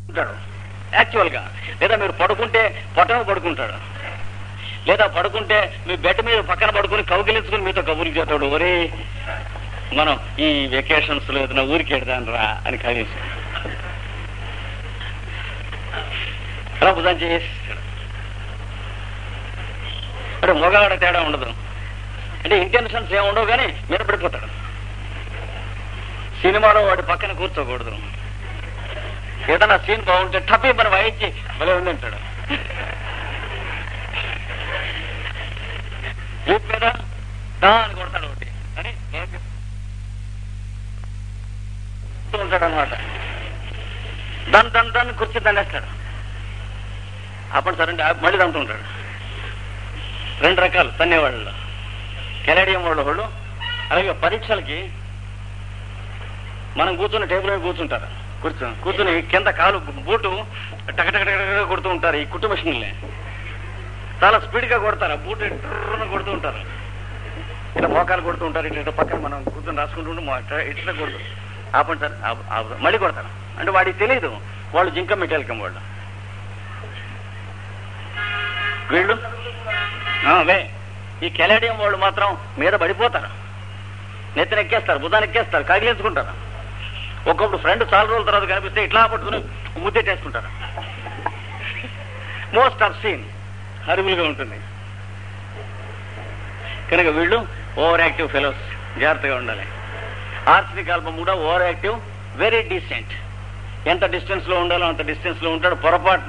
ఉంటాడు యాక్చువల్గా లేదా మీరు పడుకుంటే పొట్టన పడుకుంటాడు లేదా పడుకుంటే మీ బెడ్ మీద పక్కన పడుకుని కౌగిలించుకుని మీతో కబుర్లు చేస్తాడు ఒరే మనం ఈ వెకేషన్స్ లో ఏదైనా ఊరికి వెడదాను రా అని కలిసి అలా భుజం చేసేస్తాడు అంటే మొగాడ తేడా ఉండదు అంటే ఇంటెన్షన్స్ ఏమి ఉండవు కానీ మీద పడిపోతాడు సినిమాలో వాడి పక్కన కూర్చోకూడదు ఏదైనా సీన్ బాగుంటే టపి మనం వాయించి భలే ఉంది అంటాడు వీపు మీద దా అని కొడతాడు ఒకటి అని ఉంటాడు అనమాట దాని దాని దాన్ని కుర్చీ దండేస్తాడు అప్పుడు సరే మళ్ళీ దంతుంటాడు రెండు రకాలు తన్నేవాళ్ళు కెనడియం వాళ్ళు వాళ్ళు అలాగే పరీక్షలకి మనం కూర్చుని టేబుల్ మీద కూర్చుంటారు కూర్చొని కూర్చుని కింద కాలు బూటు టకటకటక కొడుతూ ఉంటారు ఈ కుట్టు మిషన్లే చాలా స్పీడ్ గా కొడతారు ఆ బూట్ ట్రుర్రున కొడుతూ ఉంటారు ఇట్లా మోకాలు కొడుతూ ఉంటారు ఇట్లా ఇట్లా పక్కన మనం కూర్చొని రాసుకుంటూ ఉంటే మో- ఇట్లా ఇట్లా కొడుతూ ఆపండి సార్ ఆపు- ఆపు. మళ్ళీ కొడతారు అంటే వాడికి తెలియదు వాళ్ళు జింక మెటాలికం వాళ్ళు వీళ్ళు ఆ, వే ఈ కెలాడియం వాళ్ళు మాత్రం మీద పడిపోతారు నెత్తిన ఎక్కేస్తారు బుధాన్ని ఎక్కేస్తారు కాగిలించుకుంటారు ఒక్కొక్కడు ఫ్రెండ్ చాలా రోజుల తర్వాత కనిపిస్తే ఇట్లా పట్టుకుని ముద్దెట్టేసుకుంటారు మోస్ట్ ఆఫ్ సీన్ హరిబుల్ గా ఉంటుంది కనుక వీళ్ళు ఓవర్ యాక్టివ్ ఫెలోస్ జాగ్రత్తగా ఉండాలి ఆర్సినిక్ ఆల్బమ్ కూడా ఓవర్ యాక్టివ్ వెరీ డీసెంట్ ఎంత డిస్టెన్స్ లో ఉండాలో అంత డిస్టెన్స్ లో ఉంటాడు పొరపాటున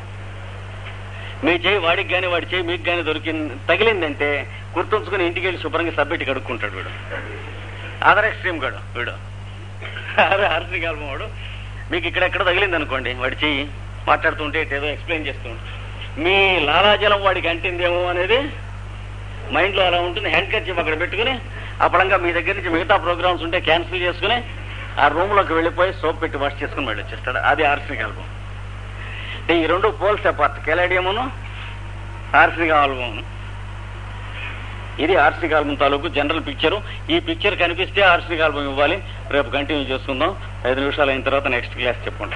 మీ చేయి వాడికి కానీ వాడి చేయి మీకు కానీ దొరికింది తగిలిందంటే గుర్తుంచుకుని ఇంటికి వెళ్ళి శుభ్రంగా సబ్బెట్టి కడుక్కుంటాడు వీడు అదర్ ఎక్స్ట్రీమ్ గాడు వీడు అదే ఆర్సినిక్ ఆల్బమ్ వాడు మీకు ఇక్కడెక్కడ తగిలింది అనుకోండి వాడి చెయ్యి మాట్లాడుతుంటే ఏదో ఎక్స్ప్లెయిన్ చేస్తూ ఉంటాడు. మీ లాలాజలం వాడికి అంటిందేమో అనేది మైండ్ లో అలా ఉంటుంది హ్యాండ్ కర్చీఫ్ అక్కడ పెట్టుకుని అప్పుడంగా మీ దగ్గర నుంచి మిగతా ప్రోగ్రామ్స్ ఉంటే క్యాన్సిల్ చేసుకుని ఆ రూమ్ లోకి వెళ్ళిపోయి సోప్ పెట్టి వాష్ చేసుకుని మళ్ళీ వచ్చేస్తాడు అది ఆర్సినిక్ ఆల్బమ్ అంటే ఈ రెండు పోల్స్ అపార్ట్ కెలాడియమును ఆర్సినిక్ ఆల్బమును ఇది ఆర్సినిక్ ఆల్బమ్ తాలూకు జనరల్ పిక్చరు ఈ పిక్చర్ కనిపిస్తే ఆర్సినిక్ ఆల్బమ్ ఇవ్వాలి రేపు కంటిన్యూ చేసుకుందాం ఐదు నిమిషాలు అయిన తర్వాత నెక్స్ట్ క్లాస్ చెప్పండి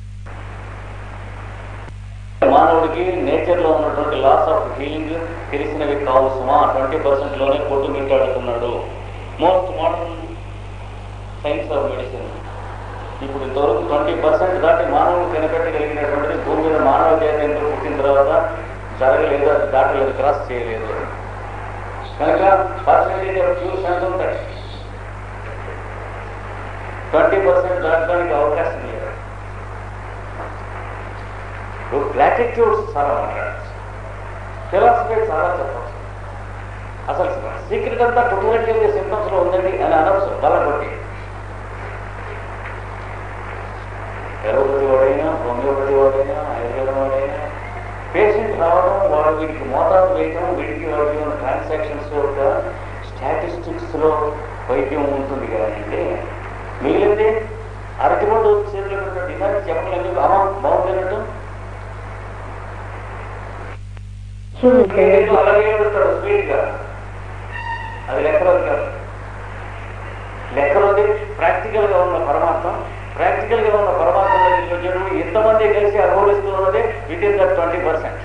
మానవుడికి నేచర్ లో ఉన్నటువంటి లాస్ ఆఫ్ హీలింగ్ తెలిసినవి కావు సుమా ట్వంటీ పర్సెంట్ లోనే కొట్టు మింటాడుతున్నాడు most modern science of medicine ఇప్పుడు ఇంతవరకు ట్వంటీ పర్సెంట్ దాటి మానవుడు కనిపెట్టగలిగినటువంటిది భూమి మీద మానవ జాతి ఎంత పుట్టిన తర్వాత జరగలేదు అది దాటలేదు క్రాస్ చేయలేదు కనుక పర్సెంటేజ్ ఆఫ్ క్యూస్ ఎంత ఉంటాయి ట్వంటీ పర్సెంట్ దాటడానికి అవకాశం లేదు ఇప్పుడు గ్రాటిట్యూడ్స్ చాలా మాట్లాడచ్చు ఫిలాసఫీ చాలా చెప్పచ్చు అసలు సీక్రెట్ అంతా కుటుంబ సింటమ్స్ లో ఉందండి అని అనవచ్చు బలపడి ఎలోపతి వాడైనా హోమియోపతి వాడైనా ఆయుర్వేదం వాడైనా పేషెంట్ రావడం వాడు వీడికి మోతాదు వేయడం వీడికి వాడికి ఉన్న ట్రాన్సాక్షన్స్ యొక్క స్టాటిస్టిక్స్ లో వైద్యం ఉంటుంది కదండి మిగిలింది అరటిమండు చేతిలో పెట్టిన డిమాండ్ చెప్పలేదు అమ్మా బాగుంటున్నట్టు ఏదో అలాగే ఉంటాడు స్పీడ్ గా అది లెక్కలోది కాదు లెక్కలోది ప్రాక్టికల్ గా ఉన్న పరమాత్మ ప్రాక్టికల్ గా ఉన్న పరమాత్మ దగ్గరికి వచ్చాడు ఎంతమంది కలిసి అనుభవిస్తూ ఉన్నది with in that twenty percent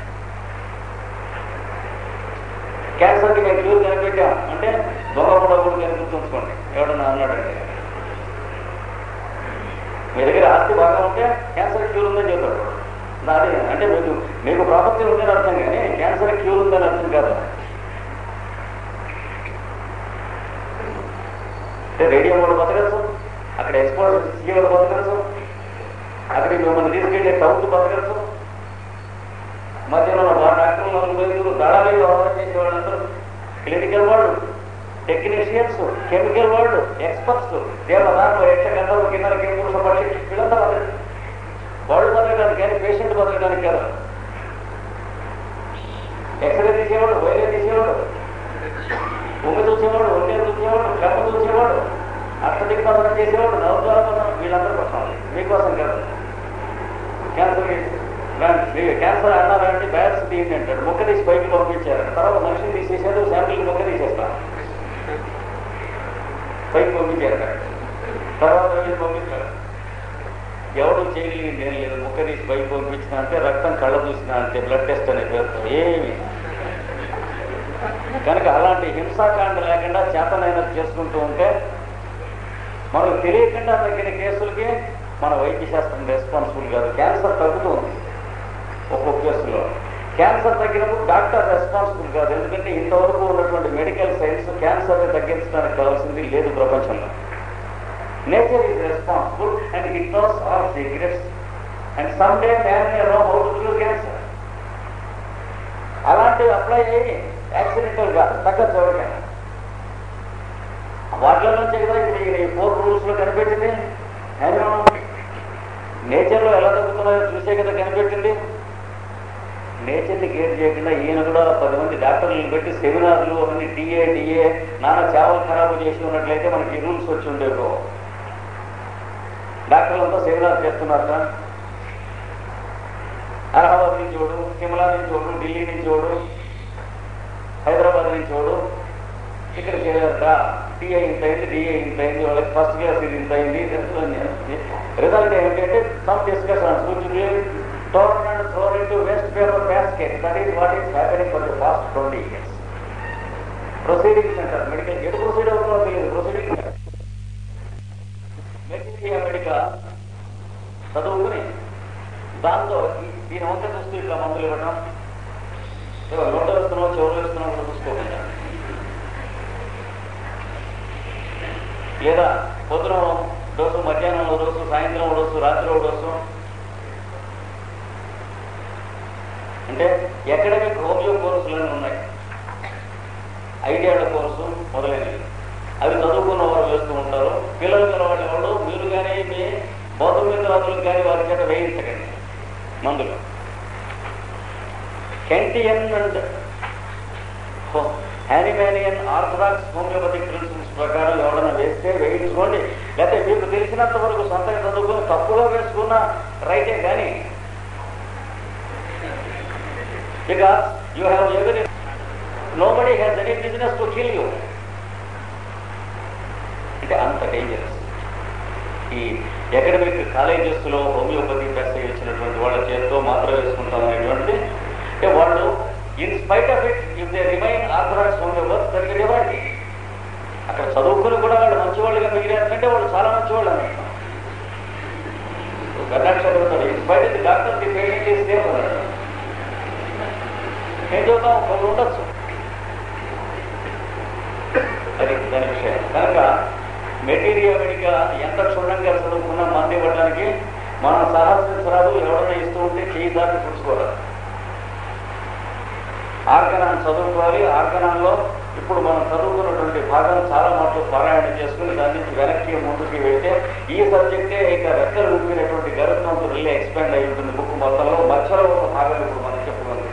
cancer కి మేము క్యూర్ కనిపెట్టాం అంటే దొంగ కూడా కనిపించుకోండి ఎవడన్నా అన్నాడండి మీ దగ్గర ఆస్తి బాగా ఉంటే క్యాన్సర్ క్యూర్ ఉందని చెప్తాడు నాది అంటే మీకు మీకు ప్రాపర్టీ ఉందని అర్థం కానీ క్యాన్సర్ క్యూర్ ఉందని అర్థం కాదు అంటే రేడియో వాళ్ళు బతకచ్చు అక్కడ ఎక్స్పోర్ట్ సీఎలు బతకచ్చు అక్కడికి మిమ్మల్ని తీసుకెళ్ళే టౌన్ బతకచ్చు మధ్యలో మా డాక్టర్లు నలుగురు దళాలు వ్యవహారం చేసే వాళ్ళందరూ క్లినికల్ వాళ్ళు టెక్నీషియన్స్ కెమికల్ వాళ్ళు ఎక్స్పర్ట్స్ దేవదారులు యక్ష గంధర్వ కిన్నర కింపురుష పక్షి వీళ్ళంతా బతకచ్చు వాళ్ళు బతకడానికి కానీ పేషెంట్ బతకడానికి కదా ఎక్స్రే తీసేవాడు వైద్యం తీసేవాడు భూమి చూసేవాడు ఒంటే చూసేవాడు కర్మ చూసేవాడు అర్థదిగ్బంధనం చేసేవాడు నవద్వారం వీళ్ళందరూ కోసం మీకోసం కాదు క్యాన్సర్ క్యాన్సర్ అన్నారంటే బయాప్సీ తీయండి అంటాడు మొక్క తీసి పైకి పంపించారు తర్వాత మనిషిని తీసేసాడు శాంపిల్ మొక్క తీసేస్తా పైకి పంపించారు తర్వాత వీళ్ళు పంపిస్తాడు ఎవడు చేయగలిగింది ఏం లేదు మొక్క తీసి పైకి పంపించిన అంతే రక్తం కళ్ళ చూసిన అంతే బ్లడ్ టెస్ట్ అనే పేరుతో ఏమి కనుక అలాంటి హింసాకాండ లేకుండా చేతనైనది చేసుకుంటూ ఉంటే మనకు తెలియకుండా తగ్గిన కేసులకి మన వైద్య శాస్త్రం రెస్పాన్సిబుల్ కాదు క్యాన్సర్ తగ్గుతుంది ఒక్కొక్క కేసులో క్యాన్సర్ తగ్గినప్పుడు డాక్టర్ రెస్పాన్సిబుల్ కాదు ఎందుకంటే ఇంతవరకు ఉన్నటువంటి మెడికల్ సైన్స్ క్యాన్సర్ని తగ్గించడానికి కావాల్సింది లేదు ప్రపంచంలో nature is responsible and it knows all secrets and some day man may know how to cure cancer అలాంటివి అప్లై అయ్యి యాక్సిడెంటల్ గా తగ్గచ్చు ఎవరికైనా వాటిలో నుంచే కదా ఇప్పుడు ఈ ఫోర్ రూల్స్ లో కనిపెట్టింది నేచర్ లో ఎలా తగ్గుతున్నాయో చూసే కదా కనిపెట్టింది నేచర్ని కేర్ చేయకుండా ఈయన కూడా పది మంది డాక్టర్లను పెట్టి సెమినార్లు అవన్నీ డిఏ డిఏ నానా చేపలు ఖరాబు చేసి ఉన్నట్లయితే మనకి ఈ రూల్స్ వచ్చి ఉండేవో డాక్టర్లంతా సెమినార్ చేస్తున్నారట అలహాబాద్ నుంచి చూడు సిమ్లా నుంచి చూడు ఢిల్లీ నుంచి చూడు హైదరాబాద్ నుంచి చూడు ఇక్కడ చేయాలట టీఐ ఇంత అయింది డిఐ ఇంత అయింది వాళ్ళకి ఫస్ట్ క్లాస్ ఇది ఇంత అయింది రిజల్ట్ ఏంటంటే some discussions which torn and thrown into waste paper basket that is what is happening for the past twenty years proceedings అంటారు మెడికల్ ఎటు ప్రొసీడ్ అవుతుందో తెలియదు ప్రొసీడింగ్ మెడికల్ అమెరికా చదువుకుని దాంతో ఈ- దీని వంక చూస్తూ ఇట్లా మందులు ఇవ్వడం ఏవో నోట వేస్తున్నావు చెవులు వేస్తున్నావు కూడా చూసుకోకుండా లేదా పొద్దున డోసు మధ్యాహ్నం ఓ డోసు సాయంత్రం ఓ డోసు రాత్రి ఓ డోసు అంటే ఎకడమిక్ హోమియో కోర్సులు ఉన్నాయి ఐదేళ్ల కోర్సు మొదలైనవి అవి చదువుకున్న వారు వేస్తూ ఉంటారు పిల్లలు పిలవాడి వాళ్ళు మీరు కానీ మీ బౌద్ధ మిత్రాదులకు కానీ వారి చేత వేయించకండి మందులు Kentian and Hahnemannian orthodox homeopathic principles ప్రకారం ఎవరైనా వేస్తే వేయించుకోండి లేకపోతే మీకు తెలిసినంత వరకు సొంతంగా చదువుకుని తప్పుగా వేసుకున్న రైటే కానీ బికాస్ యూ హ్యావ్ ఎవరి nobody has any business to kill you అంటే అంత డేంజరస్ ఈ అకాడమిక్ కాలేజెస్లో హోమియోపతి పెద్ద ఇచ్చినటువంటి వాళ్ళ చేతితో మాత్రం వేసుకుంటాం అనేటువంటిది అంటే వాళ్ళు in spite of it if they remain orthodox homeopathy సరిగ్గా ఇవ్వండి అక్కడ చదువుకుని కూడా వాళ్ళు మంచివాళ్ళుగా మిగిలారంటే వాళ్ళు చాలా మంచివాళ్ళు అన్నట్టు కర్ణాటక చదువుతాడు in spite the doctor the patient is same అన్నాడు ఏం చెబుతాం కొన్ని ఉండొచ్చు అది దాని విషయం కనుక మెటీరియల్ మెడిక ఎంత క్షుణ్ణంగా చదువుకున్నా మంది ఇవ్వడానికి మనం సహస్రాలు ఎవరైనా ఇస్తూ ఉంటే చేయి దాటి పుచ్చుకోవాలి ఆర్గనాన్ని చదువుకోవాలి ఆర్గనాల్లో ఇప్పుడు మనం చదువుకున్నటువంటి భాగం చాలా మాటలు పారాయణ చేసుకుని దాని నుంచి వెనక్కి ముందుకి వెళ్తే ఈ సబ్జెక్టే ఇక రెక్కలు ఊపినటువంటి గరుత్వంతో రిలే ఎక్స్పాండ్ అయి ఉంటుంది బుక్ మొత్తంలో మధ్యలో ఉన్న భాగాలు ఇప్పుడు మనం చెప్పుకుంది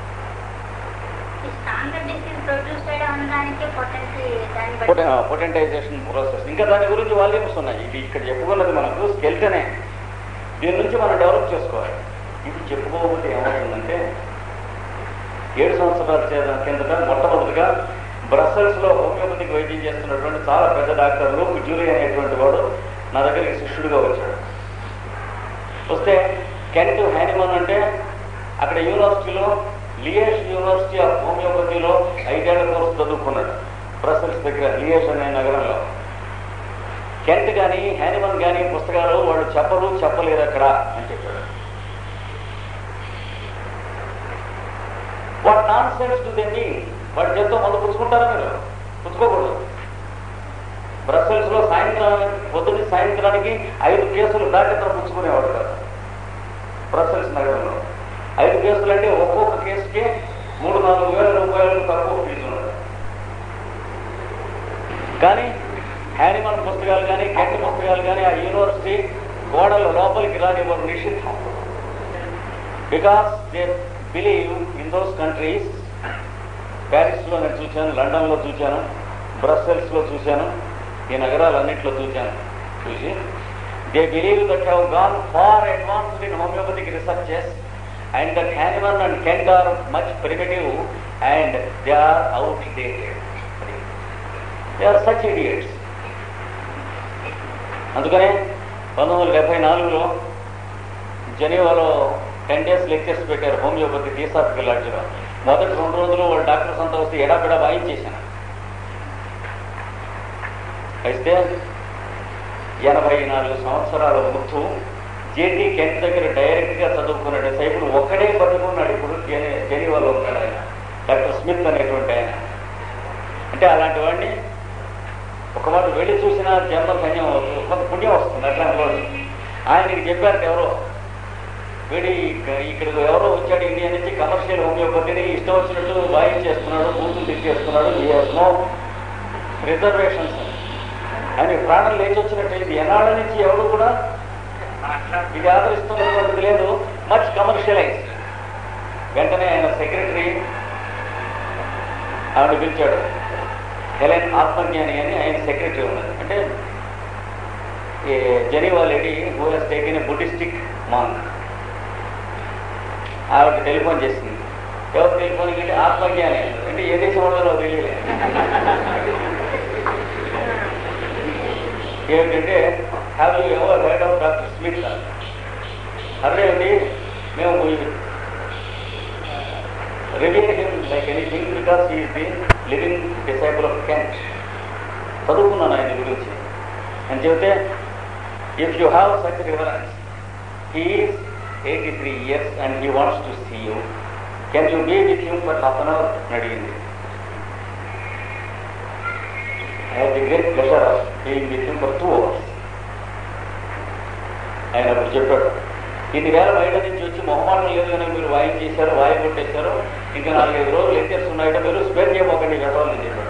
ఈ స్టాండర్డ్ డిసీజ్ ప్రొడ్యూస్ చేయడం అనడానికి పొటెన్సీ దాన్ని బట్టి పొటెంటైజేషన్ ప్రాసెస్ ఇంకా దాని గురించి వాల్యూమ్స్ ఉన్నాయి ఇది ఇక్కడ చెప్పుకున్నది మనకు స్కెల్టనే దీని నుంచి మనం డెవలప్ చేసుకోవాలి ఇది చెప్పుకోకపోతే ఏమవుతుందంటే ఏడు సంవత్సరాల చే- కిందట మొట్టమొదటిగా బ్రసెల్స్ లో హోమియోపతికి వైద్యం చేస్తున్నటువంటి చాలా పెద్ద డాక్టర్ లూక్ జ్యూరీ అనేటువంటి వాడు నా దగ్గరికి శిష్యుడిగా వచ్చాడు వస్తే కెంట్ హ్యానిమన్ అంటే అక్కడ యూనివర్సిటీలో లియేష్ యూనివర్సిటీ ఆఫ్ హోమియోపతిలో ఐదేళ్ల కోర్సు చదువుకున్నాడు బ్రసెల్స్ దగ్గర లియేష్ అనే నగరంలో కెంట్ కానీ హ్యానిమన్ కానీ పుస్తకాలు వాళ్ళు చెప్పరు చెప్పలేరు అక్కడ అని చెప్పాడు what nonsense to they mean వాటి చేత్తో మందు పుచ్చుకుంటారా మీరు పుచ్చుకోకూడదు బ్రసెల్స్ లో సాయంత్రం పొద్దున్న సాయంత్రానికి ఐదు కేసులు దాటితో పుచ్చుకునేవాడు కాదు బ్రసెల్స్ నగరంలో ఐదు కేసులు అంటే ఒక్కొక్క కేసుకి మూడు నాలుగు వేల రూపాయలకు తక్కువ ఫీజు ఉన్నది కానీ హ్యానిమల్ పుస్తకాలు కానీ గెంట పుస్తకాలు కానీ ఆ యూనివర్సిటీ గోడల లోపలికి రానివ్వరు నిషిద్ధం because they believe in those countries ప్యారిస్లో నేను చూశాను లండన్లో చూశాను బ్రస్సెల్స్లో చూశాను ఈ నగరాలన్నింటిలో చూశాను చూసి they believe that have gone far advanced in homoeopathic researches and that Hahnemann and Kent are much primitive and they are outdated they are such idiots అందుకనే పంతొమ్మిది వందల డెబ్బై నాలుగులో జెనీవాలో టెన్ డేస్ లెక్చర్స్ పెట్టారు హోమియోపతి థియోసాఫికల్ లాడ్జ్లో మొదటి రెండు రోజులు వాళ్ళ డాక్టర్స్ అంతా వస్తే ఎడాపెడా వాయించేశాను అయితే ఎనభై నాలుగు సంవత్సరాల ముందు జేటీ కెంట్ దగ్గర డైరెక్ట్గా చదువుకున్న డిసైపుల్ ఒక్కడే బతుకున్నాడు ఇప్పుడు జెనీ జెనీవాలో ఉన్నాడు ఆయన డాక్టర్ స్మిత్ అనేటువంటి ఆయన అంటే అలాంటి వాడిని ఒక మాట వెళ్ళి చూసినా జన్మ ధన్యం అవుతుంది కొంత పుణ్యం వస్తుంది అట్లాంటి వాడు ఆయనకి చెప్పారు ఎవరో వీడి ఇక్క- ఇక్కడికి ఎవరో వచ్చాడు ఇండియా నుంచి కమర్షియల్ హోమియోపతిని ఇష్టం వచ్చినట్టు వాయించేస్తున్నాడు బూతులు తెచ్చేస్తున్నాడు ఈ నో రిజర్వేషన్స్ అని ప్రాణం లేచి వచ్చినట్టు ఇది ఎనాళ్ళ నుంచి ఎవరు కూడా ఇది ఆదరిస్తున్నటువంటిది లేదు మచ్ కమర్షియలైజ్ వెంటనే ఆయన సెక్రటరీ ఆవిడ పిలిచాడు హెలెన్ ఆత్మజ్ఞాని అని ఆయన సెక్రటరీ ఉన్నారు అంటే ఈ Geneva lady who has taken a Buddhistic monk ఆవిడ టెలిఫోన్ చేసింది ఎవరు టెలిఫోన్ అంటే ఆత్మజ్ఞాని అన్నారు. అంటే ఏ దేశం వాళ్ళో తెలియలేదు ఏమిటంటే have you ever heard of doctor Smith అదేమిటి మేము revere him like anything because is the living disciple of Kent చదువుకున్నాను ఆయన గురించి అని చెబితే if you have such reference he's eighty three years and he wants to see you can you be with him for half an hour అని అడిగింది I have the great pleasure of being with him for two hours ఆయన అప్పుడు చెప్పాడు ఇన్ని వేల బయట నుంచి వచ్చి మొహమాటం లేదు కానీ మీరు వాయిన్ చేశారు వాయి కొట్టేశారు ఇంకా నాలుగైదు రోజులు లెక్చర్స్ ఉన్నాయట మీరు స్పేర్ చేయబోకండి పెట్టాలని చెప్పాడు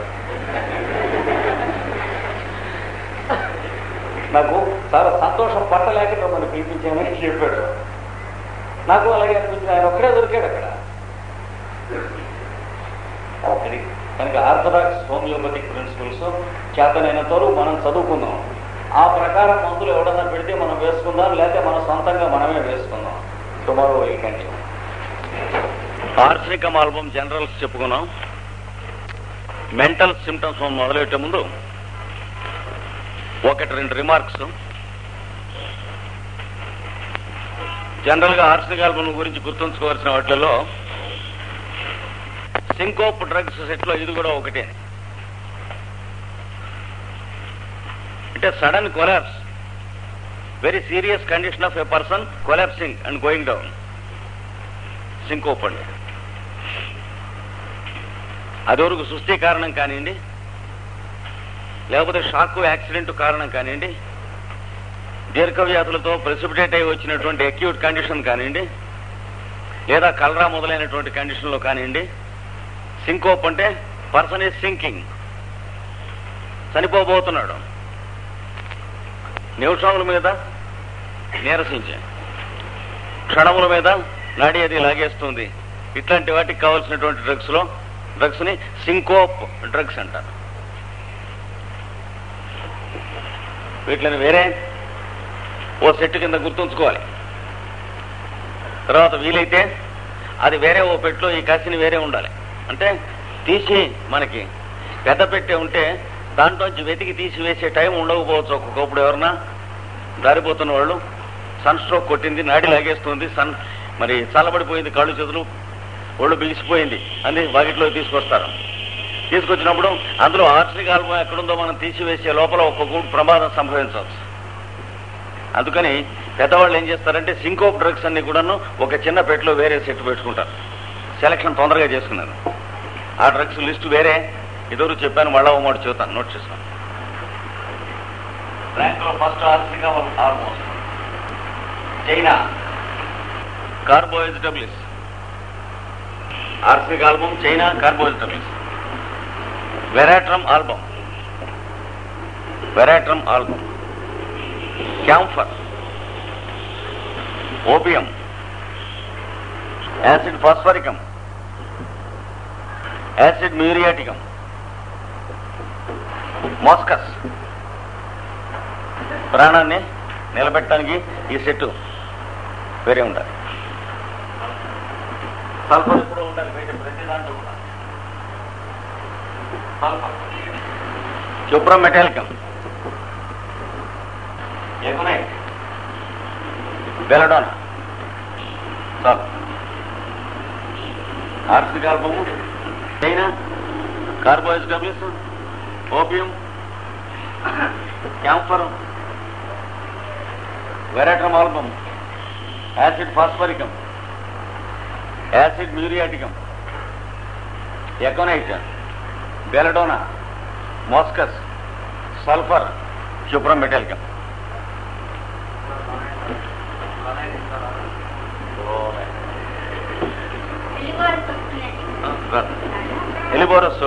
నాకు చాలా సంతోషం పట్టలేక మిమ్మల్ని పిలిపించామని చెప్పాడు నాకు అలాగే అనిపించింది ఆయన ఒక్కడే దొరికాడు అక్కడ అది కనుక ఆర్థడాక్స్ హోమియోపతిక్ ప్రిన్సిపల్స్ చేతనైనంత వరకు మనం చదువుకుందాం ఆ ప్రకారం మందులు ఎవడన్నా పెడితే మనం వేసుకుందాం లేకపోతే మన సొంతంగా మనమే వేసుకుందాం టుమారో ఈ కంటిన్యూ ఆర్సనికం ఆల్బమ్ జనరల్స్ చెప్పుకున్నాం మెంటల్ సిమ్టమ్స్ మొదలెట్టే ముందు ఒకటి రెండు రిమార్క్స్ జనరల్గా ఆర్సనిక్ ఆల్బమ్ గురించి గుర్తుంచుకోవాల్సిన వాటిలో సింకోప్ డ్రగ్స్ సెట్లో ఇది కూడా ఒకటే అంటే sudden collapse very serious condition of a person collapsing and going down syncope అండి అది వరకు సుస్థి కారణం కానివ్వండి లేకపోతే షాక్ యాక్సిడెంట్ కారణం కానివ్వండి దీర్ఘవ్యాధులతో ప్రెసిపిటేట్ అయి వచ్చినటువంటి అక్యూట్ కండిషన్ కానివ్వండి లేదా కలరా మొదలైనటువంటి కండిషన్లో కానివ్వండి సింకోప్ అంటే పర్సన్ ఈజ్ సింకింగ్ చనిపోబోతున్నాడు నిమిషముల మీద నీరసించే క్షణముల మీద నాడి అది లాగేస్తుంది ఇట్లాంటి వాటికి కావాల్సినటువంటి డ్రగ్స్ లో డ్రగ్స్ ని సింకోప్ డ్రగ్స్ అంటారు వీటిని వేరే ఓ సెట్ కింద గుర్తుంచుకోవాలి తర్వాత వీలైతే అది వేరే ఓ పెట్లో ఈ కసిని వేరే ఉండాలి అంటే తీసి మనకి పెద్ద పెట్టే ఉంటే దాంట్లోంచి వెతికి తీసి వేసే టైం ఉండకపోవచ్చు ఒక్కొక్కప్పుడు ఎవరన్నా దారిపోతున్న వాళ్ళు సన్ స్ట్రోక్ కొట్టింది నాడి లాగేస్తుంది సన్ మరి చల్లబడిపోయింది కాళ్ళు చేతులు ఒళ్ళు బిగిసిపోయింది అని వాకిట్లో తీసుకొస్తారు తీసుకొచ్చినప్పుడు అందులో ఆర్సనిక్ ఆల్బమ్ ఎక్కడుందో మనం తీసివేసే లోపల ఒక్కొక్క ప్రమాదం సంభవించవచ్చు అందుకని పెద్దవాళ్ళు ఏం చేస్తారంటే సింకోప్ డ్రగ్స్ అన్ని కూడాను ఒక చిన్న పెట్టెలో వేరే సెట్ పెట్టుకుంటారు సెలక్షన్ తొందరగా చేసుకున్నాను ఆ డ్రగ్స్ లిస్ట్ వేరే ఇదివరకు చెప్పాను మళ్ళా ఓ మాట చెబుతాను నోట్ చేస్తాను ర్యాంక్లో ఫస్ట్ ఆర్సిగా ఆల్మోస్ట్ చైనా కార్బోహైడ్రబుల్స్ ఆర్సిక్ ఆల్బమ్ చైనా కార్బోహైడ్రబుల్స్ veratrum album veratrum album camphor opium acid phosphoricum acid muriaticum moschus ప్రాణాన్ని నిలబెట్టడానికి ఈ సెట్ వేరే ఉండాలి సల్ఫర్ ఎప్పుడు ఉండాలి బయట ప్రతి దాంట్లో కూడా సల్ఫర్ శుభ్రం మెటాలికం ఎగునైట్ బెలడోనా చాలు ఆర్సిక్ ఆల్బము చైనా కార్బోహైడ్రేట్ డబ్ల్యూస్ opium camphor veratrum album acid phosphoricum acid muriaticum aconite belladonna moschus sulphur శుభ్రం మెటాలికం వెళ్ళిపోవాల్సి వస్తుంది ఎలిబోరస్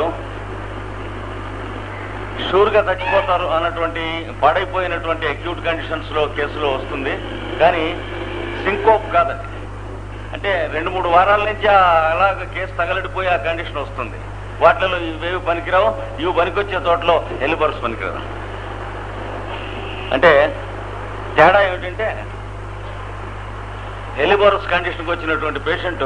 షూర్గా చచ్చిపోతారు అన్నటువంటి పాడైపోయినటువంటి అక్యూట్ కండిషన్స్ లో కేసులో వస్తుంది కానీ సింకోప్ కాదండి అంటే రెండు మూడు వారాల నుంచి ఆ- అలాగ కేసు తగలడిపోయి ఆ కండిషన్ వస్తుంది వాటిలో ఇవేవి పనికిరావు ఇవి పనికొచ్చే చోట్ల ఎలిబోరస్ పనికిరావు అంటే తేడా ఏమిటంటే ఎలిబోరస్ కండిషన్కి వచ్చినటువంటి పేషెంట్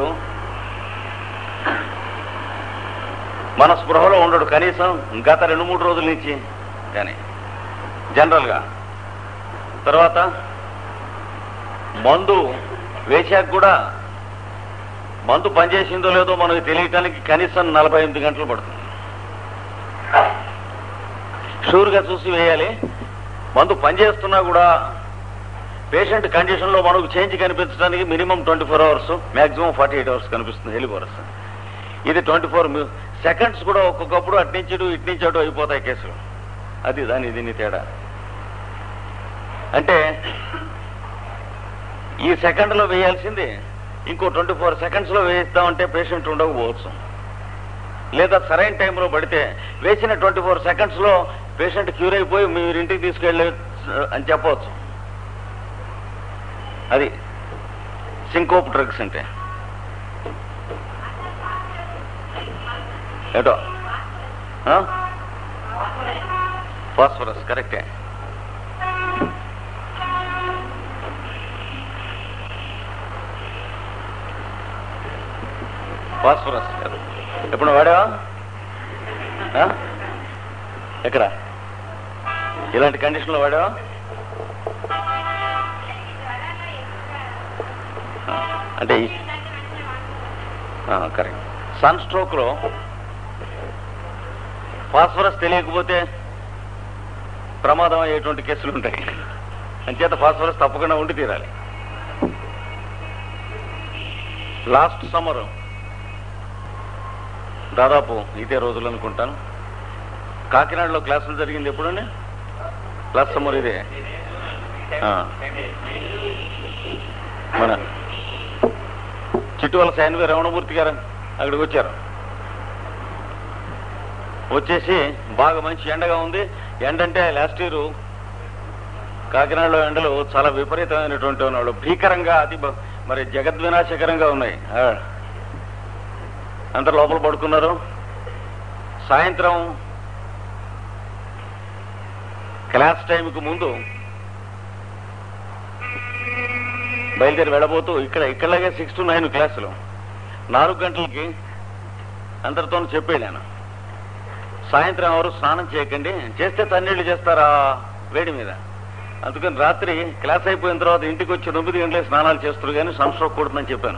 మన స్పృహలో ఉండడు కనీసం గత రెండు మూడు రోజుల నుంచి కానీ జనరల్గా తర్వాత మందు వేశాక కూడా మందు పనిచేసిందో లేదో మనకు తెలియటానికి కనీసం నలభై ఎనిమిది గంటలు పడుతుంది షూర్గా చూసి వేయాలి మందు పనిచేస్తున్నా కూడా పేషెంట్ కండిషన్లో మనకు చేంజ్ కనిపించడానికి minimum twenty four hours maximum forty eight hours కనిపిస్తుంది హెలిబోరస్ ఇది ట్వంటీ ఫోర్ సెకండ్స్ కూడా ఒక్కొక్కప్పుడు అట్నుంచి ఇటు నుంచి అటు అయిపోతాయి కేసులు అది దాని దీని తేడా అంటే ఈ సెకండ్లో వేయాల్సింది ఇంకో ట్వంటీ ఫోర్ సెకండ్స్లో వేయిస్తామంటే పేషెంట్ ఉండకపోవచ్చు లేదా సరైన టైంలో పడితే వేసిన ట్వంటీ ఫోర్ సెకండ్స్లో పేషెంట్ క్యూర్ అయిపోయి మీరు ఇంటికి తీసుకెళ్ళి అని చెప్పవచ్చు అది సింకోప్ డ్రగ్స్ అంటే ఏటో ఫాస్ఫరస్ కరెక్టే ఫాస్ఫరస్ ఎప్పుడు వాడావా ఆ? ఎక్కడ ఇలాంటి కండిషన్లో వాడావా ఆ, అంటే ఈ- ఆ, కరెక్ట్ సన్ స్ట్రోక్లో ఫాస్ఫరస్ తెలియకపోతే ప్రమాదం అయ్యేటువంటి కేసులు ఉంటాయి అంచేత ఫాస్ఫరస్ తప్పకుండా ఉండి తీరాలి లాస్ట్ సమ్మర్ దాదాపు ఇదే రోజులు అనుకుంటాను కాకినాడలో క్లాసులు జరిగింది ఎప్పుడండి లాస్ట్ సమ్మర్ ఇదే ఆ. మన చిట్టువల సైన్వి రమణమూర్తి గారు అక్కడికి వచ్చారు వచ్చేసి బాగా మంచి ఎండగా ఉంది ఎండ అంటే లాస్ట్ ఇయర్ కాకినాడలో ఎండలు చాలా విపరీతమైనటువంటి ఉన్నాడు భీకరంగా అతి బ- మరి జగద్వినాశకరంగా ఉన్నాయి ఆ. అందరు లోపల పడుకున్నారు సాయంత్రం క్లాస్ టైంకి ముందు బయలుదేరి వెళ్ళబోతూ ఇక్కడ ఇక్కడలాగే సిక్స్ టు నైన్ క్లాసులు నాలుగు గంటలకి అందరితో చెప్పేళ్ళాను సాయంత్రం ఎవరు స్నానం చేయకండి చేస్తే తన్నీళ్లు చేస్తారా వేడి మీద అందుకని రాత్రి క్లాస్ అయిపోయిన తర్వాత ఇంటికి వచ్చి తొమ్మిది గంటలే స్నానాలు చేస్తారు కానీ సన్ స్ట్రోక్ కొడుతుందని చెప్పాను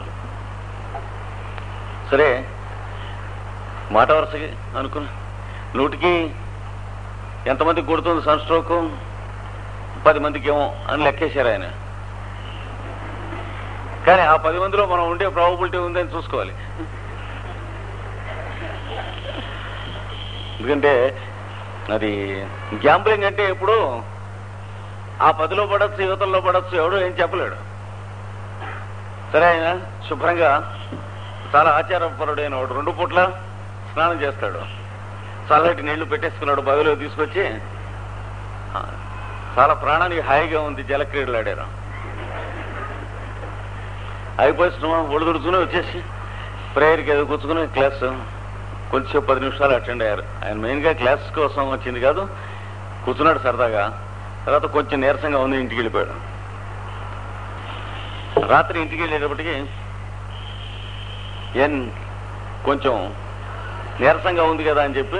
సరే మాట వరుసకి అనుకున్నా నూటికి ఎంతమందికి కొడుతుంది సన్ స్ట్రోక్ పది మందికి ఏమో అని లెక్కేశారు ఆయన కానీ ఆ పది మందిలో మనం ఉండే ప్రాబబిలిటీ ఉందని చూసుకోవాలి ఎందుకంటే అది గ్యాంబ్లింగ్ అంటే ఎప్పుడు ఆ పదిలో పడచ్చు యువతల్లో పడచ్చు ఎవడో ఏం చెప్పలేడు సరే ఆయన శుభ్రంగా చాలా ఆచారపరుడైన వాడు రెండు పూట్ల స్నానం చేస్తాడు చల్లటి నీళ్లు పెట్టేసుకున్నాడు బావిలో తీసుకొచ్చి ఆ, చాలా ప్రాణానికి హాయిగా ఉంది జలక్రీడలు ఆడారు అయిపోయి స్నానం ఒళ్ళు తుడుచుకుని వచ్చేసి ప్రేయర్కి ఏదో కూర్చుకుని క్లాస్ కొంచెం పది నిమిషాలు అటెండ్ అయ్యారు ఆయన మెయిన్గా క్లాస్ కోసం వచ్చింది కాదు కూర్చున్నాడు సరదాగా తర్వాత కొంచెం నీరసంగా ఉంది ఇంటికి వెళ్ళిపోయాడు రాత్రి ఇంటికి వెళ్ళేటప్పటికి ఏం కొంచెం నీరసంగా ఉంది కదా అని చెప్పి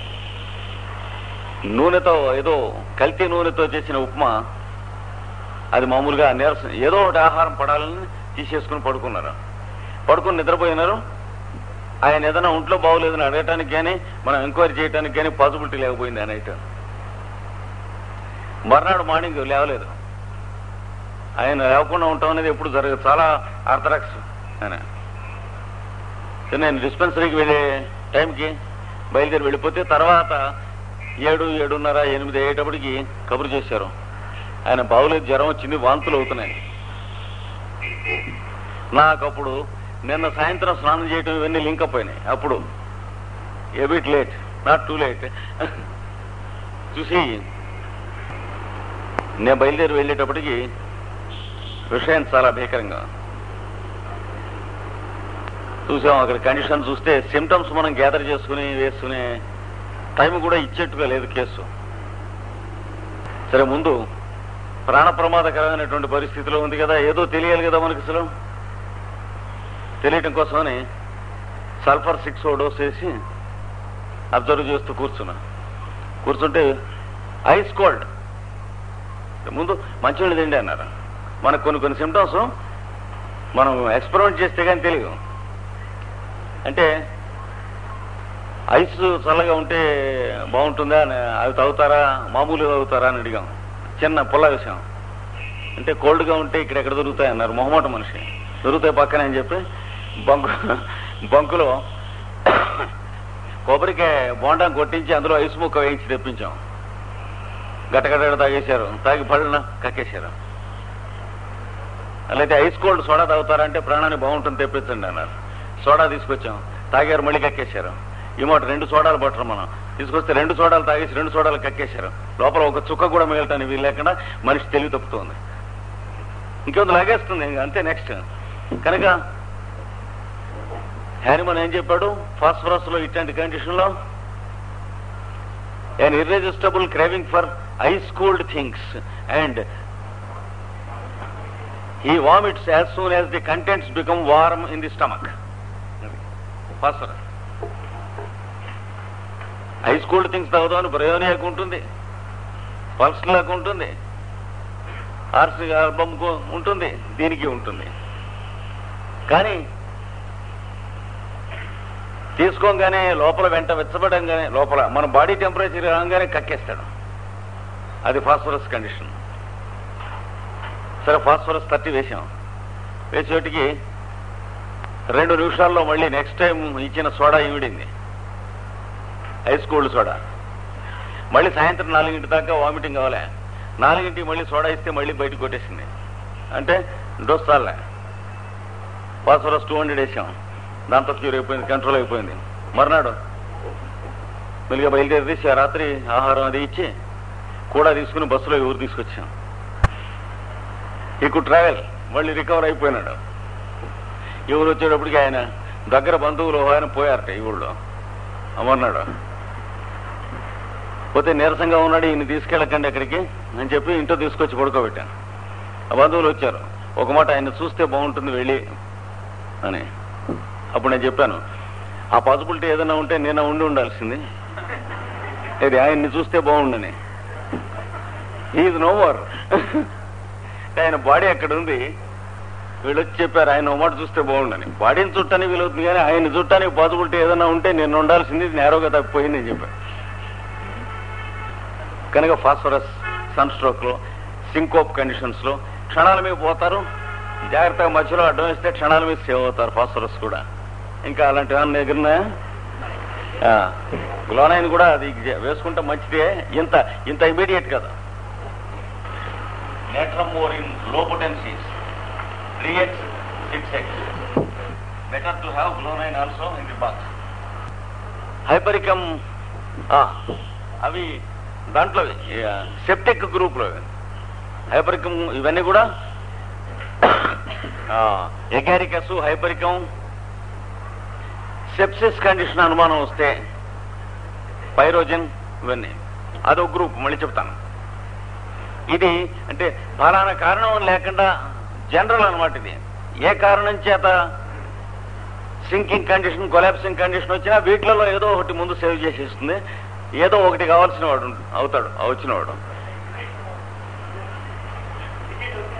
నూనెతో ఏదో కల్తీ నూనెతో చేసిన ఉప్మా అది మామూలుగా నీరసం ఏదో ఒకటి ఆహారం పడాలని తీసేసుకుని పడుకున్నారు పడుకుని నిద్రపోయినారు ఆయన ఏదైనా ఒంట్లో బాగోలేదని అడగటానికి కానీ మనం ఎంక్వైరీ చేయడానికి కానీ పాసిబిలిటీ లేకపోయింది ఆ నైట్ మర్నాడు మార్నింగ్ లేవలేదు ఆయన లేకుండా ఉండటం అనేది ఎప్పుడు జరగదు చాలా ఆర్థడాక్స్ ఆయన సో నేను డిస్పెన్సరీకి వెళ్ళే టైంకి బయలుదేరి వెళ్ళిపోతే తర్వాత ఏడు ఏడున్నర ఎనిమిది అయ్యేటప్పటికి కబురు చేశారు ఆయన బాగులేదు జ్వరం వచ్చింది వాంతులు అవుతున్నాయి నాకు అప్పుడు నిన్న సాయంత్రం స్నానం చేయటం ఇవన్నీ లింక్ అప్ అయినాయి అప్పుడు a bit late not too late చూసి నేను బయలుదేరి వెళ్ళేటప్పటికి విషయం చాలా భీకరంగా చూసాం అక్కడ కండిషన్ చూస్తే సిమ్టమ్స్ మనం గ్యాదర్ చేసుకుని వేసుకునే టైం కూడా ఇచ్చేట్టుగా లేదు కేసు సరే ముందు ప్రాణ ప్రమాదకరమైనటువంటి పరిస్థితిలో ఉంది కదా ఏదో తెలియాలి కదా మనకి అసలు తెలియటం కోసమని సల్ఫర్ సిక్స్ ఓ డోస్ వేసి అబ్జర్వ్ చేస్తూ కూర్చున్నా కూర్చుంటే ఐస్ కోల్డ్ ముందు మంచినీళ్ళు తిండి అన్నారు మనకు కొన్ని కొన్ని సిమ్టమ్స్ మనం ఎక్స్పెరిమెంట్ చేస్తే కానీ తెలియదు అంటే ఐస్ చల్లగా ఉంటే బాగుంటుందా అని అవి తాగుతారా మామూలుగా తాగుతారా అని అడిగాం చిన్న పుల్ల విషయం అంటే కోల్డ్గా ఉంటే ఇక్కడ ఎక్కడ దొరుకుతాయి అన్నారు మొహమాట మనిషి దొరుకుతాయి పక్కనే అని చెప్పి బంకు బంకులో కొబ్బరికాయ బోండం కొట్టించి అందులో ఐస్ ముక్క వేయించి తెప్పించాం గట్టగట్ట తాగేశారు తాగి పళ్ళన కక్కేశారు అలాగే ఐస్ కోల్డ్ సోడా తాగుతారంటే ప్రాణాన్ని బాగుంటుంది తెప్పించండి అన్నారు సోడా తీసుకొచ్చాం తాగారు మళ్ళీ కక్కేశారు ఈ మాట రెండు సోడాలు పట్టరు మనం తీసుకొస్తే రెండు సోడాలు తాగేసి రెండు సోడాలు కక్కేశారు లోపల ఒక చుక్క కూడా మిగలటానికి వీలు లేకుండా మనిషి తెలివి తప్పుతుంది ఇంకొంత లాగేస్తుంది ఇంక అంతే నెక్స్ట్ కనుక హ్యానిమన్ ఏం చెప్పాడు ఫాస్ఫరస్ లో ఇట్లాంటి కండిషన్ లో an irresistible craving for ice cooled things and he vomits as soon as the contents become warm in the stomach. Phosphorus. Ice cooled things తాగుదామని బ్రయోనియాకు ఉంటుంది పల్స్ లాగా ఉంటుంది ఆర్సి ఆల్బమ్కు ఉంటుంది దీనికి ఉంటుంది కానీ తీసుకోగానే లోపల వెంట వెచ్చబడంగానే లోపల మన బాడీ టెంపరేచర్ రాగానే కక్కేస్తాడు అది ఫాస్ఫరస్ కండిషన్ సరే ఫాస్ఫరస్ థర్టీ వేసాం వేసేటికి రెండు నిమిషాల్లో మళ్ళీ నెక్స్ట్ టైం ఇచ్చిన సోడా ఇమిడింది ఐస్ కోల్డ్ సోడా మళ్ళీ సాయంత్రం నాలుగింటి దాకా వామిటింగ్ కావాలే నాలుగింటికి మళ్ళీ సోడా ఇస్తే మళ్ళీ బయటకు కొట్టేసింది అంటే డోస్ చాలే ఫాస్ఫరస్ టూ హండ్రెడ్ వేసాం దాంతో క్యూర్ అయిపోయింది కంట్రోల్ అయిపోయింది మర్నాడు మెల్లిగా బయలుదేరి తీసి ఆ రాత్రి ఆహారం అది ఇచ్చి కూడా తీసుకుని బస్సులో ఊరు తీసుకొచ్చాం ఈ ట్రావెల్ మళ్ళీ రికవర్ అయిపోయినాడు ఈ ఊరు వచ్చేటప్పటికి ఆయన దగ్గర బంధువులు ఓ ఆయన పోయారట ఈ ఊళ్ళో అమర్నాడు పోతే నీరసంగా ఉన్నాడు ఈయన తీసుకెళ్ళకండి అక్కడికి అని చెప్పి ఇంట్లో తీసుకొచ్చి పడుకోబెట్టాను ఆ బంధువులు వచ్చారు ఒక మాట ఆయన చూస్తే బాగుంటుంది వెళ్ళి అని అప్పుడు నేను చెప్పాను ఆ పాసిబిలిటీ ఏదైనా ఉంటే నేను ఉండి ఉండాల్సింది ఇది ఆయన్ని చూస్తే బాగుండని ఈజ్ నో మోర్ ఆయన బాడీ అక్కడ ఉంది వీళ్ళు వచ్చి చెప్పారు ఆయన ఓ మాట చూస్తే బాగుండని బాడీని చుట్టానికి వీలవుతుంది కానీ ఆయన్ని చుట్టానికి పాసిబిలిటీ ఏదైనా ఉంటే నేను ఉండాల్సింది నేరోగా తప్పిపోయింది అని చెప్పాను కనుక ఫాస్ఫరస్ సన్ స్ట్రోక్ లో సింకోప్ కండిషన్స్ లో క్షణాల మీద పోతారు జాగ్రత్తగా మధ్యలో అడ్డం వేస్తే క్షణాల మీద సేవ్ అవుతారు ఫాస్ఫరస్ కూడా ఇంకా అలాంటి ఏమన్నా దగ్గర గ్లోనైన్ కూడా అది వేసుకుంటే మంచిదే ఇంత ఇంత ఇమీడియట్ కదా natrum mur in low potencies three X six X better to have glonoine also in the bath hypericum అవి దాంట్లో సెప్టిక్ గ్రూప్లో హైపరికం ఇవన్నీ కూడా ఎగారికస్ హైపరికం సెప్సిస్ కండిషన్ అనుమానం వస్తే పైరోజన్ ఇవన్నీ అదొక గ్రూప్ మళ్ళీ చెప్తాను ఇది అంటే ఫలానా కారణం లేకుండా జనరల్ అనమాట ఇది ఏ కారణం చేత సింకింగ్ కండిషన్ కొలాప్సింగ్ కండిషన్ వచ్చినా వీటిలలో ఏదో ఒకటి ముందు సేవ్ చేసేస్తుంది ఏదో ఒకటి కావాల్సిన వాడు ఉంటు- అవుతాడు ఆ వచ్చినవాడు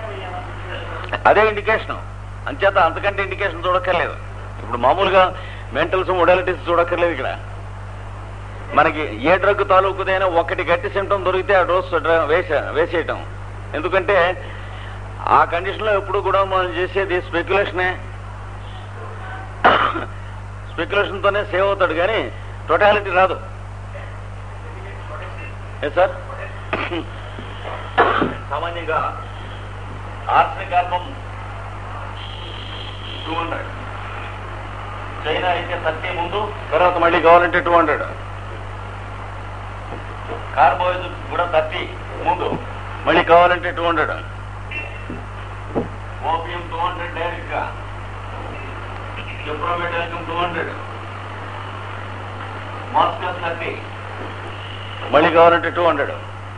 అదే ఇండికేషన్ అంచేత అంతకంటే ఇండికేషన్ చూడక్కర్లేదు ఇప్పుడు మామూలుగా మెంటల్స్ మొడాలిటీస్ చూడక్కర్లేదు ఇక్కడ మనకి ఏ డ్రగ్ తాలూకుదైనా ఒకటి గట్టి సిమ్టమ్ దొరికితే ఆ డోస్ డ్ర- వేసే వేసేయటం ఎందుకంటే ఆ కండిషన్లో ఎప్పుడు కూడా మనం చేసేది స్పెక్యులేషనే స్పెక్యులేషన్తోనే సేవ్ అవుతాడు కానీ టోటాలిటీ రాదు ఏ సార్ సామాన్యంగా arsenic album two hundred China అయితే థర్టీ ముందు తర్వాత మళ్ళీ కావాలంటే టూ హండ్రెడ్ కార్బోహైడ్రేట్ కూడా థర్టీ ముందు మళ్ళీ కావాలంటే two hundred opium two hundred direct గా ఎప్రోమెటాలికం టూ హండ్రెడ్ మాస్కస్ థర్టీ మళ్ళీ కావాలంటే టూ హండ్రెడ్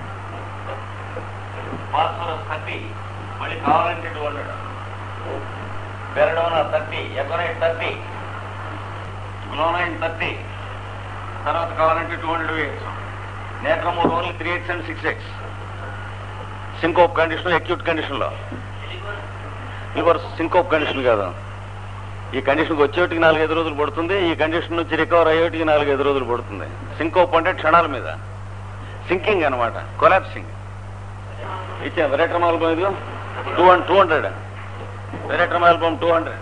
ఫాస్ఫరస్ థర్టీ మళ్ళీ కావాలంటే two hundred belladonna thirty aconite thirty glonoine thirty తర్వాత కావాలంటే టూ హండ్రెడ్ వేయచ్చు natrum mur only three X and six X syncope condition acute కండిషన్లో లివర్ సింకోప్ కండిషన్ కాదు ఈ కండిషన్కి వచ్చేటికి నాలుగైదు రోజులు పడుతుంది ఈ కండిషన్ నుంచి రికవర్ అయ్యేటికి నాలుగైదు రోజులు పడుతుంది సింకోప్ అంటే క్షణాల మీద సింకింగ్ అనమాట కొలాప్సింగ్ ఇచ్చా వెరెట్రమ్ ఆల్బమ్ ఇదిగో two hundred two hundred veratrum album two hundred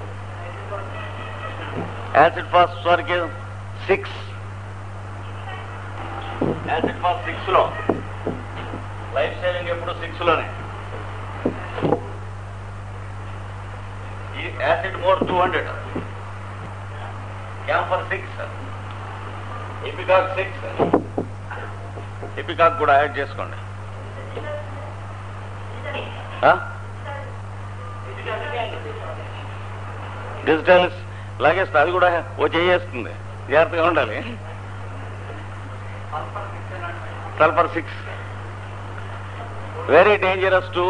acid phosphoric six acid phos six లో లైఫ్ సేవింగ్ ఎప్పుడు సిక్స్ లోనే ఈ acid more two hundred camphor six ipecac six ipecac కూడా యాడ్ చేసుకోండి digitals లాగేస్తుంది అది కూడా ఓ చేయేస్తుంది జాగ్రత్తగా ఉండాలి sulphur six very dangerous to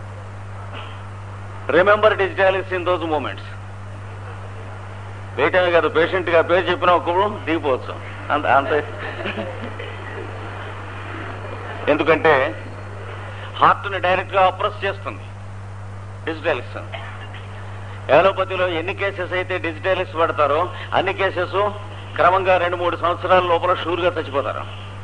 remember digitalis in those moments వేయటమే కాదు పేషెంట్ గా పేరు చెప్పిన ఒక్కడు దిగిపోవచ్చు అంత అంత ఎందుకంటే హార్ట్ని డైరెక్ట్ గా అప్రెస్ చేస్తుంది డిజిటాలిక్స్ ఏలోపతిలో ఎన్ని కేసెస్ అయితే డిజిటాలిక్స్ పడతారో అన్ని కేసెస్ క్రమంగా రెండు మూడు సంవత్సరాల లోపల షూర్గా చచ్చిపోతారు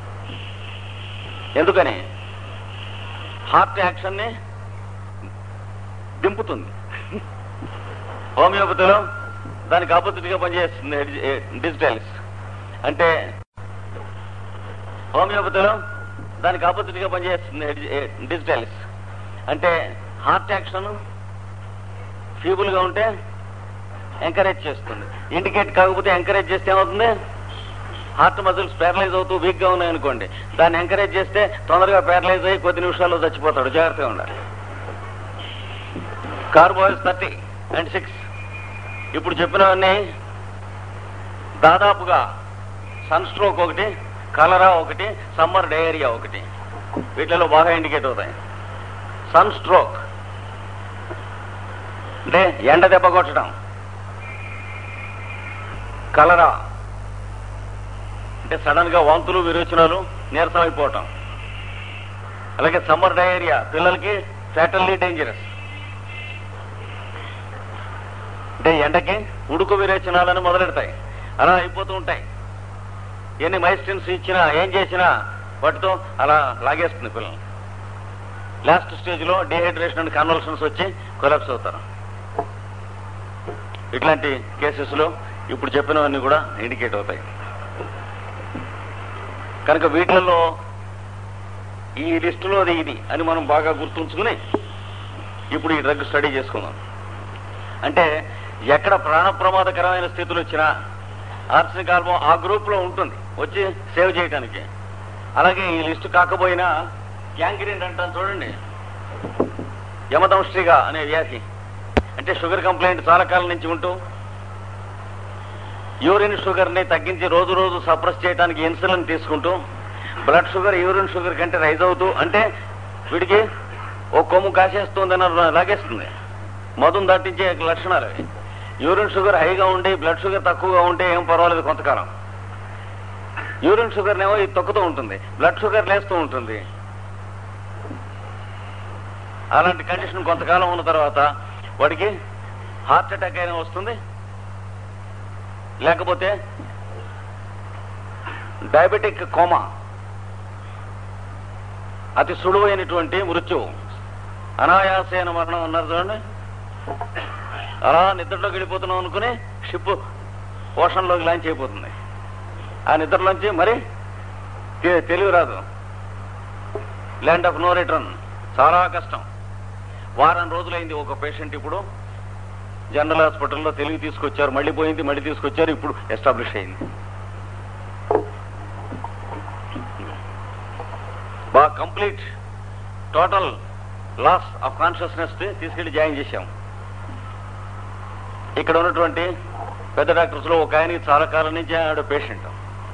ఎందుకని హార్ట్ యాక్షన్ని దింపుతుంది హోమియోపతిలో దానికి ఆపోజిట్గా పనిచేస్తుంది డిజిటాలిస్ అంటే హోమియోపతిలో దానికి ఆపోజిట్గా పనిచేస్తుంది డిజిటాలిస్ అంటే హార్ట్ యాక్షన్ ఫీబుల్గా ఉంటే ఎంకరేజ్ చేస్తుంది ఇండికేట్ కాకపోతే ఎంకరేజ్ చేస్తే ఏమవుతుంది హార్ట్ మజిల్స్ ప్యారలైజ్ అవుతూ వీక్గా ఉన్నాయనుకోండి దాన్ని ఎంకరేజ్ చేస్తే తొందరగా ప్యారలైజ్ అయ్యి కొద్ది నిమిషాల్లో చచ్చిపోతాడు జాగ్రత్తగా ఉండాలి కార్బోహైడ్రేట్స్ థర్టీ అండ్ సిక్స్ ఇప్పుడు చెప్పినవన్నీ దాదాపుగా సన్ స్ట్రోక్ ఒకటి కలరా ఒకటి సమ్మర్ డయేరియా ఒకటి వీటిలో బాగా ఇండికేట్ అవుతాయి సన్ స్ట్రోక్ అంటే ఎండ దెబ్బ కొట్టడం కలరా అంటే సడన్ గా వాంతులు విరోచనాలు నీరసం అయిపోవటం అలాగే సమ్మర్ డయేరియా పిల్లలకి ఫ్యాటల్లీ డేంజరస్ అంటే ఎండకి ఉడుకు విరేచనాలను మొదలెడతాయి అలా అయిపోతూ ఉంటాయి ఎన్ని మైస్టిన్స్ ఇచ్చినా ఏం చేసినా వాటితో అలా లాగేస్తుంది పిల్లల్ని లాస్ట్ స్టేజ్ లో డిహైడ్రేషన్ అండ్ కన్వల్షన్స్ వచ్చి కొలాప్స్ అవుతారు ఇట్లాంటి కేసెస్ లో ఇప్పుడు చెప్పినవన్నీ కూడా ఇండికేట్ అవుతాయి కనుక వీటిల్లో ఈ లిస్టులోది ఇది అని మనం బాగా గుర్తుంచుకుని ఇప్పుడు ఈ డ్రగ్ స్టడీ చేసుకుందాం అంటే ఎక్కడ ప్రాణ ప్రమాదకరమైన స్థితులు వచ్చినా ఆర్సనిక్ ఆల్బమ్ ఆ గ్రూప్ లో ఉంటుంది వచ్చి సేవ్ చేయడానికి అలాగే ఈ లిస్టు కాకపోయినా గ్యాంగ్రీన్ అంటాను చూడండి యమదంష్టిగా అనే వ్యాధి అంటే షుగర్ కంప్లైంట్ చాలా కాలం నుంచి ఉంటూ యూరిన్ షుగర్ ని తగ్గించి రోజు రోజు సప్రెస్ చేయడానికి ఇన్సులిన్ తీసుకుంటూ బ్లడ్ షుగర్ యూరిన్ షుగర్ కంటే రైజ్ అవుతూ అంటే వీడికి ఓ కొమ్ము కాసేస్తుందని లాగేస్తుంది మధును దాటించే లక్షణాలు అవి యూరిన్ షుగర్ హైగా ఉండి బ్లడ్ షుగర్ తక్కువగా ఉంటే ఏం పర్వాలేదు కొంతకాలం యూరిన్ షుగర్ ఏమో ఇది తొక్కుతూ ఉంటుంది బ్లడ్ షుగర్ లేస్తూ ఉంటుంది అలాంటి కండిషన్ కొంతకాలం ఉన్న తర్వాత వాడికి హార్ట్ అటాక్ అయినా వస్తుంది లేకపోతే డయాబెటిక్ కోమా అతి సులువైనటువంటి మృత్యువు అనాయాసైన మరణం అన్నారు చూడండి అలా నిద్రలోకి వెళ్ళిపోతున్నాం అనుకుని షిప్ ఓషన్లోకి లాంచ్ అయిపోతుంది ఆ నిద్రలోంచి మరి తె- తెలివి రాదు ల్యాండ్ ఆఫ్ నో రిటర్న్ చాలా కష్టం వారం రోజులైంది ఒక పేషెంట్ ఇప్పుడు జనరల్ హాస్పిటల్లో తెలివి తీసుకొచ్చారు మళ్ళీ పోయింది మళ్ళీ తీసుకొచ్చారు ఇప్పుడు ఎస్టాబ్లిష్ అయింది బాగా complete total loss of consciousness తీసుకెళ్లి జాయిన్ చేశాం ఇక్కడ ఉన్నటువంటి పెద్ద డాక్టర్స్ లో ఒక ఆయనకి చాలా కాలం నుంచి ఆవిడ పేషెంట్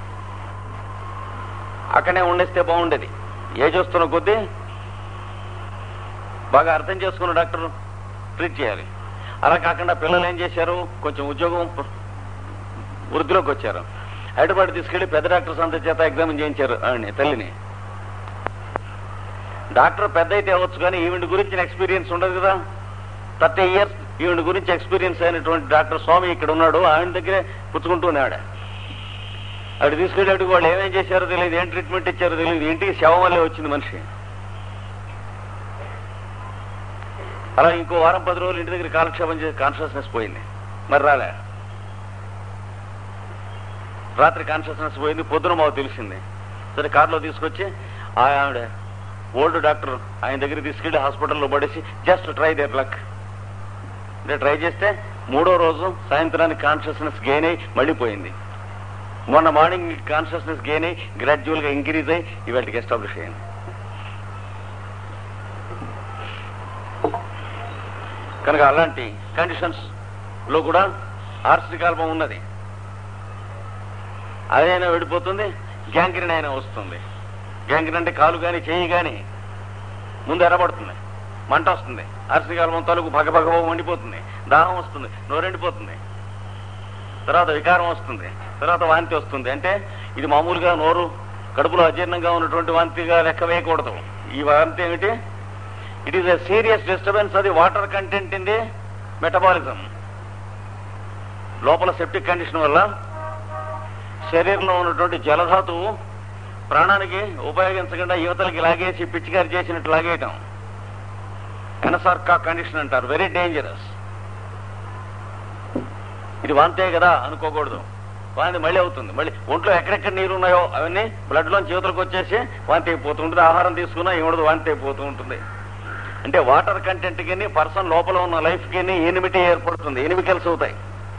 అక్కడనే ఉండేస్తే బాగుండేది ఏజ్ వస్తున్న కొద్దీ బాగా అర్థం చేసుకున్న డాక్టర్ ట్రీట్ చేయాలి అలా కాకుండా పిల్లలు ఏం చేశారు కొంచెం ఉద్యోగం ప- వృద్ధిలోకి వచ్చారు హైదరాబాద్ తీసుకెళ్లి పెద్ద డాక్టర్స్ అంత చేత ఎగ్జామిన్ చేయించారు ఆవిడని తల్లిని డాక్టర్ పెద్ద అయితే అవ్వచ్చు కానీ ఈవిడ గురించిన ఎక్స్పీరియన్స్ ఉండదు కదా థర్టీ ఇయర్స్ ఈవిడ గురించి ఎక్స్పీరియన్స్ అయినటువంటి డాక్టర్ స్వామి ఇక్కడ ఉన్నాడు ఆయన దగ్గరే పుచ్చుకుంటూనే ఆవిడ ఆవిడ తీసుకెళ్ళేటికి వాళ్ళు ఏమేం చేశారో తెలియదు ఏం ట్రీట్మెంట్ ఇచ్చారో తెలియదు ఇంటికి శవం వల్లే వచ్చింది మనిషి అలా ఇంకో వారం పది రోజులు ఇంటి దగ్గర కాలక్షేపం చేసి కాన్షియస్నెస్ పోయింది మరి రాలే రాత్రి కాన్షియస్నెస్ పోయింది పొద్దున మాకు తెలిసింది సరే కారులో తీసుకొచ్చి ఆ ఆవిడ ఓల్డ్ డాక్టర్ ఆయన దగ్గర తీసుకెళ్లి హాస్పిటల్లో పడేసి జస్ట్ ట్రై దేర్ లక్ అంటే ట్రై చేస్తే మూడో రోజు సాయంత్రానికి కాన్షియస్నెస్ గెయిన్ అయ్యి మళ్ళీ పోయింది మొన్న మార్నింగ్ కాన్షియస్నెస్ గెయిన్ అయ్యి గ్రాడ్యువల్ గా ఇంక్రీజ్ అయ్యి ఇవాటికి ఎస్టాబ్లిష్ అయ్యింది కనుక అలాంటి కండిషన్స్ లో కూడా ఆర్సికాల్పం ఉన్నది అదైనా వెళ్ళిపోతుంది గ్యాంగ్రీన్ అయినా వస్తుంది గ్యాంగ్రీన్ అంటే కాలు కానీ చేయి కానీ ముందు ఎర్రబడుతుంది మంట వస్తుంది ఆర్సికాల్పం తలుగు భగభగ మండిపోతుంది దాహం వస్తుంది నోరెండిపోతుంది తర్వాత వికారం వస్తుంది తర్వాత వాంతి వస్తుంది అంటే ఇది మామూలుగా నోరు కడుపులో అజీర్ణంగా ఉన్నటువంటి వాంతిగా లెక్క వేయకూడదు ఈ వాంతి ఏమిటి it is a serious disturbance అది water content in the metabolism లోపల సెప్టిక్ కండిషన్ వల్ల శరీరంలో ఉన్నటువంటి జలధాతువు ప్రాణానికి ఉపయోగించకుండా యువతలకి లాగేసి పిచ్చికారి చేసినట్టు లాగేయటం ఎనసార్కా కండిషన్ అంటారు వెరీ డేంజరస్ ఇది వాంతే కదా అనుకోకూడదు వాంతి మళ్ళీ అవుతుంది మళ్ళీ ఒంట్లో ఎక్కడెక్కడ నీరు ఉన్నాయో అవన్నీ బ్లడ్ లోంచి యువతలకు వచ్చేసి వాంతి అయిపోతూ ఉంటుంది ఆహారం తీసుకున్నా ఏమడదు వాంతి అయిపోతూ ఉంటుంది అంటే వాటర్ కంటెంట్ కి పర్సన్ లోపల ఉన్న లైఫ్ కి ఎనిమిటీ ఏర్పడుతుంది ఎనిమికల్స్ అవుతాయి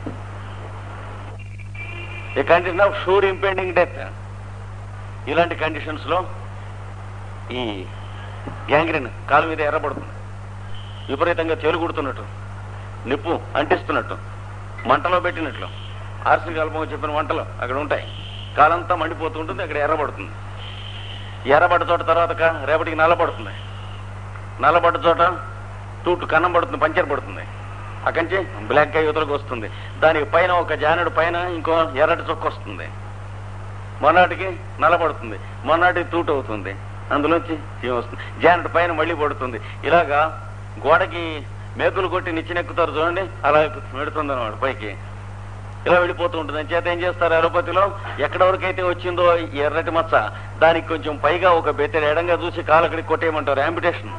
ఈ condition of sure impending death ఇలాంటి కండిషన్స్ లో ఈ గ్యాంగ్రీన్ కాలు మీద ఎర్రబడుతుంది విపరీతంగా తేలుగుడుతున్నట్టు నిప్పు అంటిస్తున్నట్టు మంటలో పెట్టినట్లు ఆర్సి కల్పం చెప్పిన వంటలు అక్కడ ఉంటాయి కాలంతా మండిపోతూ ఉంటుంది అక్కడ ఎర్రబడుతుంది ఎర్రబడ్డ చోట తర్వాత క- రేపటికి నల్లబడుతుంది నల్లబడ్డ చోట తూటు కన్నం పడుతుంది పంచర్ పడుతుంది అక్కడి నుంచి బ్లాక్ గా యువతలకు వస్తుంది దానికి పైన ఒక జానెడు పైన ఇంకో ఎర్రటి చొక్క వస్తుంది మొన్నటికి నల్లబడుతుంది మొన్నటికి తూటు అవుతుంది అందులోంచి ఏం వస్తుంది జానెట్ పైన మళ్ళీ పడుతుంది ఇలాగా గోడకి మేకులు కొట్టి నిచ్చినెక్కుతారు చూడండి అలా పెడుతుంది అనమాట పైకి ఇలా వెళ్ళిపోతూ ఉంటుంది అని చేత ఏం చేస్తారు అలోపతిలో ఎక్కడ వరకైతే వచ్చిందో ఈ ఎర్రటి మచ్చ దానికి కొంచెం పైగా ఒక బెత్తెడు ఎడంగా చూసి కాలక్కడికి కొట్టేయమంటారు యాంపిటేషన్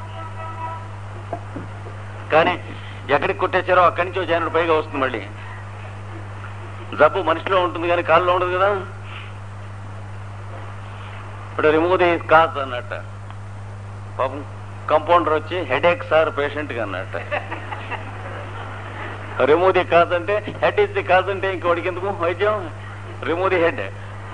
కానీ ఎక్కడికి కొట్టేశారో అక్కడి నుంచి జానుడు పైగా వస్తుంది మళ్ళీ జబ్బు మనిషిలో ఉంటుంది కానీ కాళ్ళలో ఉండదు కదా ఇప్పుడు రిమూవ్ ది కాజ్ అన్నట్ట పాపం కంపౌండర్ వచ్చి హెడేక్ సార్ పేషెంట్ గా అన్నట్ట రిమూవ్ ది కాజ్ అంటే హెడ్ ఇస్ ది కాజ్ అంటే ఇంకోటికి ఎందుకు వైద్యం రిమూవ్ ది హెడ్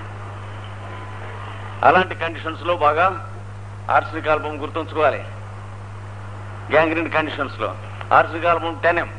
అలాంటి కండిషన్స్ లో బాగా ఆర్సిక్ ఆల్బమ్ గుర్తుంచుకోవాలి గ్యాంగ్రీన్ కండిషన్స్ లో ఆర్సిక్ album ten M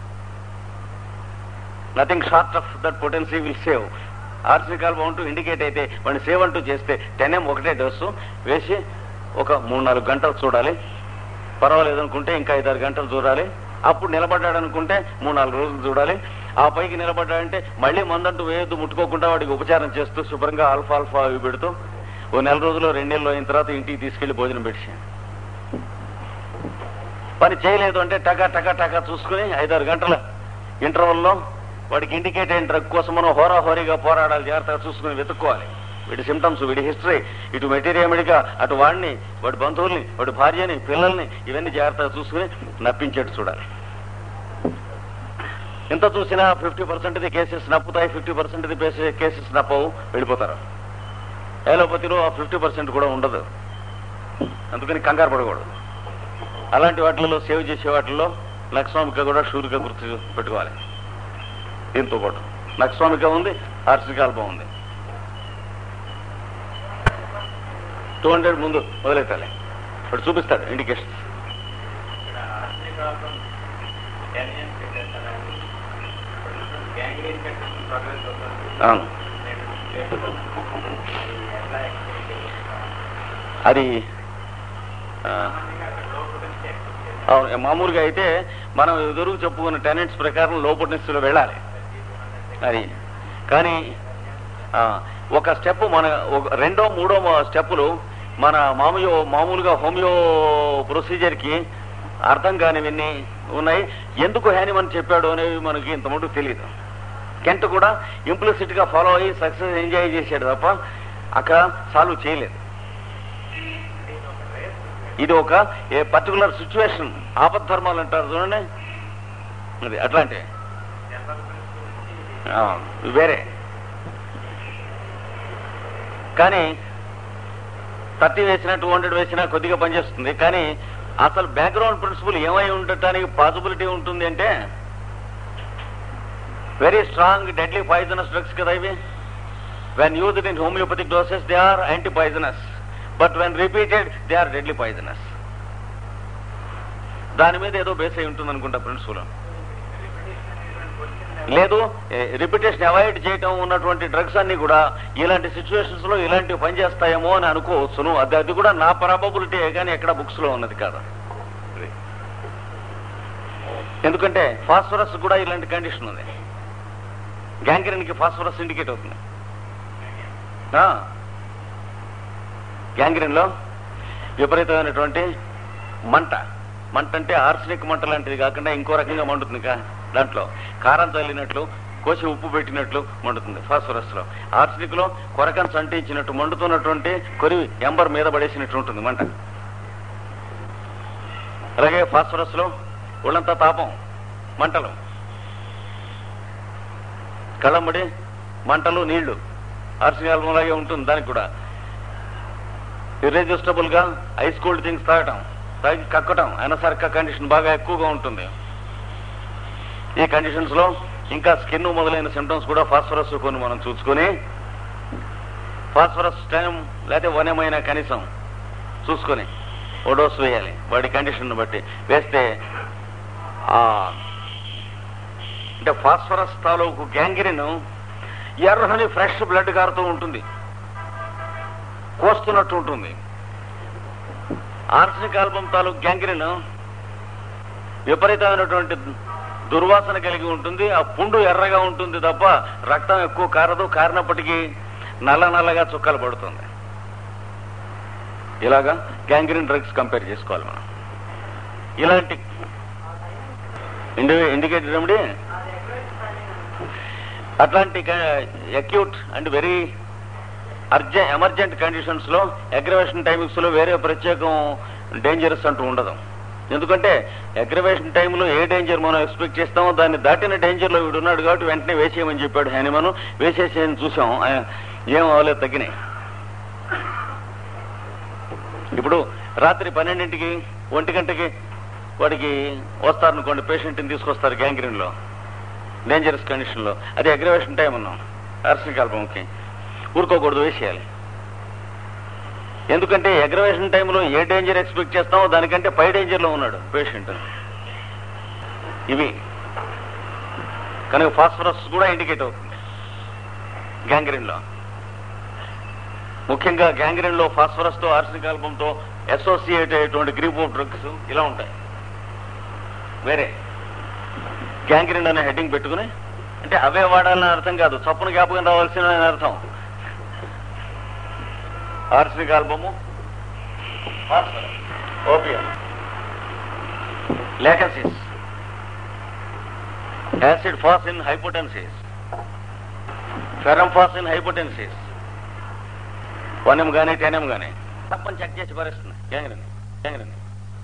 nothing short of that potency will save ఆర్సిక్ ఆల్బమ్ అంటూ ఇండికేట్ అయితే వాడిని సేవ్ అంటూ చేస్తే టెన్ ఎం ఒకటే డోసు వేసి ఒక మూడు నాలుగు గంటలు చూడాలి పర్వాలేదు అనుకుంటే ఇంకా ఐదారు గంటలు చూడాలి అప్పుడు నిలబడ్డాడు అనుకుంటే మూడు నాలుగు రోజులు చూడాలి ఆ పైకి నిలబడ్డాడంటే మళ్ళీ మందంటూ వేయొద్దు ముట్టుకోకుండా వాడికి ఉపచారం చేస్తూ శుభ్రంగా ఆల్ఫా ఆల్ఫా అవి పెడుతూ ఓ నెల రోజులు రెండు నెలలు అయిన తర్వాత ఇంటికి తీసుకెళ్లి భోజనం పెట్టి పని చేయలేదు అంటే టకా టకా టకా చూసుకుని ఐదారు గంటల ఇంటర్వెల్లో వాడికి ఇండికేట్ అయిన డ్రగ్ కోసం మనం హోరాహోరీగా పోరాడాలి జాగ్రత్తగా చూసుకుని వెతుక్కోవాలి వీడి సిమ్టమ్స్ వీడి హిస్టరీ ఇటు మెటీరియల్గా అటు వాడిని వాడి బంధువుల్ని వాడి భార్యని పిల్లల్ని ఇవన్నీ జాగ్రత్తగా చూసుకుని నప్పించేట్టు చూడాలి ఎంత చూసినా ఫిఫ్టీ పర్సెంట్ కేసెస్ నప్పుతాయి ఫిఫ్టీ పర్సెంట్ కేసెస్ నప్పవు వెళ్ళిపోతారు ఏలోపతిలో ఆ ఫిఫ్టీ పర్సెంట్ కూడా ఉండదు అందుకని కంగారు పడకూడదు అలాంటి వాటిల్లో సేవ్ చేసే వాటిల్లో నక్స్వామిక కూడా షూర్గా గుర్తు పెట్టుకోవాలి దీంతో పాటు నక్స్వామిక ఉంది ఆర్సికాల్పం ఉంది టూ హండ్రెడ్ ముందు మొదలెట్టాలి వాడు చూపిస్తాడు ఇండికేషన్ అవును అది ఆ, అవును మామూలుగా అయితే మనం ఎదురు చెప్పుకున్న టెనెంట్స్ ప్రకారం లోపటినిస్తులో వెళ్ళాలి అది కానీ ఆ, ఒక స్టెప్ మన ఒక రెండో మూడో స్టెప్పులు మన మామూలు మామూలుగా హోమియో ప్రొసీజర్కి అర్థం కానివన్నీ ఉన్నాయి ఎందుకు హ్యానిమన్ చెప్పాడు అనేవి మనకి ఇంతమటు తెలియదు కెంట్ కూడా ఇంప్లిసిట్ గా ఫాలో అయ్యి సక్సెస్ ఎంజాయ్ చేశాడు తప్ప అక్కడ సాల్వ్ చేయలేదు ఇది ఒక ఏ పర్టికులర్ సిచ్యువేషన్ ఆపద్ధర్మాలు అంటారు చూడండి అది అట్లాంటివి ఆ, వేరే కానీ థర్టీ వేసినా టూ హండ్రెడ్ వేసినా కొద్దిగా పనిచేస్తుంది కానీ అసలు బ్యాక్గ్రౌండ్ ప్రిన్సిపల్ ఏమై ఉండటానికి పాసిబిలిటీ ఉంటుంది అంటే very strong deadly poisonous drugs కదా ఇవి when used in homoeopathic doses they are anti poisonous but when repeated they are deadly poisonous దాని మీద ఏదో బేస్ అయి ఉంటుంది అనుకుంటా ప్రిన్సిపల్ లేదు రిపిటేషన్ అవాయిడ్ చేయటం ఉన్నటువంటి డ్రగ్స్ అన్ని కూడా ఇలాంటి సిచ్యువేషన్స్ లో ఇలాంటివి పనిచేస్తాయేమో అని అనుకోవచ్చును అది అది కూడా నా ప్రాబబిలిటీ కానీ ఎక్కడ బుక్స్ లో ఉన్నది కాదు ఎందుకంటే ఫాస్ఫరస్ కూడా ఇలాంటి కండిషన్ ఉంది గ్యాంగ్రీన్ కి ఫాస్ఫరస్ ఇండికేట్ అవుతుంది గ్యాంగ్రీన్ లో విపరీతమైనటువంటి మంట మంట అంటే ఆర్సనిక్ మంట లాంటిది కాకుండా ఇంకో రకంగా మండుతుంది కా దాంట్లో కారం చల్లినట్లు కోసి ఉప్పు పెట్టినట్లు మండుతుంది ఫాస్ఫరస్ లో ఆర్సనిక్ లో కొరకన్ సంటించినట్టు మండుతున్నటువంటి కొరివి ఎంబర్ మీద పడేసినట్టు ఉంటుంది మంట అలాగే ఫాస్ఫరస్ లో ఒళ్ళంతా తాపం మంటలు కళ్ళమ్మడి మంటలు నీళ్లు ఆర్సనిక్ లాగే ఉంటుంది దానికి కూడా ఇర్రెజిస్టబుల్ గా ఐస్ కోల్డ్ థింగ్స్ తాగటం తాగి కక్కటం అనసర్క కండిషన్ బాగా ఎక్కువగా ఉంటుంది ఈ కండిషన్స్ లో ఇంకా స్కిన్ మొదలైన సిమ్టమ్స్ కూడా ఫాస్ఫరస్ కొన్ని మనం చూసుకొని ఫాస్ఫరస్ టైం లేకపోతే వనమైన కనీసం చూసుకొని ఓ డోస్ వేయాలి వాడి కండిషన్ బట్టి వేస్తే ఆ అంటే ఫాస్ఫరస్ తాలూకు గ్యాంగ్రీన్ ఎర్రని ఫ్రెష్ బ్లడ్ కారుతూ ఉంటుంది కోస్తున్నట్టు ఉంటుంది ఆర్సనిక్ ఆల్బమ్ తాలూకు గ్యాంగ్రీన్ విపరీతమైనటువంటి దుర్వాసన కలిగి ఉంటుంది ఆ పుండు ఎర్రగా ఉంటుంది తప్ప రక్తం ఎక్కువ కారదు కారినప్పటికీ నల్ల నల్లగా చుక్కలు పడుతుంది ఇలాగా గ్యాంగ్రీన్ డ్రగ్స్ కంపేర్ చేసుకోవాలి మనం ఇలాంటి ఇండి ఇండికేటెడ్ రెమెడీ అట్లాంటి అక్యూట్ అండ్ వెరీ అర్జె ఎమర్జెంట్ కండిషన్స్ లో అగ్రవేషన్ టైమింగ్స్ లో వేరే ప్రత్యేకం డేంజరస్ అంటూ ఉండదు ఎందుకంటే అగ్రవేషన్ టైంలో ఏ డేంజర్ మనం ఎక్స్పెక్ట్ చేస్తామో దాన్ని దాటిన డేంజర్ లో వీడు ఉన్నాడు కాబట్టి వెంటనే వేసేయమని చెప్పాడు హెనిమను వేసేసేయని చూసాం ఆ, ఏం అవ్వలేదు తగ్గినాయి ఇప్పుడు రాత్రి పన్నెండింటికి ఒంటి గంటకి వాడికి వస్తారనుకోండి పేషెంట్ని తీసుకొస్తారు గ్యాంగ్రీన్ లో డేంజరస్ కండిషన్ లో అది అగ్రవేషన్ టైం ఉన్నాం ఆర్సనిక్ ఆల్బమ్కి ఊరుకోకూడదు వేసేయాలి ఎందుకంటే అగ్రవేషన్ టైంలో ఏ డేంజర్ ఎక్స్పెక్ట్ చేస్తామో దానికంటే పై డేంజర్ లో ఉన్నాడు పేషెంట్ ఇవి కనుక ఫాస్ఫరస్ కూడా ఇండికేట్ అవుతుంది గ్యాంగ్రీన్ లో ముఖ్యంగా గ్యాంగ్రీన్ లో ఫాస్ఫరస్ తో ఆర్సనిక్ ఆల్బమ్ తో అసోసియేట్ అయ్యేటువంటి గ్రూప్ ఆఫ్ డ్రగ్స్ ఇలా ఉంటాయి వేరే గ్యాంగ్రీన్ అనే హెడ్డింగ్ పెట్టుకుని అంటే అవే వాడాలని అర్థం కాదు చప్పున జ్ఞాపకం రావాల్సిన అర్థం arsenic album opium lachesis acid phos in hypotension ferrum phos in hypotension one M కానీ టెన్ ఎం కానీ తప్పని చెక్ చేసి పరిస్తుంది గ్యాంగ్రని గ్యాంగ్రని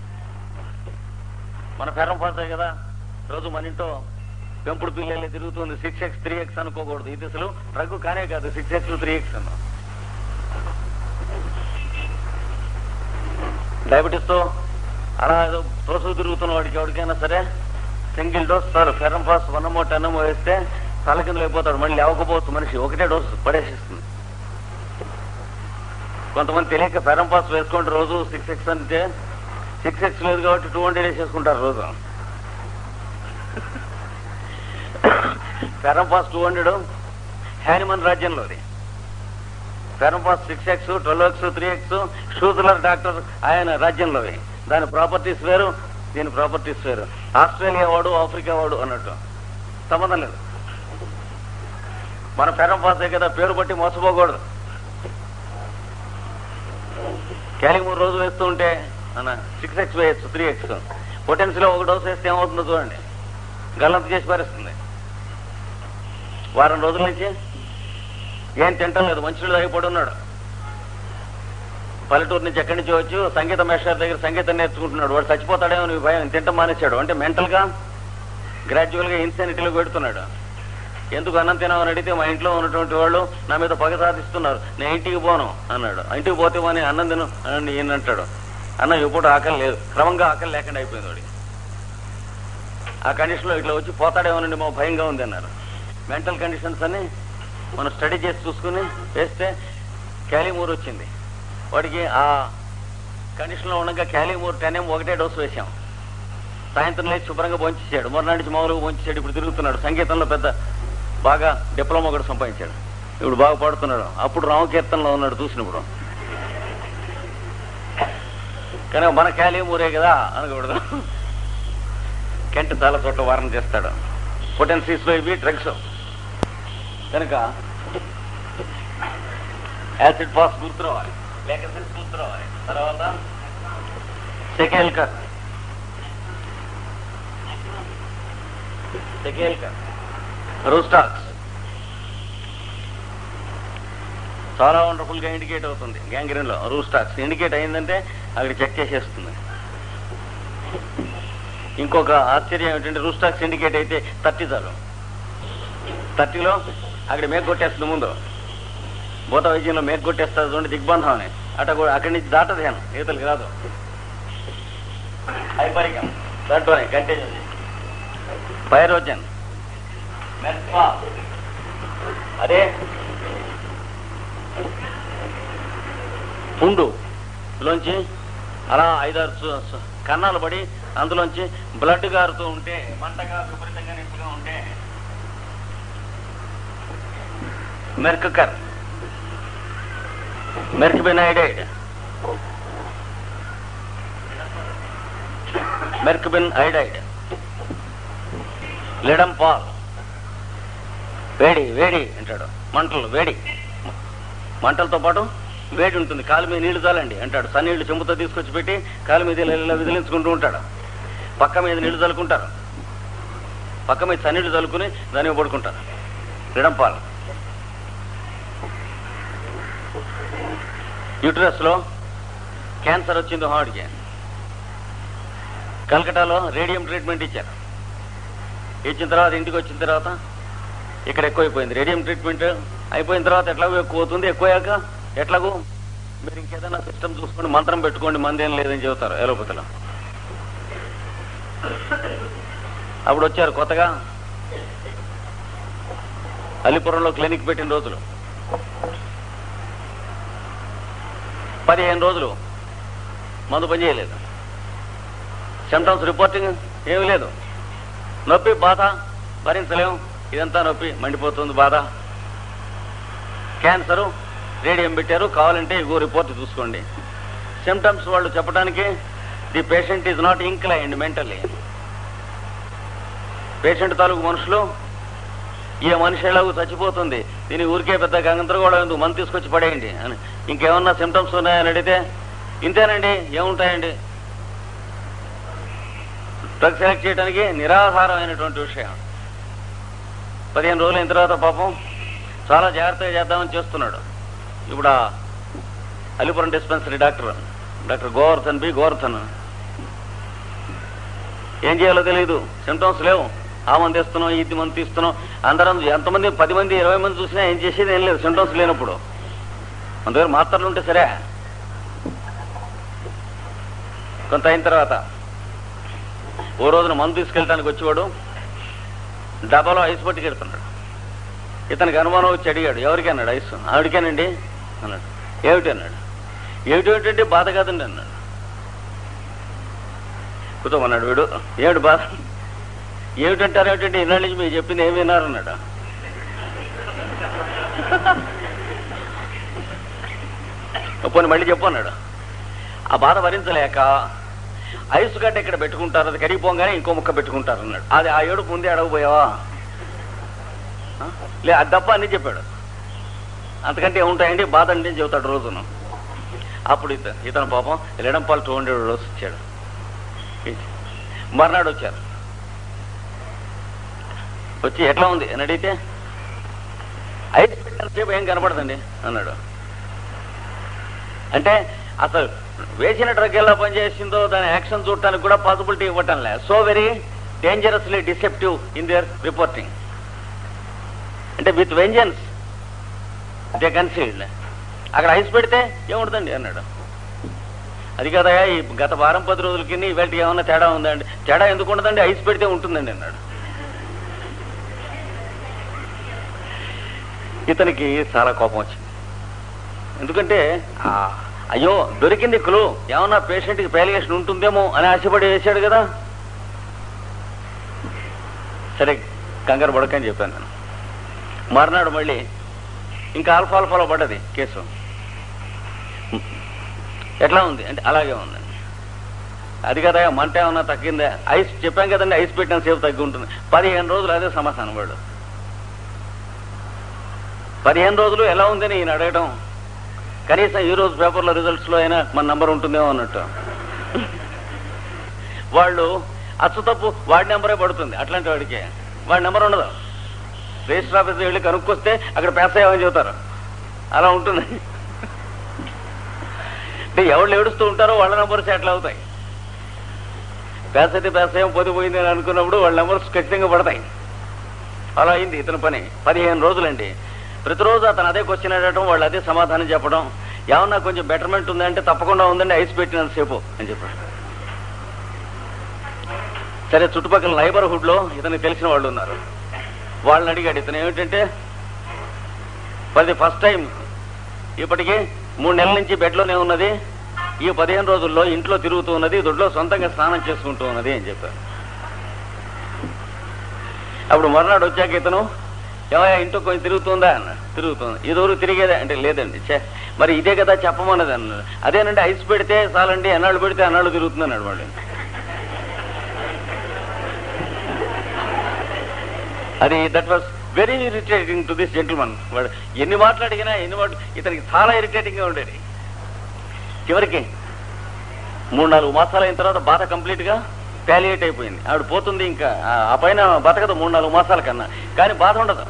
మన ఫెరం ఫాస్ కదా రోజు మన ఇంట్లో పెంపుడు పిల్లలు తిరుగుతుంది సిక్స్ ఎక్స్ త్రీ ఎక్స్ అనుకోకూడదు ఇది అసలు డ్రగ్ కానే కాదు సిక్స్ ఎక్స్ త్రీ ఎక్స్ అన్నా డయాబెటీస్ తో అలా ఏదో తోసు తిరుగుతున్న వాడికి ఎవరికైనా సరే సింగిల్ డోస్ చాలు ఫెరం ఫాస్ వన్ అమ్మో టెన్ అమ్మో వేస్తే తల కింద అయిపోతాడు మళ్ళీ లేవకపోవచ్చు మనిషి ఒకటే డోసు పడేసిస్తుంది కొంతమంది తెలియక ఫెరం పాస్ వేసుకోండి రోజు సిక్స్ ఎక్స్ అంటే సిక్స్ ఎక్స్ లేదు కాబట్టి టూ హండ్రెడ్ వేసేసుకుంటారు రోజు ferrum phos two hundred Hahnemann రాజ్యంలోది ferrum phos six X twelve X three X Schuessler doctor ఆయన రాజ్యంలోవి దాని ప్రాపర్టీస్ వేరు దీని ప్రాపర్టీస్ వేరు ఆస్ట్రేలియా వాడు ఆఫ్రికా వాడు అన్నట్టు సంబంధం లేదు మన ఫెరం పాసే కదా పేరు బట్టి మోసపోకూడదు క్యాలింగ్ మూడు రోజు వేస్తూ ఉంటే అన్న సిక్స్ ఎక్స్ వేయచ్చు త్రీ ఎక్స్ పొటెన్షియల్ ఒక డోస్ వేస్తే ఏమవుతుందో చూడండి గల్లంత చేసి పారేస్తుంది వారం రోజుల నుంచి ఏం తింటం లేదు మంచినీళ్ళు తాగిపోయి ఉన్నాడు పల్లెటూరు నుంచి ఎక్కడి నుంచి వచ్చి సంగీత మేస్టర్ దగ్గర సంగీతం నేర్చుకుంటున్నాడు వాడు చచ్చిపోతాడేమో నీ భయం తింటం మానేశాడు అంటే మెంటల్ గా గ్రాడ్యువల్ గా ఇన్సానిటీలో పెడుతున్నాడు ఎందుకు అన్నం తినామని అడిగితే మా ఇంట్లో ఉన్నటువంటి వాళ్ళు నా మీద పగ సాధిస్తున్నారు నేను ఇంటికి పోను అన్నాడు ఇంటికి పోతే అని అన్నం తిను అని ఈయన అంటాడు అన్న ఇప్పుడు ఆకలి లేదు క్రమంగా ఆకలి లేకుండా అయిపోయింది వాడికి ఆ కండిషన్ లో ఇట్లా వచ్చి పోతాడేమోనండి మా భయంగా ఉంది అన్నారు మెంటల్ కండిషన్స్ అని మనం స్టడీ చేసి చూసుకుని వేస్తే క్యాలిమూర్ వచ్చింది వాడికి ఆ కండిషన్ లో ఉండగా క్యాలిమూర్ టెన్ ఎం ఒకటే డోసు వేశాం సాయంత్రం లేచి శుభ్రంగా భోంచేసాడు మొన్న నుంచి మామూలుగా భోంచేసాడు ఇప్పుడు తిరుగుతున్నాడు సంగీతంలో పెద్ద బాగా డిప్లొమా కూడా సంపాదించాడు ఇప్పుడు బాగా పాడుతున్నాడు అప్పుడు రామకీర్తనలో ఉన్నాడు చూసినప్పుడు కనుక మన క్యాలియం ఊరే కదా అనకూడదు కెంట్ చాలా చోట్ల వారణ చేస్తాడు పొటెన్సీస్ లో ఇవి డ్రగ్స్ కనుక యాసిడ్ ఫాస్ గుర్తురావాలి లేక గుర్తురావాలి తర్వాత సెకేల్కర్ సెకేల్కర్ రూస్టాక్స్ చాలా వండర్ఫుల్ గా ఇండికేట్ అవుతుంది గ్యాంగ్రీన్ లో రూస్టాక్స్ ఇండికేట్ అయిందంటే అక్కడ చెక్ చేసేస్తుంది ఇంకొక ఆశ్చర్యం ఏమిటంటే రూస్టాక్స్ ఇండికేట్ అయితే థర్టీ చాలు థర్టీలో అక్కడ మేక్ కొట్టేస్తుంది ముందు భూత వైద్యంలో మేక్ కొట్టేస్తుంది చూడండి దిగ్బంధం అని అట కూడా అక్కడి నుంచి దాటది ధ్యానం ఈతలకి రాదు హైపరికం దాంట్లోనే కంటిన్యూ పైరోజన్ మెర్ఫా అదే పుండు లోంచి అలా ఐదారు సు- సు- కన్నాలు పడి అందులోంచి బ్లడ్ గారుతూ ఉంటే మంటగా విపరీతంగా నిప్పుగా ఉంటే మెర్కర్ మెర్క్బినైడైడ్ మెర్క్బిన్ ఐడైడ్ లిడం పాల్ వేడి వేడి అంటాడు మంటలు వేడి మంటలతో పాటు వేడి ఉంటుంది కాలు మీద నీళ్లు చాలండి అంటాడు సన్నీళ్లు చెంబుతో తీసుకొచ్చి పెట్టి కాలు మీద ఇలా ఇలా విదిలించుకుంటూ ఉంటాడు పక్క మీద నీళ్లు చల్లుకుంటారు పక్క మీద సన్నీళ్లు చల్లుకుని దాని మీద పడుకుంటారు లిడం పాల్ యూట్రస్ లో క్యాన్సర్ వచ్చింది హార్ట్కి కలకటాలో రేడియం ట్రీట్మెంట్ ఇచ్చారు ఇచ్చిన తర్వాత ఇంటికి వచ్చిన తర్వాత ఇక్కడ ఎక్కువైపోయింది రేడియం ట్రీట్మెంట్ అయిపోయిన తర్వాత ఎట్లాగో ఎక్కువ అవుతుంది ఎక్కువయ్యాక ఎట్లాగో మీరు ఇంకేదైనా సిస్టమ్ చూసుకోండి మంత్రం పెట్టుకోండి మందేం లేదని చెబుతారు ఎలోపతిలో అప్పుడు వచ్చారు కొత్తగా అలిపురంలో క్లినిక్ పెట్టిన రోజులు పదిహేను రోజులు మందు పని చేయలేదు సిమ్టమ్స్ రిపోర్టింగ్ ఏమీ లేదు నొప్పి బాధ భరించలేం ఇదంతా నొప్పి మండిపోతుంది బాధ క్యాన్సరు రేడియం పెట్టారు కావాలంటే ఇగో రిపోర్ట్ చూసుకోండి సిమ్టమ్స్ వాళ్ళు చెప్పడానికి the patient is not inclined mentally patient తాలూకు మనుషులు ఈ మనిషి ఎలాగో చచ్చిపోతుంది దీని ఊరికే పెద్ద గంగంతరగోళం ఎందుకు మందు తీసుకొచ్చి పడేయండి అని ఇంకేమన్నా సిమ్టమ్స్ ఉన్నాయని అడిగితే ఇంతేనండి ఏముంటాయండి డ్రగ్ సెలెక్ట్ చేయడానికి నిరాధారమైనటువంటి విషయం పదిహేను రోజులు అయిన తర్వాత పాపం చాలా జాగ్రత్తగా చేద్దామని చేస్తున్నాడు ఇప్పుడు ఆ Alipuram dispensary doctor doctor Govardhan B Govardhan ఏం చేయాలో తెలియదు సిమ్టమ్స్ లేవు ఆ మంది ఇస్తున్నాం ఇది మంది ఇస్తున్నాం అందరం ఎంతమంది పది మంది ఇరవై మంది చూసినా ఏం చేసేది ఏం లేదు సిమ్టమ్స్ లేనప్పుడు మన దగ్గర మాత్రలు ఉంటే సరే కొంత అయిన తర్వాత ఓ రోజున మందు తీసుకెళ్ళడానికి వచ్చేవాడు డబ్బాలో ఐస్ పట్టుకెడుతున్నాడు ఇతనికి అనుమానం వచ్చి అడిగాడు ఎవరికి అన్నాడు ఐస్ ఆవిడికేనండి అన్నాడు ఏమిటి అన్నాడు ఏమిటి ఏమిటంటే బాధ కాదండి అన్నాడు కూర్చోమన్నాడు వీడు ఏమిటి బాధ ఏమిటంటారు ఏమిటంటే ఇన్నాళ్ళ నుంచి మీరు చెప్పింది ఏమి విన్నారన్నాడు పోనీ మళ్ళీ చెప్పు అన్నాడు ఆ బాధ భరించలేక ఐస్ గడ్డ ఇక్కడ పెట్టుకుంటారు అది కరిగిపోగానే ఇంకో ముక్క పెట్టుకుంటారు అన్నాడు అది ఆ ఏడుపు ముందే అడగపోయావా ఆ? లే అది తప్ప అని చెప్పాడు అంతకంటే ఏముంటాయండి బాధ అంటే అని చెబుతాడు రోజును అప్పుడు ఇత ఇతను పాపం ఎలడంపాలు టూ హండ్రెడ్ రోజు ఇచ్చాడు మర్నాడు వచ్చారు వచ్చి ఎట్లా ఉంది అని అడిగితే ఐస్ పెట్టినంతసేపు ఏం కనపడదండి అన్నాడు అంటే అసలు వేసిన డ్రగ్ ఎలా పనిచేసిందో దాని యాక్షన్ చూడటానికి కూడా పాసిబిలిటీ ఇవ్వటం లే so very dangerously deceptive in their reporting అంటే విత్ వెంజన్స్ దే కన్సీల్డ్ అక్కడ ఐస్ పెడితే ఏముంటుందండి అన్నాడు అది కదా ఈ గత వారం పది రోజులకి ఇవాళకి ఏమన్నా తేడా ఉందండి తేడా ఎందుకు ఉండదండి ఐస్ పెడితే ఉంటుందండి అన్నాడు ఇతనికి చాలా కోపం వచ్చింది ఎందుకంటే ఆ, అయ్యో దొరికింది క్లూ ఏమన్నా పేషెంట్కి పేలిగేషన్ ఉంటుందేమో అని ఆశపడి వేశాడు కదా సరే కంగారు పడకని చెప్పాను నేను మర్నాడు మళ్ళీ ఇంకా ఆల్ఫా ఆల్ఫాలో పడ్డది కేసు ఎట్లా ఉంది అంటే అలాగే ఉందండి అది కదా మంట ఏమన్నా తగ్గిందా ఐస్ చెప్పాం కదండి ఐస్ పెట్టిన సేపు తగ్గి ఉంటుంది పదిహేను రోజులు అదే సమాధానం వాడు పదిహేను రోజులు ఎలా ఉందని ఈయన అడగడం కనీసం ఈ రోజు పేపర్లో రిజల్ట్స్ లో అయినా మన నంబర్ ఉంటుందేమో అన్నట్టు వాళ్ళు అచ్చు తప్పు వాడి నెంబరే పడుతుంది అట్లాంటి వాడికి వాడి నెంబర్ ఉండదు రిజిస్టర్ ఆఫీస్ వెళ్ళి కనుక్కొస్తే అక్కడ పేస అయ్యామని చెబుతారు అలా ఉంటుంది అంటే ఎవరు ఏడుస్తూ ఉంటారో వాళ్ళ నెంబర్స్ ఎట్లా అవుతాయి పేస అయితే పేస ఏం పోతే అని అనుకున్నప్పుడు వాళ్ళ నెంబర్స్ ఖచ్చితంగా పడతాయి అలా అయింది ఇతని పని పదిహేను రోజులండి ప్రతిరోజు అతను అదే క్వశ్చన్ అడగటం వాళ్ళు అదే సమాధానం చెప్పడం ఏమన్నా కొంచెం బెటర్మెంట్ ఉందంటే తప్పకుండా ఉందండి ఐస్ పెట్టినంతసేపు అని చెప్పాడు సరే చుట్టుపక్కల నైబర్హుడ్ లో ఇతనికి తెలిసిన వాళ్ళు ఉన్నారు వాళ్ళని అడిగాడు ఇతను ఏమిటంటే పది ఫస్ట్ టైం ఇప్పటికి మూడు నెలల నుంచి బెడ్లోనే ఉన్నది ఈ పదిహేను రోజుల్లో ఇంట్లో తిరుగుతూ ఉన్నది దొడ్లో సొంతంగా స్నానం చేసుకుంటూ ఉన్నది అని చెప్పారు అప్పుడు మర్నాడు వచ్చాక ఇతను ఏమయ్యా ఇంట్లో కొంచెం తిరుగుతుందా అన్న తిరుగుతుంది ఇదోరు తిరిగేదే అంటే లేదండి ఛే మరి ఇదే కదా చెప్పమన్నది అన్నాడు అదేనండి ఐస్ పెడితే చాలండి ఎన్నాళ్ళు పెడితే అన్నాళ్ళు తిరుగుతుంది అన్నాడు వాడు అది that was very irritating to this gentleman వాడు ఎన్ని మాటలు అడిగినా ఎన్ని మాటలు ఇతనికి చాలా ఇరిటేటింగ్ గా ఉండేది చివరికి మూడు నాలుగు మాసాలు అయిన తర్వాత బాధ కంప్లీట్ గా ప్యాలియేట్ అయిపోయింది ఆవిడ పోతుంది ఇంకా ఆ- ఆ పైన బతకదు మూడు నాలుగు మాసాల కన్నా కానీ బాధ ఉండదు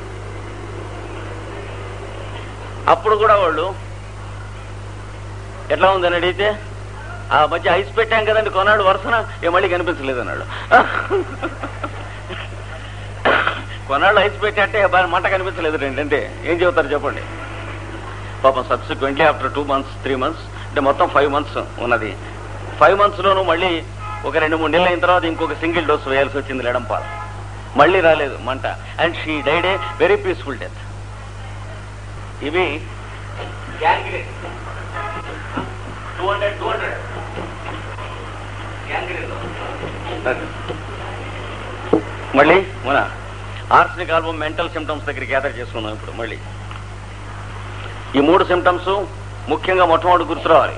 అప్పుడు కూడా వాళ్ళు ఎట్లా ఉందని అడిగితే ఆ మధ్య ఐస్ పెట్టాం కదండి కొన్నాడు వరుసన ఏ మళ్ళీ కనిపించలేదు అన్నాడు కొన్నాళ్ళు ఐస్ పెట్టాటే బా- మంట కనిపించలేదు ఏంటంటే ఏం చెబుతారు చెప్పండి పాపం subsequently after two months three months అంటే మొత్తం ఫైవ్ మంత్స్ ఉన్నది ఫైవ్ మంత్స్ లోను మళ్ళీ ఒక రెండు మూడు నెలలు అయిన తర్వాత ఇంకొక సింగిల్ డోస్ వేయాల్సి వచ్చింది లెడంపాల మళ్ళీ రాలేదు మంట and she died a very peaceful death ఇవి టూ హండ్రెడ్ టూ హండ్రెడ్ మళ్ళీ మన ఆర్సనిక్ ఆల్బమ్ మెంటల్ సిమ్టమ్స్ దగ్గర గ్యాదర్ చేసుకున్నాం ఇప్పుడు మళ్ళీ ఈ మూడు సిమ్టమ్స్ ముఖ్యంగా మొట్టమొదటి గుర్తురావాలి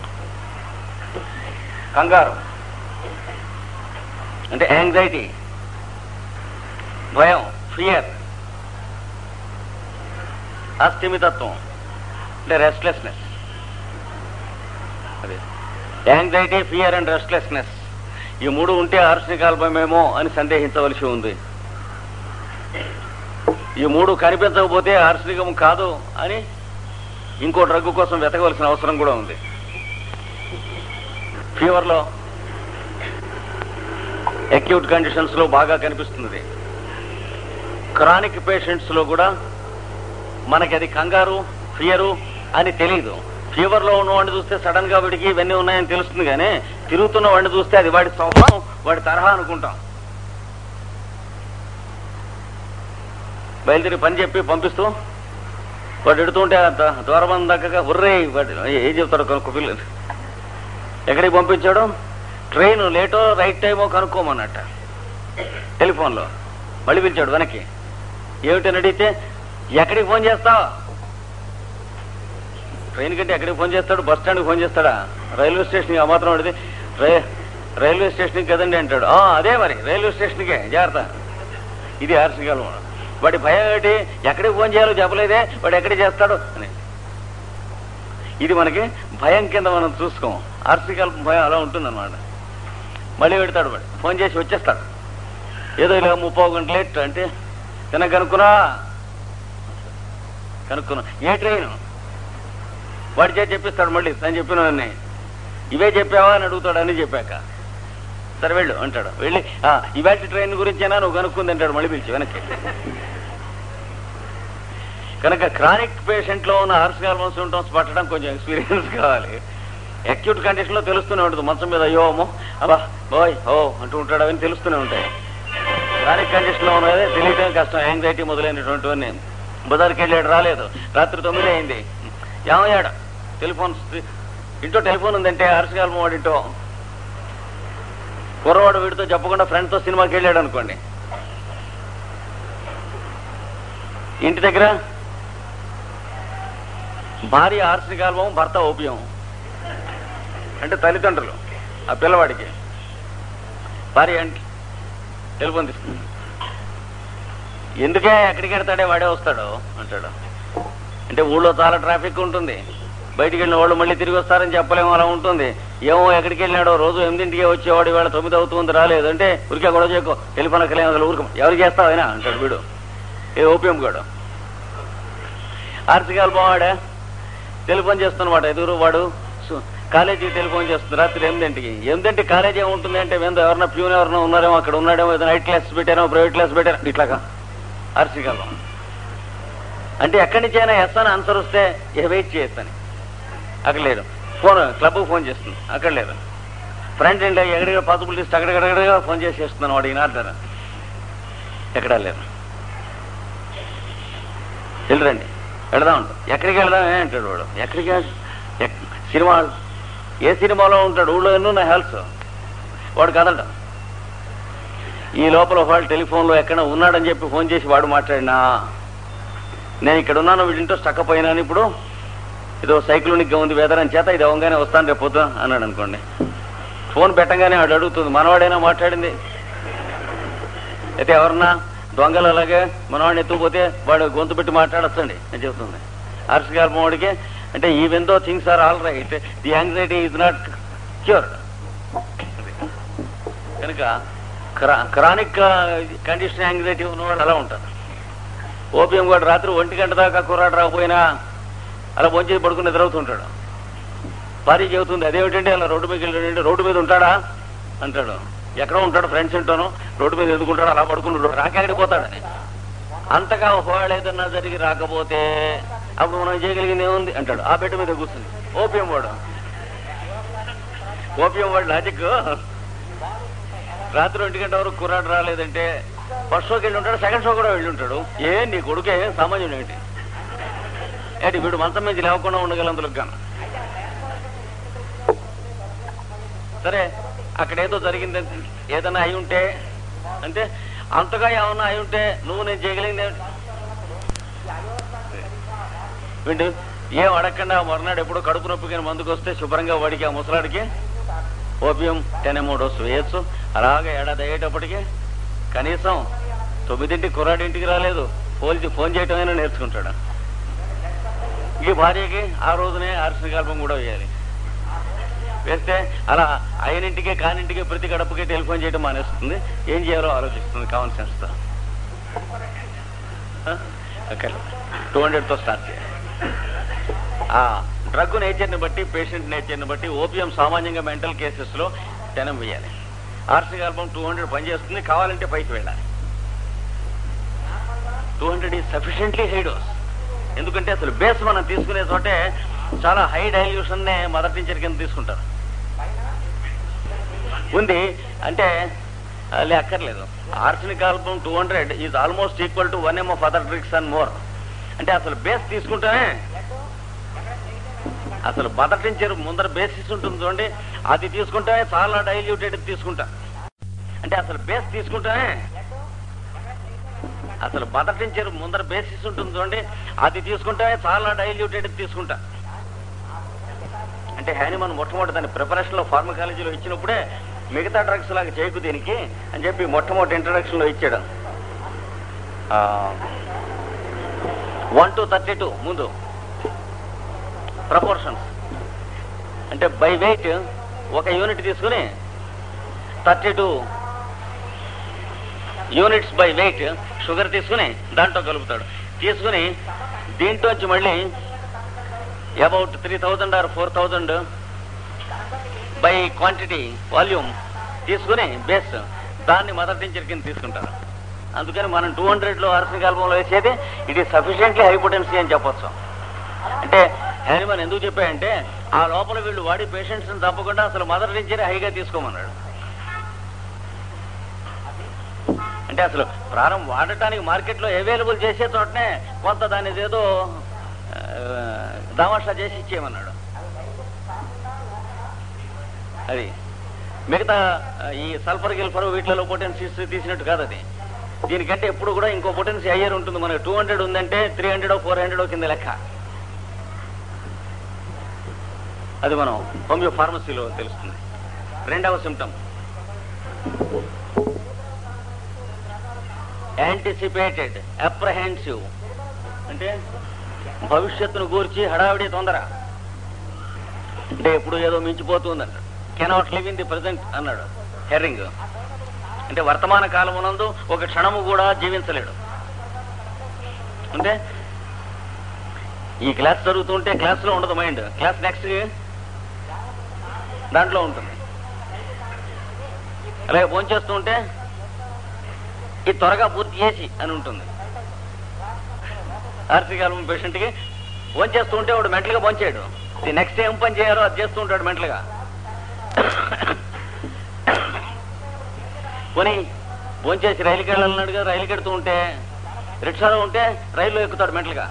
కంగారు అంటే యాంగ్జైటీ భయం ఫియర్ అస్థిమితత్వం అంటే రెస్ట్లెస్నెస్ అదే యాంగ్జైటీ ఫియర్ అండ్ రెస్ట్లెస్నెస్ ఈ మూడు ఉంటే ఆర్సనిక్ ఆల్బమేమో అని సందేహించవలసి ఉంది ఈ మూడు కనిపించకపోతే ఆర్సనికం కాదు అని ఇంకో డ్రగ్ కోసం వెతకవలసిన అవసరం కూడా ఉంది ఫీవర్లో అక్యూట్ కండిషన్స్ లో బాగా కనిపిస్తుంది క్రానిక్ పేషెంట్స్ లో కూడా మనకి అది కంగారు ఫియరు అని తెలియదు ఫీవర్ లో ఉన్న వాడిని చూస్తే సడన్ గా వీడికి ఇవన్నీ ఉన్నాయని తెలుస్తుంది కానీ తిరుగుతున్న వాడిని చూస్తే అది వాడి స్వభావం వాడి తరహా అనుకుంటాం బయలుదేరి పని చెప్పి పంపిస్తూ వాడు ఎడుతుంటే ద్వారబంధం దగ్గర ఉర్రే వాడు ఏం చెప్తాడు కనుక్కో పిల్లలు ఎక్కడికి పంపించాడు ట్రైన్ లేటో రైట్ టైమో కనుక్కోమన్నట్ట టెలిఫోన్లో మళ్ళీ పిలిచాడు వెనక్కి ఏమిటని అడిగితే ఎక్కడికి ఫోన్ చేస్తావు ట్రైన్ కంటే ఎక్కడికి ఫోన్ చేస్తాడు బస్ స్టాండ్కి ఫోన్ చేస్తాడా రైల్వే స్టేషన్కి ఆ మాత్రం అడిగితే రై రైల్వే స్టేషన్కి కదండి అంటాడు "ఆ, అదే మరి రైల్వే స్టేషన్కే జాగ్రత్త ఇది ఆర్సికాలం వాడి భయం ఏంటి ఎక్కడికి ఫోన్ చేయాలో చెప్పలేదే వాడు ఎక్కడికి చేస్తాడు అని ఇది మనకి భయం కింద మనం చూసుకోం ఆర్సికల్ భయం అలా ఉంటుందన్నమాట మళ్ళీ పెడతాడు వాడు ఫోన్ చేసి వచ్చేస్తాడు ఏదో ఇలా ముప్పై గంట లేట్ అంటే తిన కనుక్కున్నా కనుక్కున్నా ఏ ట్రైన్ వాడి చేసి చెప్పిస్తాడు మళ్ళీ తను చెప్పినవన్నీ ఇవే చెప్పావా అని అడుగుతాడు అని చెప్పాక సరే వెళ్ళు అంటాడు వెళ్ళి "ఆ, ఇవాటి ట్రైన్ గురించేనా నువ్వు కనుక్కుంది అంటాడు మళ్ళీ పిలిచి వెనక్కి కనుక క్రానిక్ పేషెంట్ లో ఉన్న హార్స్గాల్మోన్ సింటమ్స్ పట్టడం కొంచెం ఎక్స్పీరియన్స్ కావాలి అక్యూట్ కండిషన్ లో తెలుస్తూనే ఉంటుంది మంచం మీద అయ్యో అమ్మో అబ్బా బాయ్ ఓ అంటూ ఉంటాడు అవన్నీ తెలుస్తూనే ఉంటాయి క్రానిక్ కండిషన్ లో ఉన్నది తెలియటం కష్టం యాంగ్జైటీ మొదలైనటువంటివన్నీ బజార్కి వెళ్ళాడు రాలేదు రాత్రి తొమ్మిది అయింది ఏమయ్యాడు టెలిఫోన్ ఇంట్లో టెలిఫోన్ ఉందంటే హార్స్గాల్మో వాడి ఇంటో కుర్రవాడు వీడితో చెప్పకుండా ఫ్రెండ్తో సినిమాకి వెళ్ళాడు అనుకోండి ఇంటి దగ్గర భార్య ఆర్సికాల్మం భర్త ఓపియం అంటే తల్లిదండ్రులు ఆ పిల్లవాడికి భార్య అంటే టెలిఫోన్ తీసుకుంది ఎందుకే ఎక్కడికి వెళ్తాడే వాడే వస్తాడు అంటాడు అంటే ఊళ్ళో చాలా ట్రాఫిక్ ఉంటుంది బయటికి వెళ్ళిన వాళ్ళు మళ్ళీ తిరిగి వస్తారని చెప్పలేము అలా ఉంటుంది ఏమో ఎక్కడికి వెళ్ళినాడో రోజు ఎనిమిదింటికే వచ్చేవాడు ఇవాళ తొమ్మిది అవుతుంది రాలేదు అంటే ఉరికే గొడవ చేయకో టెలిఫోన్ అక్కలేము అసలు ఊరుకో ఎవరు చేస్తావు అయినా అంటాడు వీడు ఏ ఓపియం గాడు ఆర్సికాలు బావాడా టెలిఫోన్ చేస్తున్నమాట ఎదురు వాడు సు- కాలేజీకి టెలిఫోన్ చేస్తుంది రాత్రి ఎనిమిదింటికి ఎనిమిదింటి కాలేజీ ఏముంటుంది అంటే ఏందో ఎవరన్నా ప్యూన్ ఎవరన్నా ఉన్నారేమో అక్కడ ఉన్నాడేమో ఏదో నైట్ క్లాస్ పెట్టారేమో ప్రైవేట్ క్లాస్ పెట్టారు ఇట్లాగా ఆర్సికాలు అంటే ఎక్కడి నుంచి అయినా ఎస్ అని ఆన్సర్ వస్తే ఇక వెయిట్ చేయొచ్చని అక్కడ లేదు ఫోన్ క్లబ్కి ఫోన్ చేస్తుంది అక్కడ లేదు ఫ్రెండ్ ఏంటి ఎక్కడికి పాసిబిలిటీస్ అక్కడెక్కడగా ఫోన్ చేసి చేస్తున్నాను వాడు ఈనార్థన ఎక్కడా లేదు వెళ్ళరండి వెళదాం అంటాడు ఎక్కడికి వెళదాం ఏ అంటాడు వాడు ఎక్కడికి వెళ్- ఎక్- సినిమా ఏ సినిమాలో ఉంటాడు ఊళ్ళో ఎన్నో నా హెల్త్ వాడు కదలడం ఈ లోపల వాళ్ళు టెలిఫోన్లో ఎక్కడ ఉన్నాడని చెప్పి ఫోన్ చేసి వాడు మాట్లాడినా నేను ఇక్కడ ఉన్నాను వీడింటో స్టక్ పోయినాను ఇప్పుడు ఇదో సైక్లోనిక్గా ఉంది వెదర్ అని చేత ఇది అవ్వగానే వస్తాను రేపు పొద్దున అన్నాడు అనుకోండి ఫోన్ పెట్టగానే వాడు అడుగుతుంది మనవాడైనా మాట్లాడింది అయితే ఎవరన్నా దొంగలు అలాగే మనవాడిని ఎత్తుకుపోతే వాడు గొంతు పెట్టి మాట్లాడొచ్చండి అని చెప్తుంది హర్షగాల్ మోడికి అంటే even though things are all right the anxiety is not cure కనుక క్రానిక్ కండిషన్ యాంగ్జైటీ ఉన్నవాడు అలా ఉంటారు ఓపియం కూడా రాత్రి ఒంటి గంట దాకా కుర్రాడు రాకపోయినా అలా భోంచేసి పడుకుని నిద్రవుతుంటాడు భార్య చెబుతుంది అదేమిటంటే అలా రోడ్డు మీద వెళ్ళాడంటే రోడ్డు మీద ఉంటాడా అంటాడు ఎక్కడో ఉంటాడు ఫ్రెండ్స్ ఉంటాను రోడ్డు మీద ఎదుర్కొంటాడు అలా పడుకుని రాకెక్కడికి పోతాడని అంతగా ఒకవేళ ఏదన్నా జరిగి రాకపోతే అప్పుడు మనం చేయగలిగింది ఏముంది అంటాడు ఆ బెడ్ మీద కూర్చుంది ఓపియం వాడు ఓపియం వాడు లాజిక్ రాత్రి ఒంటి గంట వరకు కుర్రాడు రాలేదంటే ఫస్ట్ షోకి వెళ్ళి ఉంటాడు సెకండ్ షో కూడా వెళ్ళి ఉంటాడు ఏ నీ కొడుకే సామాన్యుడు ఏంటి ఏంటి వీడు మంచం మీద లేవకుండా ఉండగలందులకు గాను సరే అక్కడ ఏదో జరిగింది ఏదైనా అయి ఉంటే అంటే అంతగా ఏమన్నా అయి ఉంటే నువ్వు నేను చేయగలిగింది ఏమిటి? వీడు ఏం అడగకుండా మర్నాడు ఎప్పుడో కడుపు నొప్పి కానీ మందుకు వస్తే శుభ్రంగా వాడికి ఆ ముసలాడికి ఓపియం టెన్ ఎంఓ డోస్ వేయచ్చు అలాగే ఏడాది అయ్యేటప్పటికి కనీసం తొమ్మిదింటికి కుర్రాడింటికి రాలేదు పోల్చి ఫోన్ చేయటమైనా నేర్చుకుంటాడు ఈ భార్యకి ఆ రోజునే ఆర్సనికల్పం కూడా వేయాలి వేస్తే అలా అయినింటికే కానింటికే ప్రతి గడపకి టెలిఫోన్ చేయడం మానేస్తుంది ఏం చేయాలో ఆలోచిస్తుంది కామన్ సెన్స్తో ఓకే టూ హండ్రెడ్తో స్టార్ట్ చేయాలి ఆ డ్రగ్ నేచర్ని బట్టి పేషెంట్ నేచర్ని బట్టి ఓపియం సామాన్యంగా మెంటల్ కేసెస్లో జనం వేయాలి ఆర్సిక్ ఆల్బమ్ టూ హండ్రెడ్ పనిచేస్తుంది కావాలంటే పైకి వెళ్ళాలి two hundred is sufficiently high dose ఎందుకంటే అసలు బేస్ మనం తీసుకునే చోటే చాలా హై డైల్యూషన్నే మదర్ టీచర్ కింద తీసుకుంటారు ఉంది అంటే ఆ, లే అక్కర్లేదు arsenic album two hundred is almost equal to one M of other drugs and more అంటే అసలు బేస్ తీసుకుంటానే అసలు మదర్ టీచర్ ముందర బేసిస్ ఉంటుంది చూడండి అది తీసుకుంటానే చాలా డైల్యూటెడ్ తీసుకుంటా అంటే అసలు బేస్ తీసుకుంటానే అసలు మదర్ టీచర్ ముందర బేసిస్ ఉంటుంది చూడండి అది తీసుకుంటానే చాలా డైల్యూటెడ్ తీసుకుంటా అంటే హ్యానిమన్ మొట్టమొదటి దాని ప్రిపరేషన్ లో ఫార్మకాలజీలో ఇచ్చినప్పుడే మిగతా డ్రగ్స్ లాగా చేయకు దీనికి అని చెప్పి మొట్టమొదటి ఇంట్రడక్షన్ లో ఇచ్చాడు వన్ టు థర్టీ టూ ముందు ప్రపోర్షన్స్ అంటే బై వెయిట్ ఒక యూనిట్ తీసుకుని thirty two units by weight sugar తీసుకుని దాంట్లో కలుపుతాడు తీసుకుని దీంట్లోంచి మళ్ళీ about three thousand or four thousand by quantity volume తీసుకుని బేస్ దాన్ని మదర్ టీచర్ కింద తీసుకుంటారు అందుకని మనం టూ హండ్రెడ్లో ఆర్సనిక్ ఆల్బంలో వేసేది ఇది సఫిషియెంట్లీ హైపోటెన్సీ అని చెప్పొచ్చు అంటే హ్యానిమన్ ఎందుకు చెప్పాయంటే ఆ లోపల వీళ్ళు వాడి పేషెంట్స్ని తప్పకుండా అసలు మదర్ టీచరే హైగా తీసుకోమన్నాడు అంటే అసలు ప్రారంభం వాడటానికి మార్కెట్లో అవైలబుల్ చేసే చోటనే కొంత దాని ఏదో దామాషా చేసి ఇచ్చేయమన్నాడు అది మిగతా ఆ, ఈ సల్ఫర్ గిల్ఫర్ వీటిలో పొటెన్సీస్ తీసినట్టు కాదు అది దీనికంటే ఎప్పుడు కూడా ఇంకో పొటెన్సీ హయ్యర్ ఉంటుంది మనకి టూ హండ్రెడ్ ఉందంటే త్రీ హండ్రెడ్ ఫోర్ హండ్రెడ్ కింద లెక్క అది మనం హోమియో ఫార్మసీలో తెలుస్తుంది రెండవ సిమ్టమ్ యాంటిసిపేటెడ్ అప్రహెన్సివ్ అంటే భవిష్యత్తును గూర్చి హడావిడి తొందర అంటే ఎప్పుడు ఏదో మించిపోతుందంట cannot live in the present అన్నాడు హెర్రింగ్ అంటే వర్తమాన కాలమునందు ఒక క్షణము కూడా జీవించలేడు అంటే ఈ క్లాస్ జరుగుతుంటే క్లాస్లో ఉండదు మైండ్ క్లాస్ నెక్స్ట్ దాంట్లో ఉంటుంది అలాగే భోంచేస్తూ ఉంటే ఇది త్వరగా పూర్తి చేసి అని ఉంటుంది ఆర్సిక్ ఆల్బమ్ పేషెంట్కి భోంచేస్తూ ఉంటే వాడు మెంటల్గా భోంచేయడు నెక్స్ట్ ఏం పని చేయాలో అది చేస్తూ ఉంటాడు మెంటల్గా పోనీ భోంచేసి రైలుకి వెళ్ళాలన్నాడు కదా రైలుకి వెడుతూ ఉంటే రిక్షాలో ఉంటే రైల్లో ఎక్కుతాడు మెంటల్గా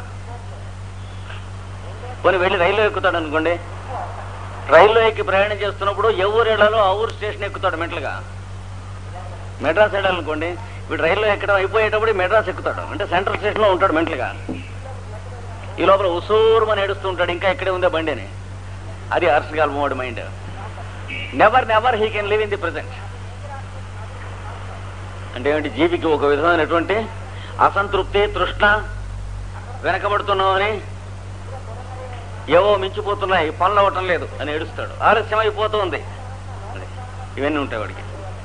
పోనీ వెళ్ళి రైల్లో ఎక్కుతాడు అనుకోండి రైల్లో ఎక్కి ప్రయాణం చేస్తున్నప్పుడు ఏ ఊరు వెళ్ళాలో ఆ ఊరు స్టేషన్ ఎక్కుతాడు మెంటల్గా మెడ్రాస్ వెళ్ళాలనుకోండి వీడు రైల్లో ఎక్కడం అయిపోయేటప్పుడు మెడ్రాస్ ఎక్కుతాడు అంటే సెంట్రల్ స్టేషన్లో ఉంటాడు మెంటల్గా ఈ లోపల ఉసూరుమని ఏడుస్తూ ఉంటాడు ఇంకా ఇక్కడే ఉందే బండి అని అది అర్సగాల్ మోడ్ mind never never he can live in the present అంటే ఏంటి జీవికి ఒక విధమైనటువంటి అసంతృప్తి తృష్ణ వెనకబడుతున్నామని ఏవో మించిపోతున్నాయి పనులు అవ్వటం లేదు అని ఏడుస్తాడు ఆలస్యం అయిపోతుంది అది. ఇవన్నీ ఉంటాయి వాడికి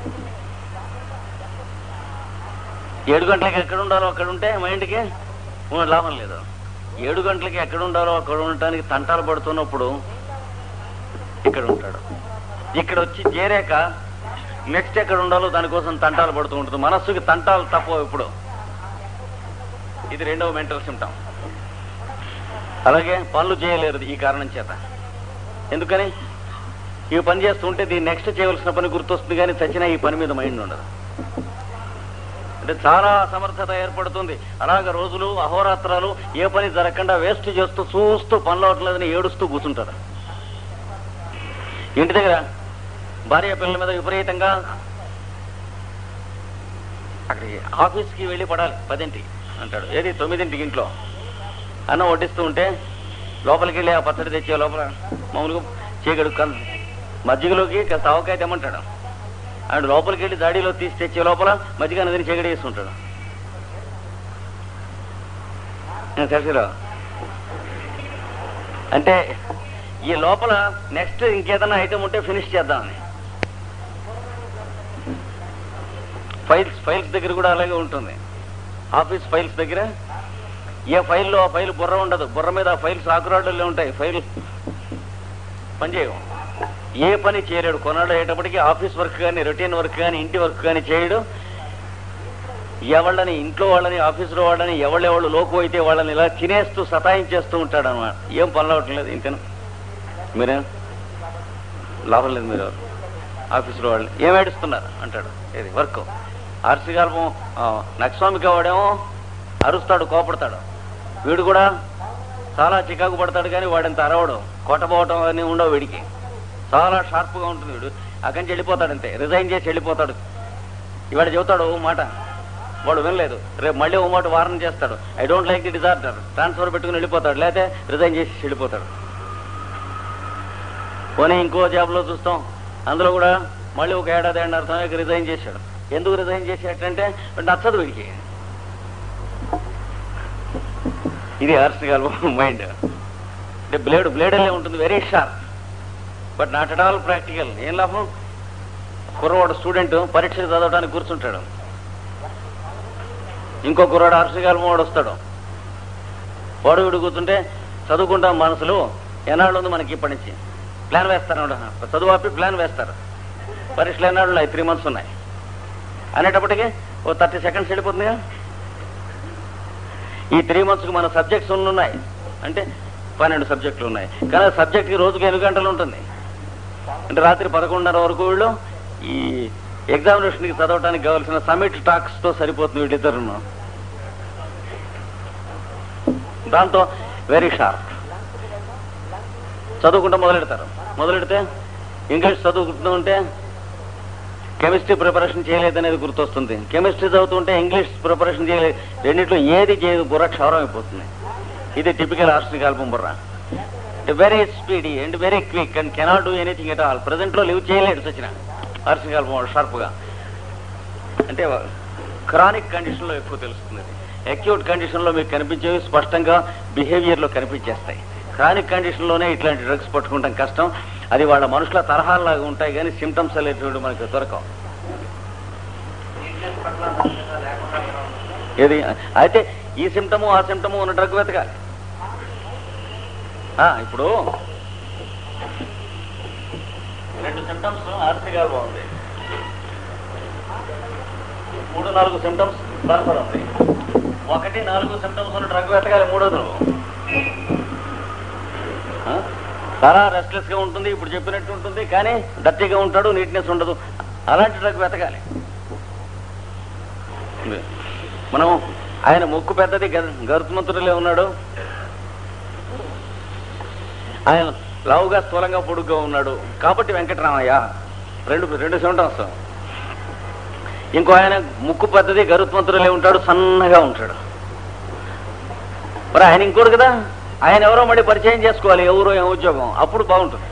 ఏడు గంటలకి ఎక్కడ ఉండాలో అక్కడ ఉంటే మైండ్కి ఉన్న లాభం లేదు ఏడు గంటలకి ఎక్కడ ఉండాలో అక్కడ ఉండటానికి తంటాలు పడుతున్నప్పుడు ఇక్కడ ఉంటాడు ఇక్కడ వచ్చి చేరాక నెక్స్ట్ ఎక్కడ ఉండాలో దానికోసం తంటాలు పడుతూ ఉంటుంది మనస్సుకి తంటాలు తప్ప ఇప్పుడు ఇది రెండవ మెంటల్ సిమ్టమ్ అలాగే పనులు చేయలేరు ఈ కారణం చేత ఎందుకని ఈ పని చేస్తుంటే దీన్ని నెక్స్ట్ చేయవలసిన పని గుర్తొస్తుంది కానీ చచ్చినా ఈ పని మీద మైండ్ ఉండదు అంటే చాలా అసమర్థత ఏర్పడుతుంది అలాగ రోజులు అహోరాత్రాలు ఏ పని జరగకుండా వేస్ట్ చేస్తూ చూస్తూ పనులు అవట్లేదని ఏడుస్తూ కూర్చుంటారు ఇంటి దగ్గర భార్య పిల్లల మీద విపరీతంగా అక్కడికి ఆఫీస్కి వెళ్ళి పడాలి పదింటికి అంటాడు ఏది తొమ్మిదింటికి ఇంట్లో అన్నం వడ్డిస్తూ ఉంటే లోపలికి వెళ్ళి ఆ పచ్చడి తెచ్చే లోపల మామూలుగా చీకడు కన్ మజ్జిగలోకి కాస్త ఆవకాయ తెమ్మంటాడు ఆడు లోపలికి వెళ్ళి దాడిలో తీసి తెచ్చే లోపల మజ్జిగ నదిని చీకటి వేస్తుంటాడు చర్చలో అంటే ఈ లోపల నెక్స్ట్ ఇంకేదైనా ఐటమ్ ఉంటే ఫినిష్ చేద్దామని ఫైల్స్ ఫైల్స్ దగ్గర కూడా అలాగే ఉంటుంది ఆఫీస్ ఫైల్స్ దగ్గర ఏ ఫైల్లో ఆ ఫైల్ బుర్ర ఉండదు బుర్ర మీద ఆ ఫైల్స్ ఆకురాడుల్లో ఉంటాయి ఫైల్ పనిచేయవు ఏ పని చేయలేడు కొన్నాడు అయ్యేటప్పటికి ఆఫీస్ వర్క్ కానీ రొటీన్ వర్క్ కానీ ఇంటి వర్క్ కానీ చేయడు ఎవళ్ళని ఇంట్లో వాళ్ళని ఆఫీసులో వాళ్ళని ఎవళ్ళెవళ్ళు లోకు అయితే వాళ్ళని ఇలా తినేస్తూ సతాయించేస్తూ ఉంటాడు అనమాట ఏం పనులు అవటం లేదు ఇంకను మీరేం లాభం లేదు మీరు ఆఫీసులో వాళ్ళు ఏం ఏడుస్తున్నారు అంటాడు ఇది వర్క్ ఆర్సీ గల్పం నక్స్వామికి వాడేమో అరుస్తాడు కోపడతాడు వీడు కూడా చాలా చికాకు పడతాడు కానీ వాడంత అరవడు కొట్టబోవటం అని ఉండవు వీడికి చాలా షార్ప్గా ఉంటుంది వీడు అక్కడి నుంచి వెళ్ళిపోతాడు అంతే రిజైన్ చేసి వెళ్ళిపోతాడు ఇవాడు చెబుతాడు ఓ మాట వాడు వినలేదు రేపు మళ్ళీ ఓ మాట వారణ చేస్తాడు I don't like the disorder transfer పెట్టుకుని వెళ్ళిపోతాడు లేకపోతే రిజైన్ చేసి వెళ్ళిపోతాడు పోనీ ఇంకో జాబ్లో చూస్తాం అందులో కూడా మళ్ళీ ఒక ఏడాది ఏడాది అర్థం రిజైన్ చేశాడు ఎందుకు రిజైన్ చేసేటంటే నచ్చదు వీడికి ఇది ఆర్సిగల్ మైండ్ అంటే బ్లేడ్ బ్లేడ్ అనే ఉంటుంది very sharp but not at all practical ఏం లాభం కుర్రవాడు స్టూడెంట్ పరీక్ష చదవడానికి కూర్చుంటాడు ఇంకో కుర్రాడు ఆర్సిగల్ వాడు వస్తాడు వాడు వీడు కూర్చుంటే చదువుకుంటాం మనసులు ఎన్నాళ్ళు ఉంది మనకి ఇప్పటి నుంచి ప్లాన్ వేస్తారు చదువు ఆపి ప్లాన్ వేస్తారు పరీక్షలు ఎన్నాళ్ళు ఉన్నాయి త్రీ మంత్స్ ఉన్నాయి అనేటప్పటికి ఓ థర్టీ సెకండ్స్ వెళ్ళిపోతుందిగా ఈ త్రీ మంత్స్కి మన సబ్జెక్ట్స్ ఉన్నాయి అంటే పన్నెండు సబ్జెక్టులు ఉన్నాయి కానీ సబ్జెక్ట్కి రోజుకి ఎన్ని గంటలు ఉంటుంది అంటే రాత్రి పదకొండున్నర వరకు వీళ్ళు ఈ ఎగ్జామినేషన్కి చదవడానికి కావాల్సిన సమిట్ టాక్స్తో సరిపోతుంది వీళ్ళిద్దరును దాంతో వెరీ షార్ప్ చదువుకుంటూ మొదలెడతారు మొదలెడితే ఇంగ్లీష్ చదువుకుంటూ ఉంటే కెమిస్ట్రీ ప్రిపరేషన్ చేయలేదనేది గుర్తొస్తుంది కెమిస్ట్రీ చదువుతుంటే ఇంగ్లీష్ ప్రిపరేషన్ చేయలేదు రెండిట్లో ఏది చేయదు బుర్ర క్షవరం అయిపోతుంది ఇది టిపికల్ ఆర్స్నిక్ ఆల్బమ్ బుర్ర very speedy and very quick and cannot do anything at all ప్రజెంట్లో లివ్ చేయలేడు సచిన ఆర్స్నిక్ ఆల్బమ్ షార్ప్గా అంటే క్రానిక్ కండిషన్లో ఎక్కువ తెలుస్తుంది అక్యూట్ కండిషన్లో మీకు కనిపించేవి స్పష్టంగా బిహేవియర్లో కనిపించేస్తాయి క్రానిక్ కండిషన్లోనే ఇట్లాంటి డ్రగ్స్ పట్టుకుంటాం కష్టం అది వాళ్ళ మనుషుల తరహాలాగా ఉంటాయి కానీ సిమ్టమ్స్ అనేటువంటి మనకి దొరకవు ఏది అయితే ఈ సిమ్టము ఆ సిమ్టము ఉన్న డ్రగ్ వెతకాలి ఆ, ఇప్పుడు రెండు సిమ్టమ్స్ ఆర్సిగాల్ బాగుంది మూడు నాలుగు సిమ్టమ్స్ సల్ఫర్ ఉంది ఒకటి నాలుగు సిమ్టమ్స్ ఉన్న డ్రగ్ వెతకాలి మూడోది నువ్వు ఆ? చాలా రెస్ట్లెస్ గా ఉంటుంది ఇప్పుడు చెప్పినట్టు ఉంటుంది కానీ డర్టీగా ఉంటాడు నీట్నెస్ ఉండదు అలాంటి డ్రగ్ వెతకాలి మనం ఆయన ముక్కు పెద్దది గరుత్మంతుడిలే ఉన్నాడు ఆయన లావుగా స్థూలంగా పొడుగ్గా ఉన్నాడు కాబట్టి వెంకటరామయ్య రెండు రెండు సిమ్టమ్స్ ఇంకో ఆయన ముక్కు పెద్దది గరుత్మంతుడిలే ఉంటాడు సన్నగా ఉంటాడు మరి ఆయన ఇంకోడు కదా ఆయన ఎవరో మళ్ళీ పరిచయం చేసుకోవాలి ఎవరో ఏం ఉద్యోగం అప్పుడు బాగుంటుంది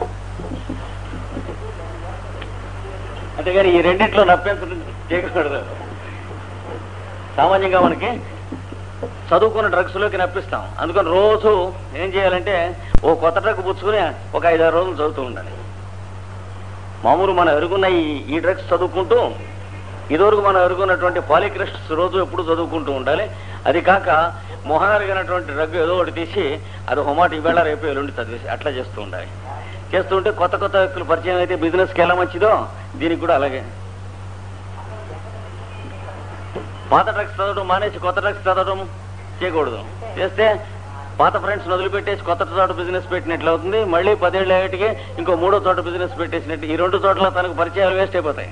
అంతేగాని ఈ రెండిట్లో నప్పించడం చేయకూడదు సామాన్యంగా మనకి చదువుకున్న డ్రగ్స్లోకి నప్పిస్తాం అందుకని రోజు ఏం చేయాలంటే ఓ కొత్త డ్రగ్ పుచ్చుకుని ఒక ఐదారు రోజులు చదువుతూ ఉండాలి మామూలు మనం ఎరుగున్న ఈ ఈ డ్రగ్స్ చదువుకుంటూ ఇదివరకు మనం ఎరుగున్నటువంటి పాలిక్రిస్ట్స్ రోజు ఎప్పుడు చదువుకుంటూ ఉండాలి అది కాక మొహనరిగినటువంటి డ్రగ్ ఏదో ఒకటి తీసి అది హోమాట ఈవేళ రేపు ఎల్లుండి చదివేసి అట్లా చేస్తూ ఉండాలి చేస్తూ ఉంటే కొత్త కొత్త వ్యక్తులు పరిచయం అయితే బిజినెస్కి ఎలా మంచిదో దీనికి కూడా అలాగే పాత డ్రగ్స్ చదవడం మానేసి కొత్త డ్రగ్స్ చదవడం చేయకూడదు చేస్తే పాత ఫ్రెండ్స్ వదిలిపెట్టేసి కొత్త చోట బిజినెస్ పెట్టినట్లు అవుతుంది మళ్ళీ పదేళ్ళ ఏటికి ఇంకో మూడో చోట బిజినెస్ పెట్టేసినట్టు ఈ రెండు చోట్ల తనకు పరిచయాలు వేస్ట్ అయిపోతాయి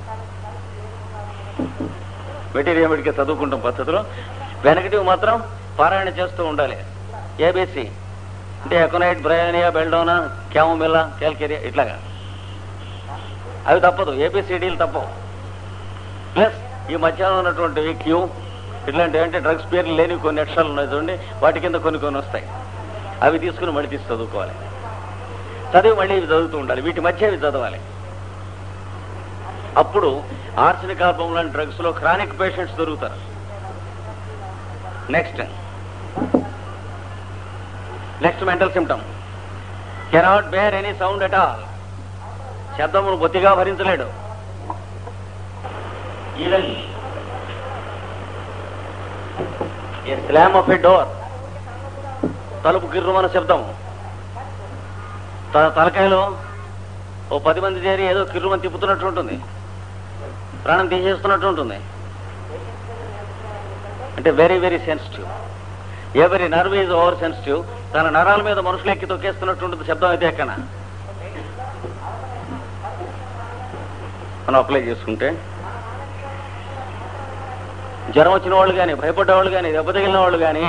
మెటీరియల్ మెడికి చదువుకుంటాం పద్ధతిలో వెనకటివి మాత్రం పారాయణ చేస్తూ ఉండాలి ఏబిసి అంటే aconite bryonia belladonna chamomilla calcarea ఇట్లాగా అవి తప్పదు ఏబిసిడీలు తప్పవు ప్లస్ ఈ మధ్యాహ్నం ఉన్నటువంటి క్యూ ఇట్లాంటివి అంటే డ్రగ్స్ పేర్లు లేని కొన్ని అక్షరాలు ఉన్నాయి చూడండి వాటి కింద కొన్ని కొన్ని వస్తాయి అవి తీసుకుని మళ్ళీ తీసి చదువుకోవాలి చదివి మళ్ళీ ఇవి చదువుతూ ఉండాలి వీటి మధ్య ఇవి చదవాలి అప్పుడు ఆర్సనిక్ ఆల్బమ్ లాంటి డ్రగ్స్ లో క్రానిక్ పేషెంట్స్ దొరుకుతారు next next mental symptom cannot bear any sound at all శబ్దమును బొత్తిగా భరించలేడు even a slam of a door తలుపు గిర్రుమన శబ్దం త- తలకాయలో ఓ పది మంది చేరి ఏదో కిర్రుమని తిప్పుతున్నట్టు ఉంటుంది ప్రాణం తీసేస్తున్నట్టు ఉంటుంది అంటే వెరీ వెరీ సెన్సిటివ్ ఎవరి నర్వ్ ఈజ్ ఓవర్ సెన్సిటివ్ తన నరాల మీద మనుషులు ఎక్కి తొక్కేస్తున్నట్టు ఉంటుంది శబ్దం అయితే ఎక్కన మనం అప్లై చేసుకుంటే జ్వరం వచ్చిన వాళ్ళు కానీ భయపడ్డ వాళ్ళు కానీ దెబ్బ తగిలిన వాళ్ళు కానీ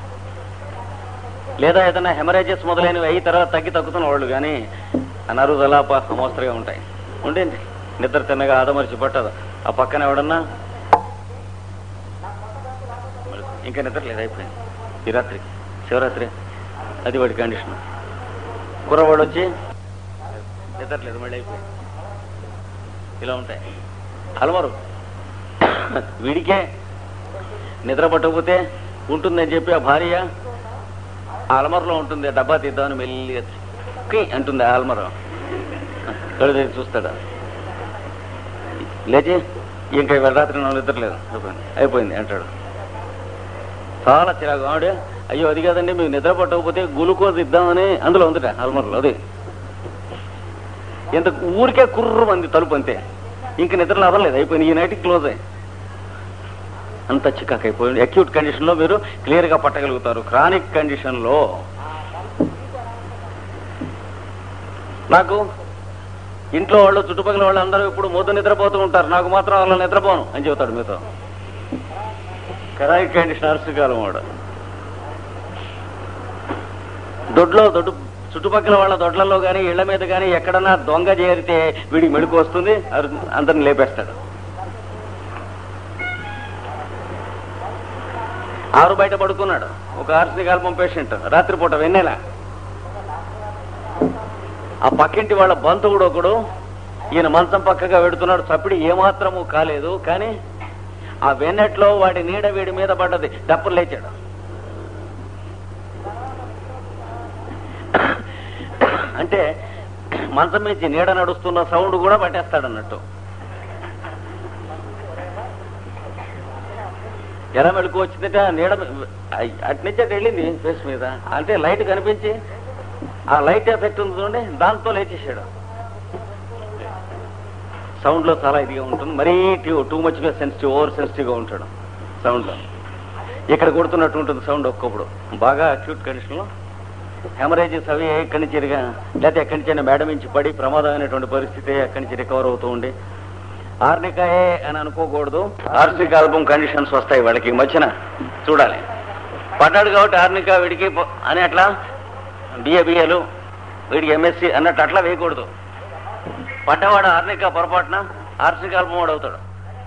లేదా ఏదైనా హెమరేజెస్ మొదలైనవి అయ్యి తర్వాత తగ్గి తగ్గుతున్న వాళ్ళు కానీ అనరుదలా అమోస్తరుగా ఉంటాయి ఉండేంటి నిద్ర తిన్నగా ఆదమరిచి పట్టదు ఆ పక్కన ఎవడన్నా ఇంకా నిద్ర లేదు అయిపోయింది ఈ రాత్రి శివరాత్రి అది వాడి కండిషన్ కుర్రవాడు వచ్చి నిద్ర లేదు మళ్ళీ అయిపోయింది ఇలా ఉంటాయి అలవారు వీడికే నిద్ర పట్టకపోతే ఉంటుందని చెప్పి ఆ భార్య ఆ అలమరలో ఉంటుంది డబ్బా తీద్దామని మెల్లి కి అంటుంది ఆ అలమర కళ్ళు తెరిచి చూస్తాడు లేచి ఇంకా ఇవాళ రాత్రి నా నిద్ర లేదు అయిపోయింది అయిపోయింది అంటాడు చాలా చిరాకు ఆవిడ అయ్యో అది కాదండి మీకు నిద్ర పట్టకపోతే గ్లూకోజ్ ఇద్దామని అందులో ఉందిట అల్మర్లో అది ఎంత ఊరికే కుర్రు మంది తలుపు అంతే ఇంక నిద్ర లాభం లేదు అయిపోయింది ఈ నైట్కి క్లోజ్ అయ్యి అంత చికాకు అయిపోయింది అక్యూట్ కండిషన్లో మీరు క్లియర్గా పట్టగలుగుతారు క్రానిక్ కండిషన్లో నాకు ఇంట్లో వాళ్ళు చుట్టుపక్కల వాళ్ళు అందరూ ఇప్పుడు మొద్దు నిద్రపోతూ ఉంటారు నాకు మాత్రం అలా నిద్రపోను అని చెబుతాడు మీతో క్రానిక్ కండిషన్ అరసుకాలం వాడు దొడ్లో దొడ్డు చుట్టుపక్కల వాళ్ళ దొడ్లలో కానీ ఇళ్ల మీద కానీ ఎక్కడన్నా దొంగ చేరితే వీడికి మెడుకు వస్తుంది అరు- అందరిని లేపేస్తాడు ఆరు బయట పడుకున్నాడు ఒక ఆర్సీ కాల్పం పేషెంట్ రాత్రిపూట వెన్నెల ఆ పక్కింటి వాళ్ళ బంధువుడు ఒకడు ఈయన మంచం పక్కగా వెడుతున్నాడు చప్పిడి ఏమాత్రము కాలేదు కానీ ఆ వెన్నెట్లో వాడి నీడ వీడి మీద పడ్డది డప్పులు లేచాడు అంటే మంచం మీద నీడ నడుస్తున్న సౌండ్ కూడా పట్టేస్తాడు అన్నట్టు ఎర్ర మెలకు వచ్చిందంటే ఆ నీడ అట్నుంచి అటు వెళ్ళింది ఫేస్ మీద అంటే లైట్ కనిపించి ఆ లైట్ ఎఫెక్ట్ ఉంది చూడండి దాంతో లేచేసాడు సౌండ్ లో చాలా ఇదిగా ఉంటుంది మరీ టూ మచ్ గా సెన్సిటివ్ ఓవర్ సెన్సిటివ్ గా ఉంటాడు సౌండ్ లో ఇక్కడ కొడుతున్నట్టు ఉంటుంది సౌండ్ ఒక్కొప్పుడు బాగా అక్యూట్ కండిషన్ లో హెమరేజెస్ అవి ఎక్కడి నుంచి ఇరిగా లేకపోతే ఎక్కడి నుంచి అయినా మేడం నుంచి పడి ప్రమాదమైనటువంటి పరిస్థితి ఎక్కడి నుంచి రికవర్ అవుతూ ఉండి ఆర్నికాయే అని అనుకోకూడదు ఆర్సిక్ ఆల్బమ్ కండిషన్స్ వస్తాయి వాళ్ళకి ఈ మధ్యన చూడాలి పడ్డాడు కాబట్టి ఆర్నికా వీడికి పో- అని అట్లా బిఏ బిఏలు వీడికి ఎంఎస్సి అన్నట్టు అట్లా వేయకూడదు పడ్డవాడు ఆర్నికా పొరపాటున ఆర్సిక్ ఆల్బమ్ వాడు అవుతాడు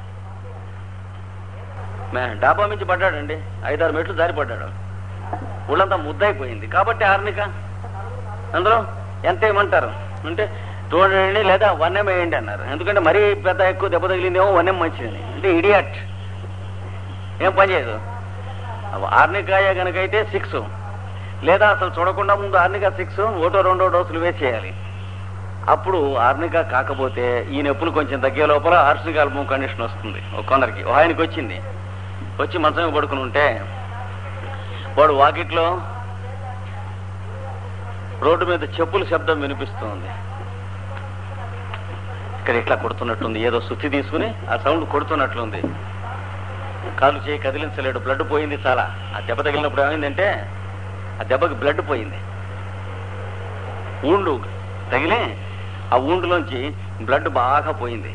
మే డాబా నుంచి పడ్డాడండి ఐదారు మెట్లు జారి పడ్డాడు ఒళ్ళంతా ముద్దైపోయింది కాబట్టి ఆర్నిక అందులో ఎంత వేయమంటారు అంటే టూ హండ్రెడ్ వేయండి లేదా వన్ ఎం వేయండి అన్నారు ఎందుకంటే మరీ పెద్ద ఎక్కువ దెబ్బ తగిలిందేమో వన్ ఎం మంచిదని అంటే ఇడియట్ ఏం పని చేయదు ఆర్నికాయ కనుకైతే సిక్స్ లేదా అసలు చూడకుండా ముందు ఆర్నికా సిక్స్ ఒకటో రెండో డోసులు వేసేయాలి అప్పుడు ఆర్నికా కాకపోతే ఈ నొప్పులు కొంచెం తగ్గే లోపల ఆర్సిక్ ఆల్బమ్ కండిషన్ వస్తుంది ఒక కొందరికి ఒక ఆయనకి వచ్చింది వచ్చి మంచం మీద పడుకుని ఉంటే వాడు వాకిట్లో రోడ్డు మీద చెప్పుల శబ్దం వినిపిస్తుంది ఇక్కడ ఇట్లా కొడుతున్నట్టుంది ఏదో సుత్తి తీసుకుని ఆ సౌండ్ కొడుతున్నట్లుంది కాలు చేయి కదిలించలేడు బ్లడ్ పోయింది చాలా ఆ దెబ్బ తగిలినప్పుడు ఏమైందంటే ఆ దెబ్బకి బ్లడ్ పోయింది ఊండు తగిలి ఆ ఊండులోంచి బ్లడ్ బాగా పోయింది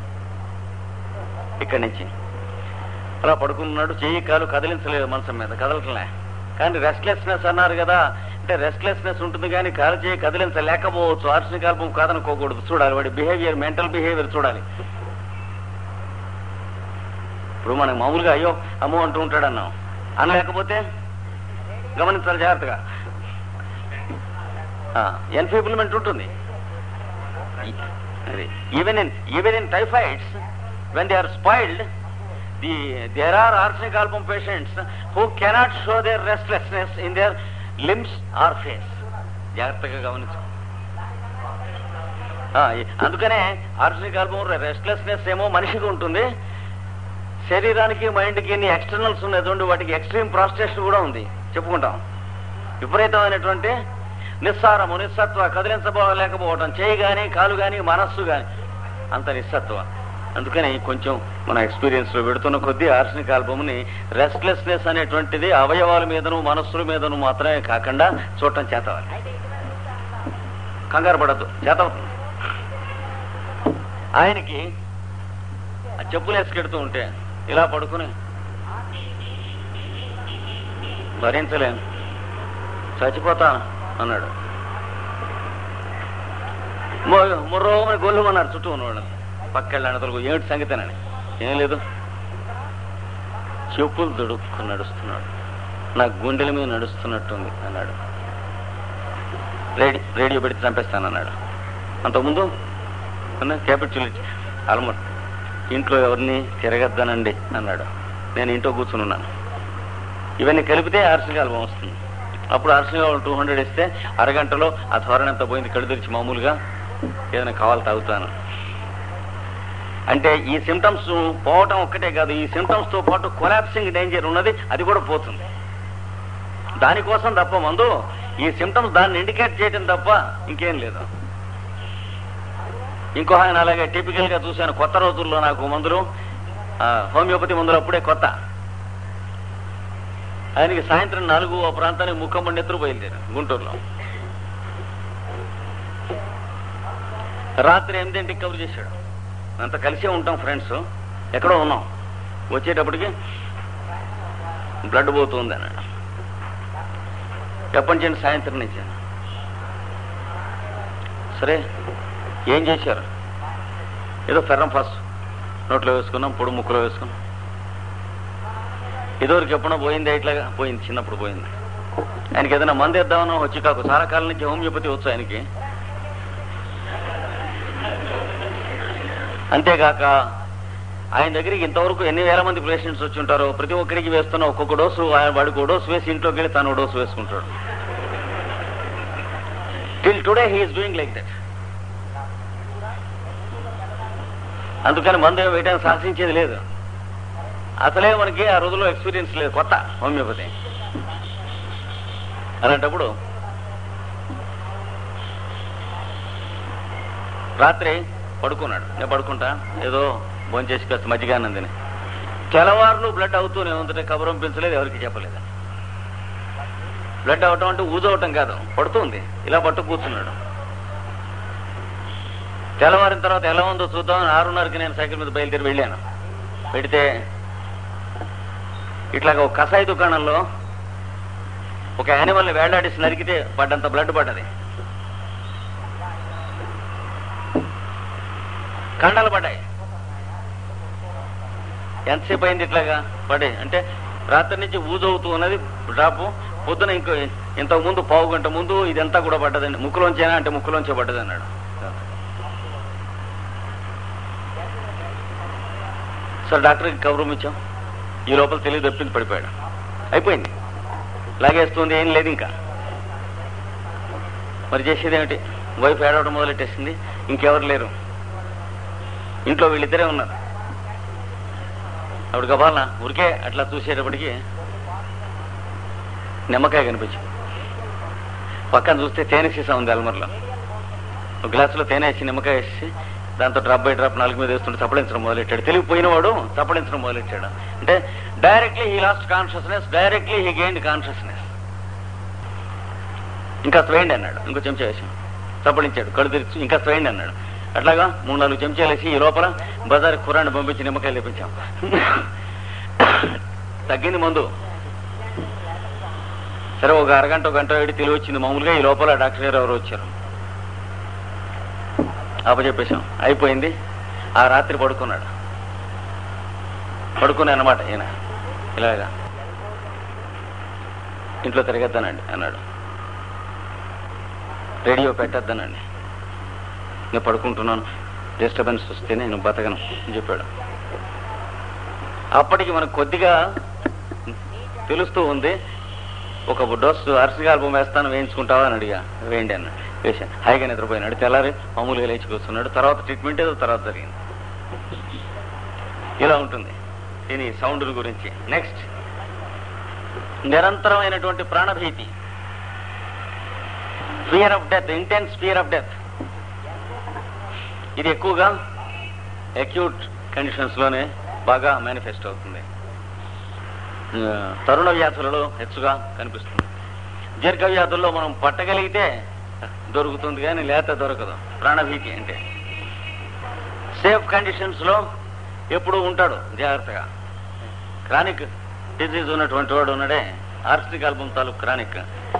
ఇక్కడి నుంచి అలా పడుకున్నాడు చెయ్యి కాలు కదిలించలేదు మనసం మీద కదలట్లే కానీ రెస్ట్లెస్నెస్ అన్నారు కదా అంటే రెస్ట్లెస్నెస్ ఉంటుంది కానీ కాలు చేయి కదిలించలేకపోవచ్చు ఆర్సినిక్ ఆల్బమ్ కాదనుకోకూడదు చూడాలి వాడి బిహేవియర్ మెంటల్ బిహేవియర్ చూడాలి ఇప్పుడు మనకు మామూలుగా అయ్యో అమ్మో అంటూ ఉంటాడు అన్నాం అనలేకపోతే గమనించాలి జాగ్రత్తగా ఎన్ఫేబుల్మెంట్ ఉంటుంది even in even in typhoids when they are spoiled the there are arsenic album patients who cannot show their restlessness in their limbs or face జాగ్రత్తగా గమనించు ఆ, ఈ- అందుకనే ఆర్సనిక్ ఆల్బమ్ రెస్ట్లెస్నెస్ ఏమో మనిషికి ఉంటుంది శరీరానికి మైండ్కి ఎన్ని ఎక్స్టర్నల్స్ ఉన్నాయి చూడండి వాటికి ఎక్స్ట్రీమ్ ప్రాస్టేషన్ కూడా ఉంది చెప్పుకుంటాం విపరీతమైనటువంటి నిస్సారము నిస్సత్వ కదిలించలేకపోవటం చేయి కానీ కాలు కానీ మనస్సు కానీ అంత నిస్సత్వ అందుకని కొంచెం మన ఎక్స్పీరియన్స్ లో పెడుతున్న కొద్దీ ఆర్సనిక్ ఆల్బమ్ని రెస్ట్లెస్నెస్ అనేటువంటిది అవయవాల మీదను మనస్సుల మీదను మాత్రమే కాకుండా చూడటం చేతవాలి కంగారు పడద్దు చేతవుతుంది ఆయనకి ఆ చెప్పులు వేసుకెడుతూ ఉంటే ఇలా పడుకుని భరించలేను చచ్చిపోతాను అన్నాడు ముర్రోమని గొల్లుమన్నారు చుట్టూ ఉన్నవాడు పక్కెళ్ళాను అతను ఏమిటి సంగతేనని ఏం లేదు చెప్పులు దొడుక్కు నడుస్తున్నాడు నా గుండెల మీద నడుస్తున్నట్టుంది అన్నాడు రేడియో రేడియో పెడితే చంపేస్తానన్నాడు అంతకుముందు క్యాపిటల్ ఆల్మోస్ట్ ఇంట్లో ఎవరిని తిరగద్దనండి అన్నాడు నేను ఇంట్లో కూర్చుని ఉన్నాను ఇవన్నీ కలిపితే ఆర్సీ ఆల్బమ్ వస్తుంది అప్పుడు ఆర్సీ టూ హండ్రెడ్ ఇస్తే అరగంటలో ఆ ధోరణి అంతా పోయింది కళ్ళు తెరిచి మామూలుగా ఏదైనా కావాలి తాగుతాను అంటే ఈ సిమ్టమ్స్ పోవటం ఒక్కటే కాదు ఈ సిమ్టమ్స్ తో పాటు కొలాప్సింగ్ డేంజర్ ఉన్నది అది కూడా పోతుంది దానికోసం తప్ప మందు ఈ సిమ్టమ్స్ దాన్ని ఇండికేట్ చేయడం తప్ప ఇంకేం లేదు ఇంకో ఆయన అలాగే టిపికల్ గా చూశాను కొత్త రోజుల్లో నాకు మందులు ఆ, హోమియోపతి మందులు అప్పుడే కొత్త ఆయనకి సాయంత్రం నాలుగు ఆ ప్రాంతానికి ముఖం నెత్తురు బయలుదేరారు గుంటూరులో రాత్రి ఎనిమిదింటికి కవర్ చేశాడు అంత కలిసే ఉంటాం ఫ్రెండ్స్ ఎక్కడో ఉన్నాం వచ్చేటప్పటికి బ్లడ్ పోతుంది అన్నాడు ఎప్పటి నుంచి సాయంత్రం నుంచి సరే ఏం చేశారు ఏదో ఫెర్రం ఫస్ట్ నోట్లో వేసుకున్నాం పొడి ముక్కులో వేసుకున్నాం ఇదివరకు ఎప్పుడో పోయింది ఇట్లాగా పోయింది చిన్నప్పుడు పోయింది ఆయనకి ఏదైనా మందు ఇద్దామనో వచ్చి కాకు చాలా కాలం నుంచి హోమియోపతి వచ్చు ఆయనకి అంతేకాక ఆయన దగ్గరికి ఇంతవరకు ఎన్ని వేల మంది పేషెంట్స్ వచ్చి ఉంటారో ప్రతి ఒక్కరికి వేస్తున్న ఒక్కొక్క డోసు ఆయన వాడికి ఓ డోసు వేసి ఇంట్లోకి వెళ్ళి తను ఓ డోసు వేసుకుంటాడు till today he is doing like that అందుకని మందు వేయడానికి సాధించేది లేదు అసలే మనకి ఆ రోజుల్లో ఎక్స్పీరియన్స్ లేదు కొత్త హోమియోపతి అలాంటప్పుడు రాత్రి పడుకున్నాడు నేను పడుకుంటా ఏదో భోంచేసి కాస్త మజ్జిగానందిని తెల్లవారులు బ్లడ్ అవుతూనే ఉందంటే కబురం పెంచలేదు ఎవరికి చెప్పలేదు బ్లడ్ అవటం అంటే ఊజవటం కాదు పడుతుంది ఇలా పట్టు కూర్చున్నాడు తెల్లవారిన తర్వాత ఎలా ఉందో చూద్దాం ఆరున్నరకి నేను సైకిల్ మీద బయలుదేరి వెళ్ళాను పెడితే ఇట్లాగ ఒక కషాయి దుకాణంలో ఒక యానిమల్ని వేలాడేసి నరికితే పడ్డంత బ్లడ్ పడ్డది కండలు పడ్డాయి ఎంతసేపు అయింది ఇట్లాగా పడే అంటే రాత్రి నుంచి ఊజవుతూ ఉన్నది డ్రాపు పొద్దున ఇంకో ఇంతకు ముందు పావు గంట ముందు ఇదంతా కూడా పడ్డదండి ముక్కులోంచేనా అంటే ముక్కులోంచే పడ్డది అన్నాడు సరే డాక్టర్కి కవరం ఇచ్చాం ఈ లోపల తెలివి తప్పింది పడిపోయాడు అయిపోయింది లాగేస్తుంది ఏం లేదు ఇంకా మరి చేసేది ఏమిటి వైఫ్ ఏడవడం మొదలెట్టేసింది ఇంకెవరు లేరు ఇంట్లో వీళ్ళిద్దరే ఉన్నారు అప్పుడు గబాలన ఊరికే అట్లా చూసేటప్పటికి నిమ్మకాయ కనిపించింది పక్కన చూస్తే తేనె సీసా ఉంది అల్మర్లో ఒక గ్లాసులో తేనె వేసి నిమ్మకాయ వేసి దాంతో డ్రాప్ బై డ్రాప్ నాలుగు మీద వేస్తుంటే చప్పడించడం మొదలెట్టాడు తెలివిపోయినవాడు చప్పడించడం మొదలెట్టాడు అంటే directly he lost consciousness directly he gain consciousness ఇంకా స్వేండి అన్నాడు ఇంకో చెంచా వేసాం చప్పడించాడు కళ్ళు తెరిచి ఇంకా స్వేండి అన్నాడు అట్లాగా మూడు నాలుగు చెంచాలు వేసి ఈ లోపల బజార్ కురాన్ని పంపించి నిమ్మకాయలు తెప్పించాం తగ్గింది మందు సరే ఒక అరగంట ఒక గంట వేడి తెలివి వచ్చింది మామూలుగా ఈ లోపల డాక్టర్ గారు ఎవరు వచ్చారు అప్పచెప్పేశాం అయిపోయింది ఆ రాత్రి పడుకున్నాడు పడుకునే అన్నమాట ఈయన ఇలాగా ఇంట్లో తిరగద్దానండి అన్నాడు రేడియో పెట్టద్దానండి నేను పడుకుంటున్నాను డిస్టర్బెన్స్ వస్తే నేను బతకను అని చెప్పాడు అప్పటికి మనకు కొద్దిగా తెలుస్తూ ఉంది ఒక డోస్ అరసిగా ఆల్బమ్ వేస్తాను వేయించుకుంటావా అని అడిగా వేయండి అన్నాడు పేషెంట్ హాయిగా నిద్రపోయినాడు తెల్లారి మామూలుగా లేచి కూర్చున్నాడు తర్వాత ట్రీట్మెంట్ ఏదో తర్వాత జరిగింది ఇలా ఉంటుంది దీని సౌండ్ గురించి నెక్స్ట్ నిరంతరమైనటువంటి ప్రాణభీతి fear of death intense fear of death ఇది ఎక్కువగా అక్యూట్ కండిషన్స్ లోనే బాగా మేనిఫెస్ట్ అవుతుంది ఆ, తరుణ వ్యాధులలో హెచ్చుగా కనిపిస్తుంది దీర్ఘ వ్యాధుల్లో మనం పట్టగలిగితే దొరుకుతుంది కానీ లేత దొరకదు ప్రాణభీతి అంటే సేఫ్ కండిషన్స్ లో ఎప్పుడు ఉంటాడు జాగ్రత్తగా క్రానిక్ డిజీజ్ ఉన్నటువంటి వాడు ఉన్నాడే ఆర్స్టిక్ ఆల్బమ్ తాలూకు క్రానిక్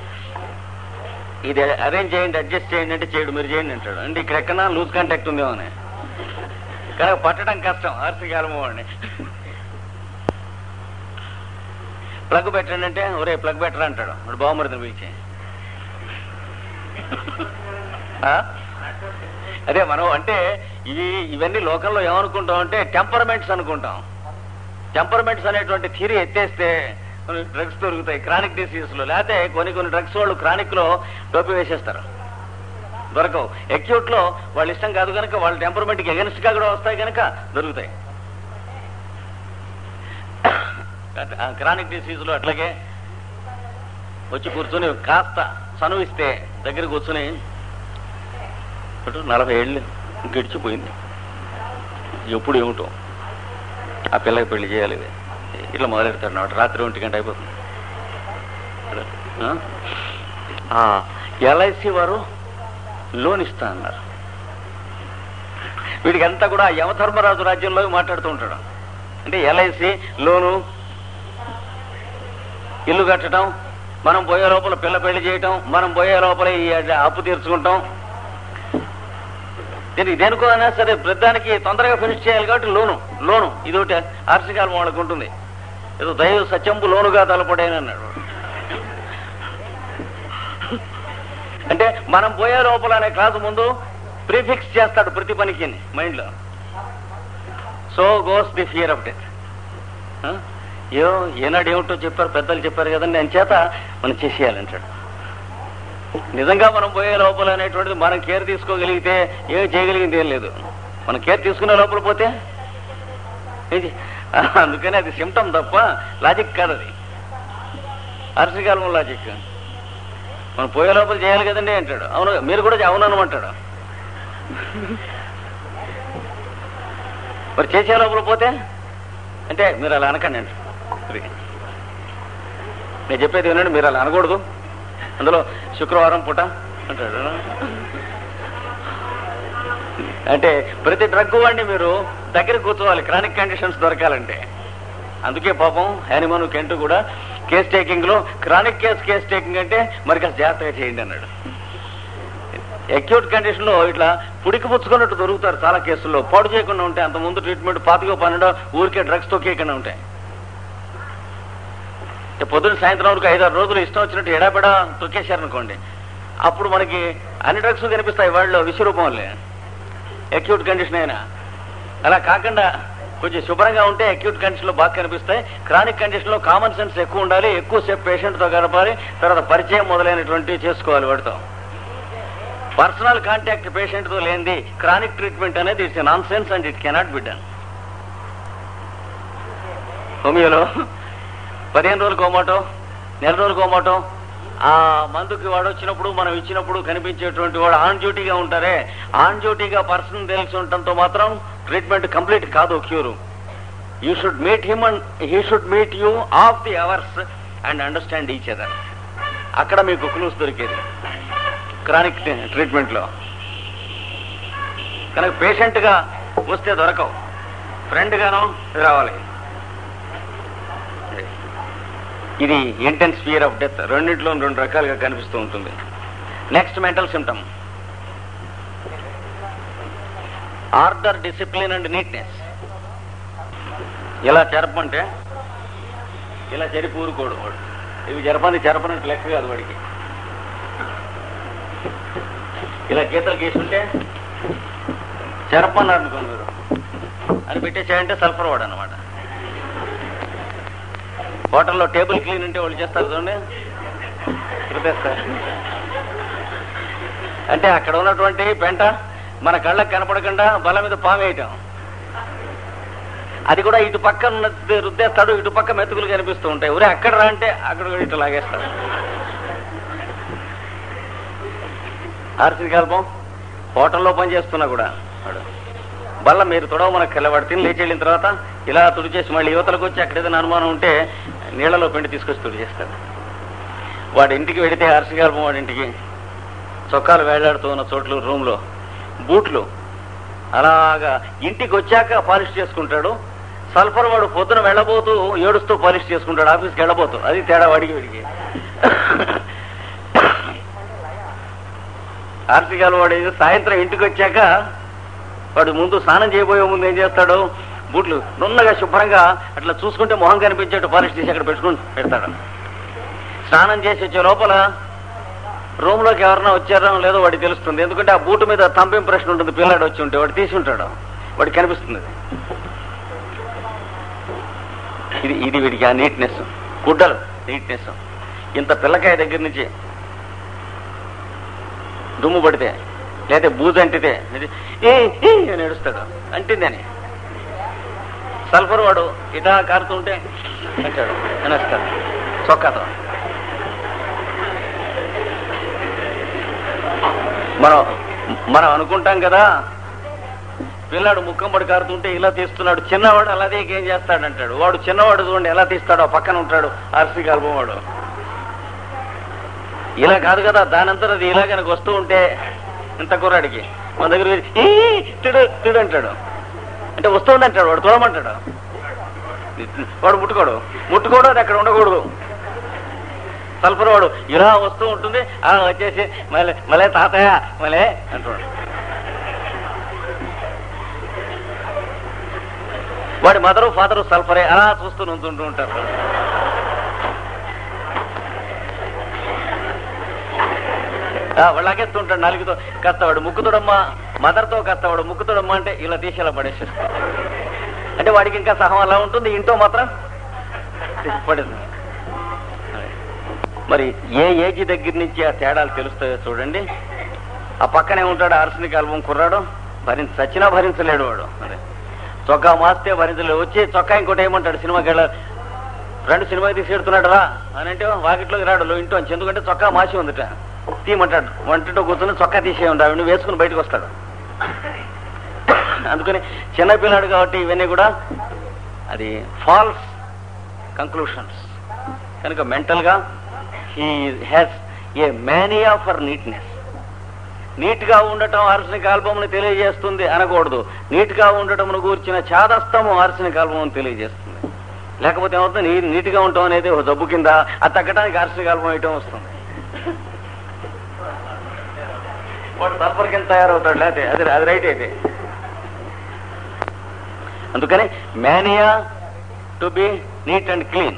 ఇది అరేంజ్ చేయండి అడ్జస్ట్ చేయండి అంటే చేయడు మీరు చేయండి అంటాడు అంటే ఇక్కడ ఎక్కడన్నా లూజ్ కాంటాక్ట్ ఉందేమో అని కానీ పట్టడం కష్టం ఆర్స్టిక్ ఆల్బమ్ వాడిని ప్లగ్ పెట్టండి అంటే ఒరే ప్లగ్ పెట్టరా అంటాడు వాడు బావమరిదిని పిలిచి ఆ? అదే మనం అంటే ఇవి ఇవన్నీ లోకంలో ఏమనుకుంటాం అంటే టెంపర్మెంట్స్ అనుకుంటాం టెంపర్మెంట్స్ అనేటువంటి థియరీ ఎత్తేస్తే కొన్ని డ్రగ్స్ దొరుకుతాయి క్రానిక్ డిసీజ్ లో లేకపోతే కొన్ని కొన్ని డ్రగ్స్ వాళ్ళు క్రానిక్ లో డోపి వేసేస్తారు దొరకవు అక్యూట్ లో వాళ్ళ ఇష్టం కాదు కనుక వాళ్ళ టెంపర్మెంట్ కి ఎగెన్స్ట్ గా కూడా వస్తాయి కనుక దొరుకుతాయి క్రానిక్ డిసీజ్ లో అట్లాగే వచ్చి కూర్చొని కాస్త చనువిస్తే దగ్గర కూర్చొని ఇటు నలభై ఏళ్ళు గడిచిపోయింది ఎప్పుడు ఏమిటో ఆ పిల్లకి పెళ్లి చేయాలి ఇది. ఇట్లా మొదలెడతాడు అన్నమాట రాత్రి ఒంటి గంట అయిపోతుంది ఎల్ఐసి వారు లోన్ ఇస్తా అన్నారు వీడికి అంతా కూడా యమధర్మరాజు రాజ్యంలో మాట్లాడుతూ ఉంటాడు అంటే ఎల్ఐసి లోను ఇల్లు కట్టడం మనం పోయే లోపల పిల్ల పెళ్లి చేయటం మనం పోయే లోపల ఈ అప్పు తీర్చుకుంటాం దీనికి దేనికో అయినా సరే వృద్ధానికి తొందరగా ఫినిష్ చేయాలి కాబట్టి లోను లోను ఇది ఒకటి ఆర్సికాలం వాళ్ళకు ఉంటుంది ఏదో దైవ సత్యంపు లోనుగా తలపడేనన్నాడు అంటే మనం పోయే లోపల అనే క్లాసు ముందు ప్రీఫిక్స్ చేస్తాడు ప్రతి పనికి మైండ్ లో so goes the fear of death ఏ ఏనాడు ఏమిటో చెప్పారు పెద్దలు చెప్పారు కదండి అని చేత మనం చేసేయాలంటాడు నిజంగా మనం పోయే లోపల అనేటువంటిది మనం కేర్ తీసుకోగలిగితే ఏం చేయగలిగింది ఏం లేదు మనం కేర్ తీసుకునే లోపల పోతే ఇది అందుకని అది సిమ్టమ్ తప్ప లాజిక్ కాదు అది అరసికాలం లాజిక్ మనం పోయే లోపల చేయాలి కదండి అంటాడు అవును మీరు కూడా అవును అనమంటాడు మరి చేసే లోపల పోతే అంటే మీరు అలా అనకండి అంటాడు ఇది. నేను చెప్పేది వినండి మీరు అలా అనకూడదు అందులో శుక్రవారం పూట అంటాడు అంటే ప్రతి డ్రగ్ వాడిని మీరు దగ్గర కూర్చోవాలి క్రానిక్ కండిషన్స్ దొరకాలంటే అందుకే పాపం హ్యానిమన్ కెంట్ కూడా కేస్ టేకింగ్ లో క్రానిక్ కేస్ కేస్ టేకింగ్ అంటే మరి కాస్త జాగ్రత్తగా చేయండి అన్నాడు అక్యూట్ కండిషన్ లో ఇట్లా పుడికి పుచ్చుకున్నట్టు దొరుకుతారు చాలా కేసుల్లో పాడు చేయకుండా ఉంటాయి అంత ముందు ట్రీట్మెంట్ పాతికో పన్నెండో ఊరికే డ్రగ్స్ తొక్కేయకుండా ఉంటాయి ఇక పొద్దున్న సాయంత్రం వరకు ఐదారు రోజులు ఇష్టం వచ్చినట్టు ఎడాపెడా తొక్కేశారనుకోండి అప్పుడు మనకి అన్ని డ్రగ్స్ కనిపిస్తాయి వాళ్ళు విశ్వరూపంలే అక్యూట్ కండిషన్ అయినా అలా కాకుండా కొంచెం శుభ్రంగా ఉంటే అక్యూట్ కండిషన్ లో బాగా కనిపిస్తాయి క్రానిక్ కండిషన్ లో కామన్ సెన్స్ ఎక్కువ ఉండాలి ఎక్కువసేపు పేషెంట్ తో గడపాలి తర్వాత పరిచయం మొదలైనటువంటివి చేసుకోవాలి వాటితో పర్సనల్ కాంటాక్ట్ పేషెంట్ తో లేనిది క్రానిక్ ట్రీట్మెంట్ అనేది it's nonsense and it cannot be done హోమియోలో పదిహేను రోజులు కోమాటో నెల రోజులు కోమాటో ఆ మందుకి వాడు వచ్చినప్పుడు మనం ఇచ్చినప్పుడు కనిపించేటువంటి వాడు ఆన్ డ్యూటీగా ఉంటారే ఆన్ డ్యూటీగా పర్సన్ తెలిసి ఉండటంతో మాత్రం ట్రీట్మెంట్ కంప్లీట్ కాదు cure you should meet him and he should meet you of the hours and understand each other అక్కడ మీకు క్లూస్ దొరికేది క్రానిక్ ట్రీట్మెంట్ లో కనుక పేషెంట్ గా వస్తే దొరకవు ఫ్రెండ్ గాను రావాలి ఇది ఇంటెన్స్ ఫియర్ ఆఫ్ డెత్ రెండింటిలో రెండు రకాలుగా కనిపిస్తూ ఉంటుంది next mental symptom order discipline and neatness ఇలా జరపమంటే ఇలా జరిపి ఊరుకోడు వాడు ఇవి జరపని జరపనట్టు లెక్క కాదు వాడికి ఇలా గీతలు గీస్తుంటే జరపన్నారు అనుకోండి మీరు అని పెట్టేసేయంటే సల్ఫర్ వాడు అనమాట హోటల్లో టేబుల్ క్లీన్ అంటే వాళ్ళు చేస్తారు చూడండి రుద్దేస్తారు అంటే అక్కడ ఉన్నటువంటి పెంట మన కళ్ళకు కనపడకుండా బల మీద పామేయటం అది కూడా ఇటు పక్క ఉన్నది రుద్దేస్తాడు ఇటు పక్క మెతుకులు కనిపిస్తూ ఉంటాయి ఊరే అక్కడ రా అంటే అక్కడ కూడా ఇటు లాగేస్తాడు ఆర్సిన్ కల్పం హోటల్లో పని చేస్తున్నా కూడా వాడు బల్ల మీరు తొడవ మనకు కలవాడు తిని లేచి వెళ్ళిన తర్వాత ఇలా తుడిచేసి మళ్ళీ యువతలకు వచ్చి అక్కడ ఏదైనా అనుమానం ఉంటే నీళ్లలో పిండి తీసుకొచ్చి తుడిచేస్తాడు వాడి ఇంటికి వెడితే హర్షగల్పం వాడి ఇంటికి చొక్కాలు వేలాడుతూ ఉన్న చోట్లు రూమ్లో బూట్లు అలాగా ఇంటికి వచ్చాక పాలిష్ చేసుకుంటాడు సల్ఫర్ వాడు పొద్దున వెళ్ళబోతూ ఏడుస్తూ పాలిష్ చేసుకుంటాడు ఆఫీస్కి వెళ్ళబోతూ అది తేడా వాడికి వీడికి ఆర్తికాలు వాడు ఏదో సాయంత్రం ఇంటికి వచ్చాక వాడు ముందు స్నానం చేయబోయే ముందు ఏం చేస్తాడు బూట్లు నున్నగా శుభ్రంగా అట్లా చూసుకుంటే మొహం కనిపించేట్టు పాలిష్ తీసి అక్కడ పెట్టుకుని పెడతాడు స్నానం చేసి వచ్చే లోపల రూమ్ లోకి ఎవరైనా వచ్చారో లేదో వాడికి తెలుస్తుంది ఎందుకంటే ఆ బూటు మీద తంప ఇంప్రెషన్ ఉంటుంది పిల్లాడు వచ్చి ఉంటే వాడు తీసి ఉంటాడు వాడికి కనిపిస్తుంది అది. ఇది ఇది వీడికి ఆ నీట్నెస్ గుడ్డలు నీట్నెస్ ఇంత పిల్లకాయ దగ్గర నుంచి దుమ్ము పడితే లేదా బూజు అంటితే ఇది ఏ ఏ అని ఏడుస్తాడు అంటిందని సల్ఫర్ వాడు ఇటా కారుతుంటే అంటాడు అనేస్తాడు చొక్కాతో మనం మనం అనుకుంటాం కదా పిల్లాడు ముఖం పడి కారుతుంటే ఇలా తీస్తున్నాడు చిన్నవాడు అలాగే ఏం చేస్తాడంటాడు వాడు చిన్నవాడు చూడండి ఎలా తీస్తాడో పక్కన ఉంటాడు ఆర్సీ కల్పం వాడు ఇలా కాదు కదా దానంతా అది ఇలా కనుక వస్తూ ఉంటే ఇంత కుర్రాడికి మన దగ్గర వెళ్ళి, "ఈ, తిడు తిడు అంటాడు అంటే వస్తుంది అంటాడు వాడు చూడమంటాడు వాడు ముట్టుకోడు ముట్టుకోడు అది అక్కడ ఉండకూడదు సల్ఫర్ వాడు ఇలా వస్తూ ఉంటుంది ఆ వచ్చేసి మళ్ళీ మళ్ళీ తాతయ్య మళ్ళీ అంటున్నాడు వాడి మదరు ఫాదరు సల్ఫరే అలా చూస్తూ నుంచుంటూ ఉంటారు ఆ, వాడు లాగేస్తుంటాడు నాలుగుతో కస్తవాడు ముక్కుతుడమ్మ మదర్తో కస్తవాడు ముక్కుతుడమ్మ అంటే ఇలా తీసి ఇలా పడేసేస్తాడు అంటే వాడికి ఇంకా సహం అలా ఉంటుంది ఇంట్లో మాత్రం తీసి పడేస్తుంది మరి ఏ ఏజ్ దగ్గర నుంచి ఆ తేడాలు తెలుస్తాయో చూడండి ఆ పక్కనే ఉంటాడు ఆర్సనిక్ ఆల్బం కుర్రాడు భరించ చచ్చినా భరించలేడు వాడు అదే చొక్కా మాస్తే భరించలేడు వచ్చి చొక్కా ఇంకోటి ఏమంటాడు సినిమాకి వెళ్ళ రెండు సినిమా తీసుకెడుతున్నాడు రా అని అంటే వాకిట్లోకి రాడు లో ఇంట్లో నుంచి. ఎందుకంటే చొక్కా మాసి ఉందిట తీయమంటాడు వంటింటో కూర్చొని చొక్కా తీసేయండి ఆవిడ వేసుకుని బయటకు వస్తాడు అందుకని చిన్నపిల్లాడు కాబట్టి ఇవన్నీ కూడా అది ఫాల్స్ కంక్లూషన్స్ కనుక మెంటల్గా he has a mania for neatness neat గా ఉండటం ఆర్సనిక్ ఆల్బమ్ని తెలియజేస్తుంది అనకూడదు నీట్ గా ఉండటమును గూర్చిన చాదస్తము ఆర్సనిక్ ఆల్బమ్ తెలియజేస్తుంది లేకపోతే ఏమవుతుంది నీ నీట్ గా ఉండటం అనేది ఒక జబ్బు కింద అది తగ్గడానికి ఆర్సనిక్ ఆల్బమ్ వేయటం వస్తుంది వాడు సల్ఫర్ కింద తయారవుతాడు లేకపోతే అది అది రైట్ అయితే అందుకని mania to be neat and clean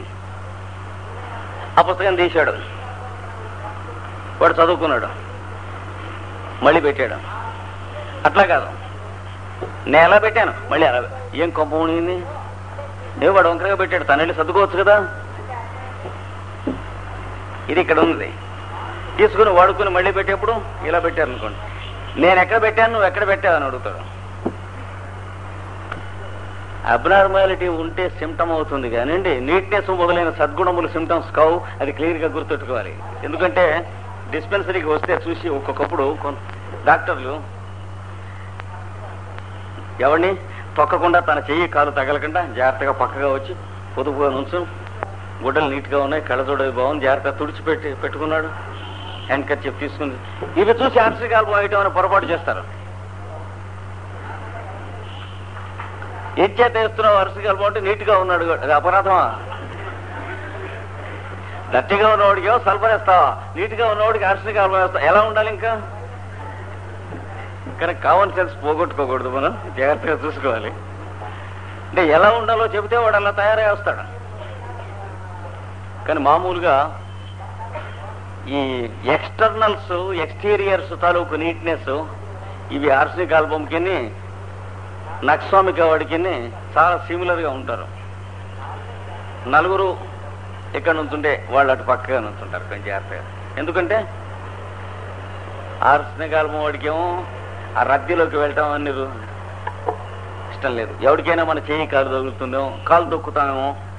ఆ పుస్తకం తీశాడు వాడు చదువుకున్నాడు మళ్ళీ పెట్టాడు అట్లా కాదు నేను ఎలా పెట్టాను మళ్ళీ అలా ఏం కొంప మునిగింది నేను వాడు వంకరగా పెట్టాడు తన వెళ్ళి సర్దుకోవచ్చు కదా ఇది ఇక్కడ ఉంది తీసుకుని వాడుకుని మళ్ళీ పెట్టేప్పుడు ఇలా పెట్టారు అనుకోండి నేను ఎక్కడ పెట్టాను నువ్వు ఎక్కడ పెట్టావు అని అడుగుతాడు అబ్నార్మాలిటీ ఉంటే సిమ్టమ్ అవుతుంది కానివ్వండి నీట్నెస్ మొదలైన సద్గుణములు సిమ్టమ్స్ కావు అది క్లియర్ గా గుర్తుపెట్టుకోవాలి ఎందుకంటే డిస్పెన్సరీకి వస్తే చూసి ఒక్కొక్కప్పుడు కొన్- డాక్టర్లు ఎవరిని తొక్కకుండా తన చెయ్యి కాలు తగలకుండా జాగ్రత్తగా పక్కగా వచ్చి పొదుపుగా నుంచు గుడ్డలు నీట్గా ఉన్నాయి కళ్ళజోడవి బాగుంది జాగ్రత్తగా తుడిచిపెట్టి పెట్టుకున్నాడు హ్యాండ్ కర్చీఫ్ తీసుకుని ఇవి చూసి ఆర్సికాలు పోయటం అని పొరపాటు చేస్తారు ఏం చేత వేస్తున్నావు అరసికాలు బాగుంటే నీట్గా ఉన్నాడు అది అపరాధమా గట్టిగా ఉన్నవాడికి ఏమో సల్ఫర్ వేస్తావా నీట్గా ఉన్నవాడికి అరసికాలు వేస్తావు ఎలా ఉండాలి ఇంకా కానీ కామన్ సెన్స్ పోగొట్టుకోకూడదు మనం జాగ్రత్తగా చూసుకోవాలి అంటే ఎలా ఉండాలో చెబితే వాడు అలా తయారై వస్తాడు కానీ మామూలుగా ఈ ఎక్స్టర్నల్స్ ఎక్స్టీరియర్స్ తాలూకు నీట్నెస్ ఇవి ఆర్సనిక్ ఆల్బమ్కి నక్స్వామిక వాడికి చాలా సిమిలర్గా ఉంటారు నలుగురు ఇక్కడ నుంచుంటే వాళ్ళు అటు పక్కగా నుంచుంటారు కొంచెం జాగ్రత్తగా ఎందుకంటే ఆర్సనిక్ ఆల్బం వాడికేమో ఆ రద్దీలోకి వెళ్ళటం అన్ని రు- ఇష్టం లేదు ఎవరికైనా మన చేయి కాలు తగులుతుందేమో కాలు దొక్కుతామేమో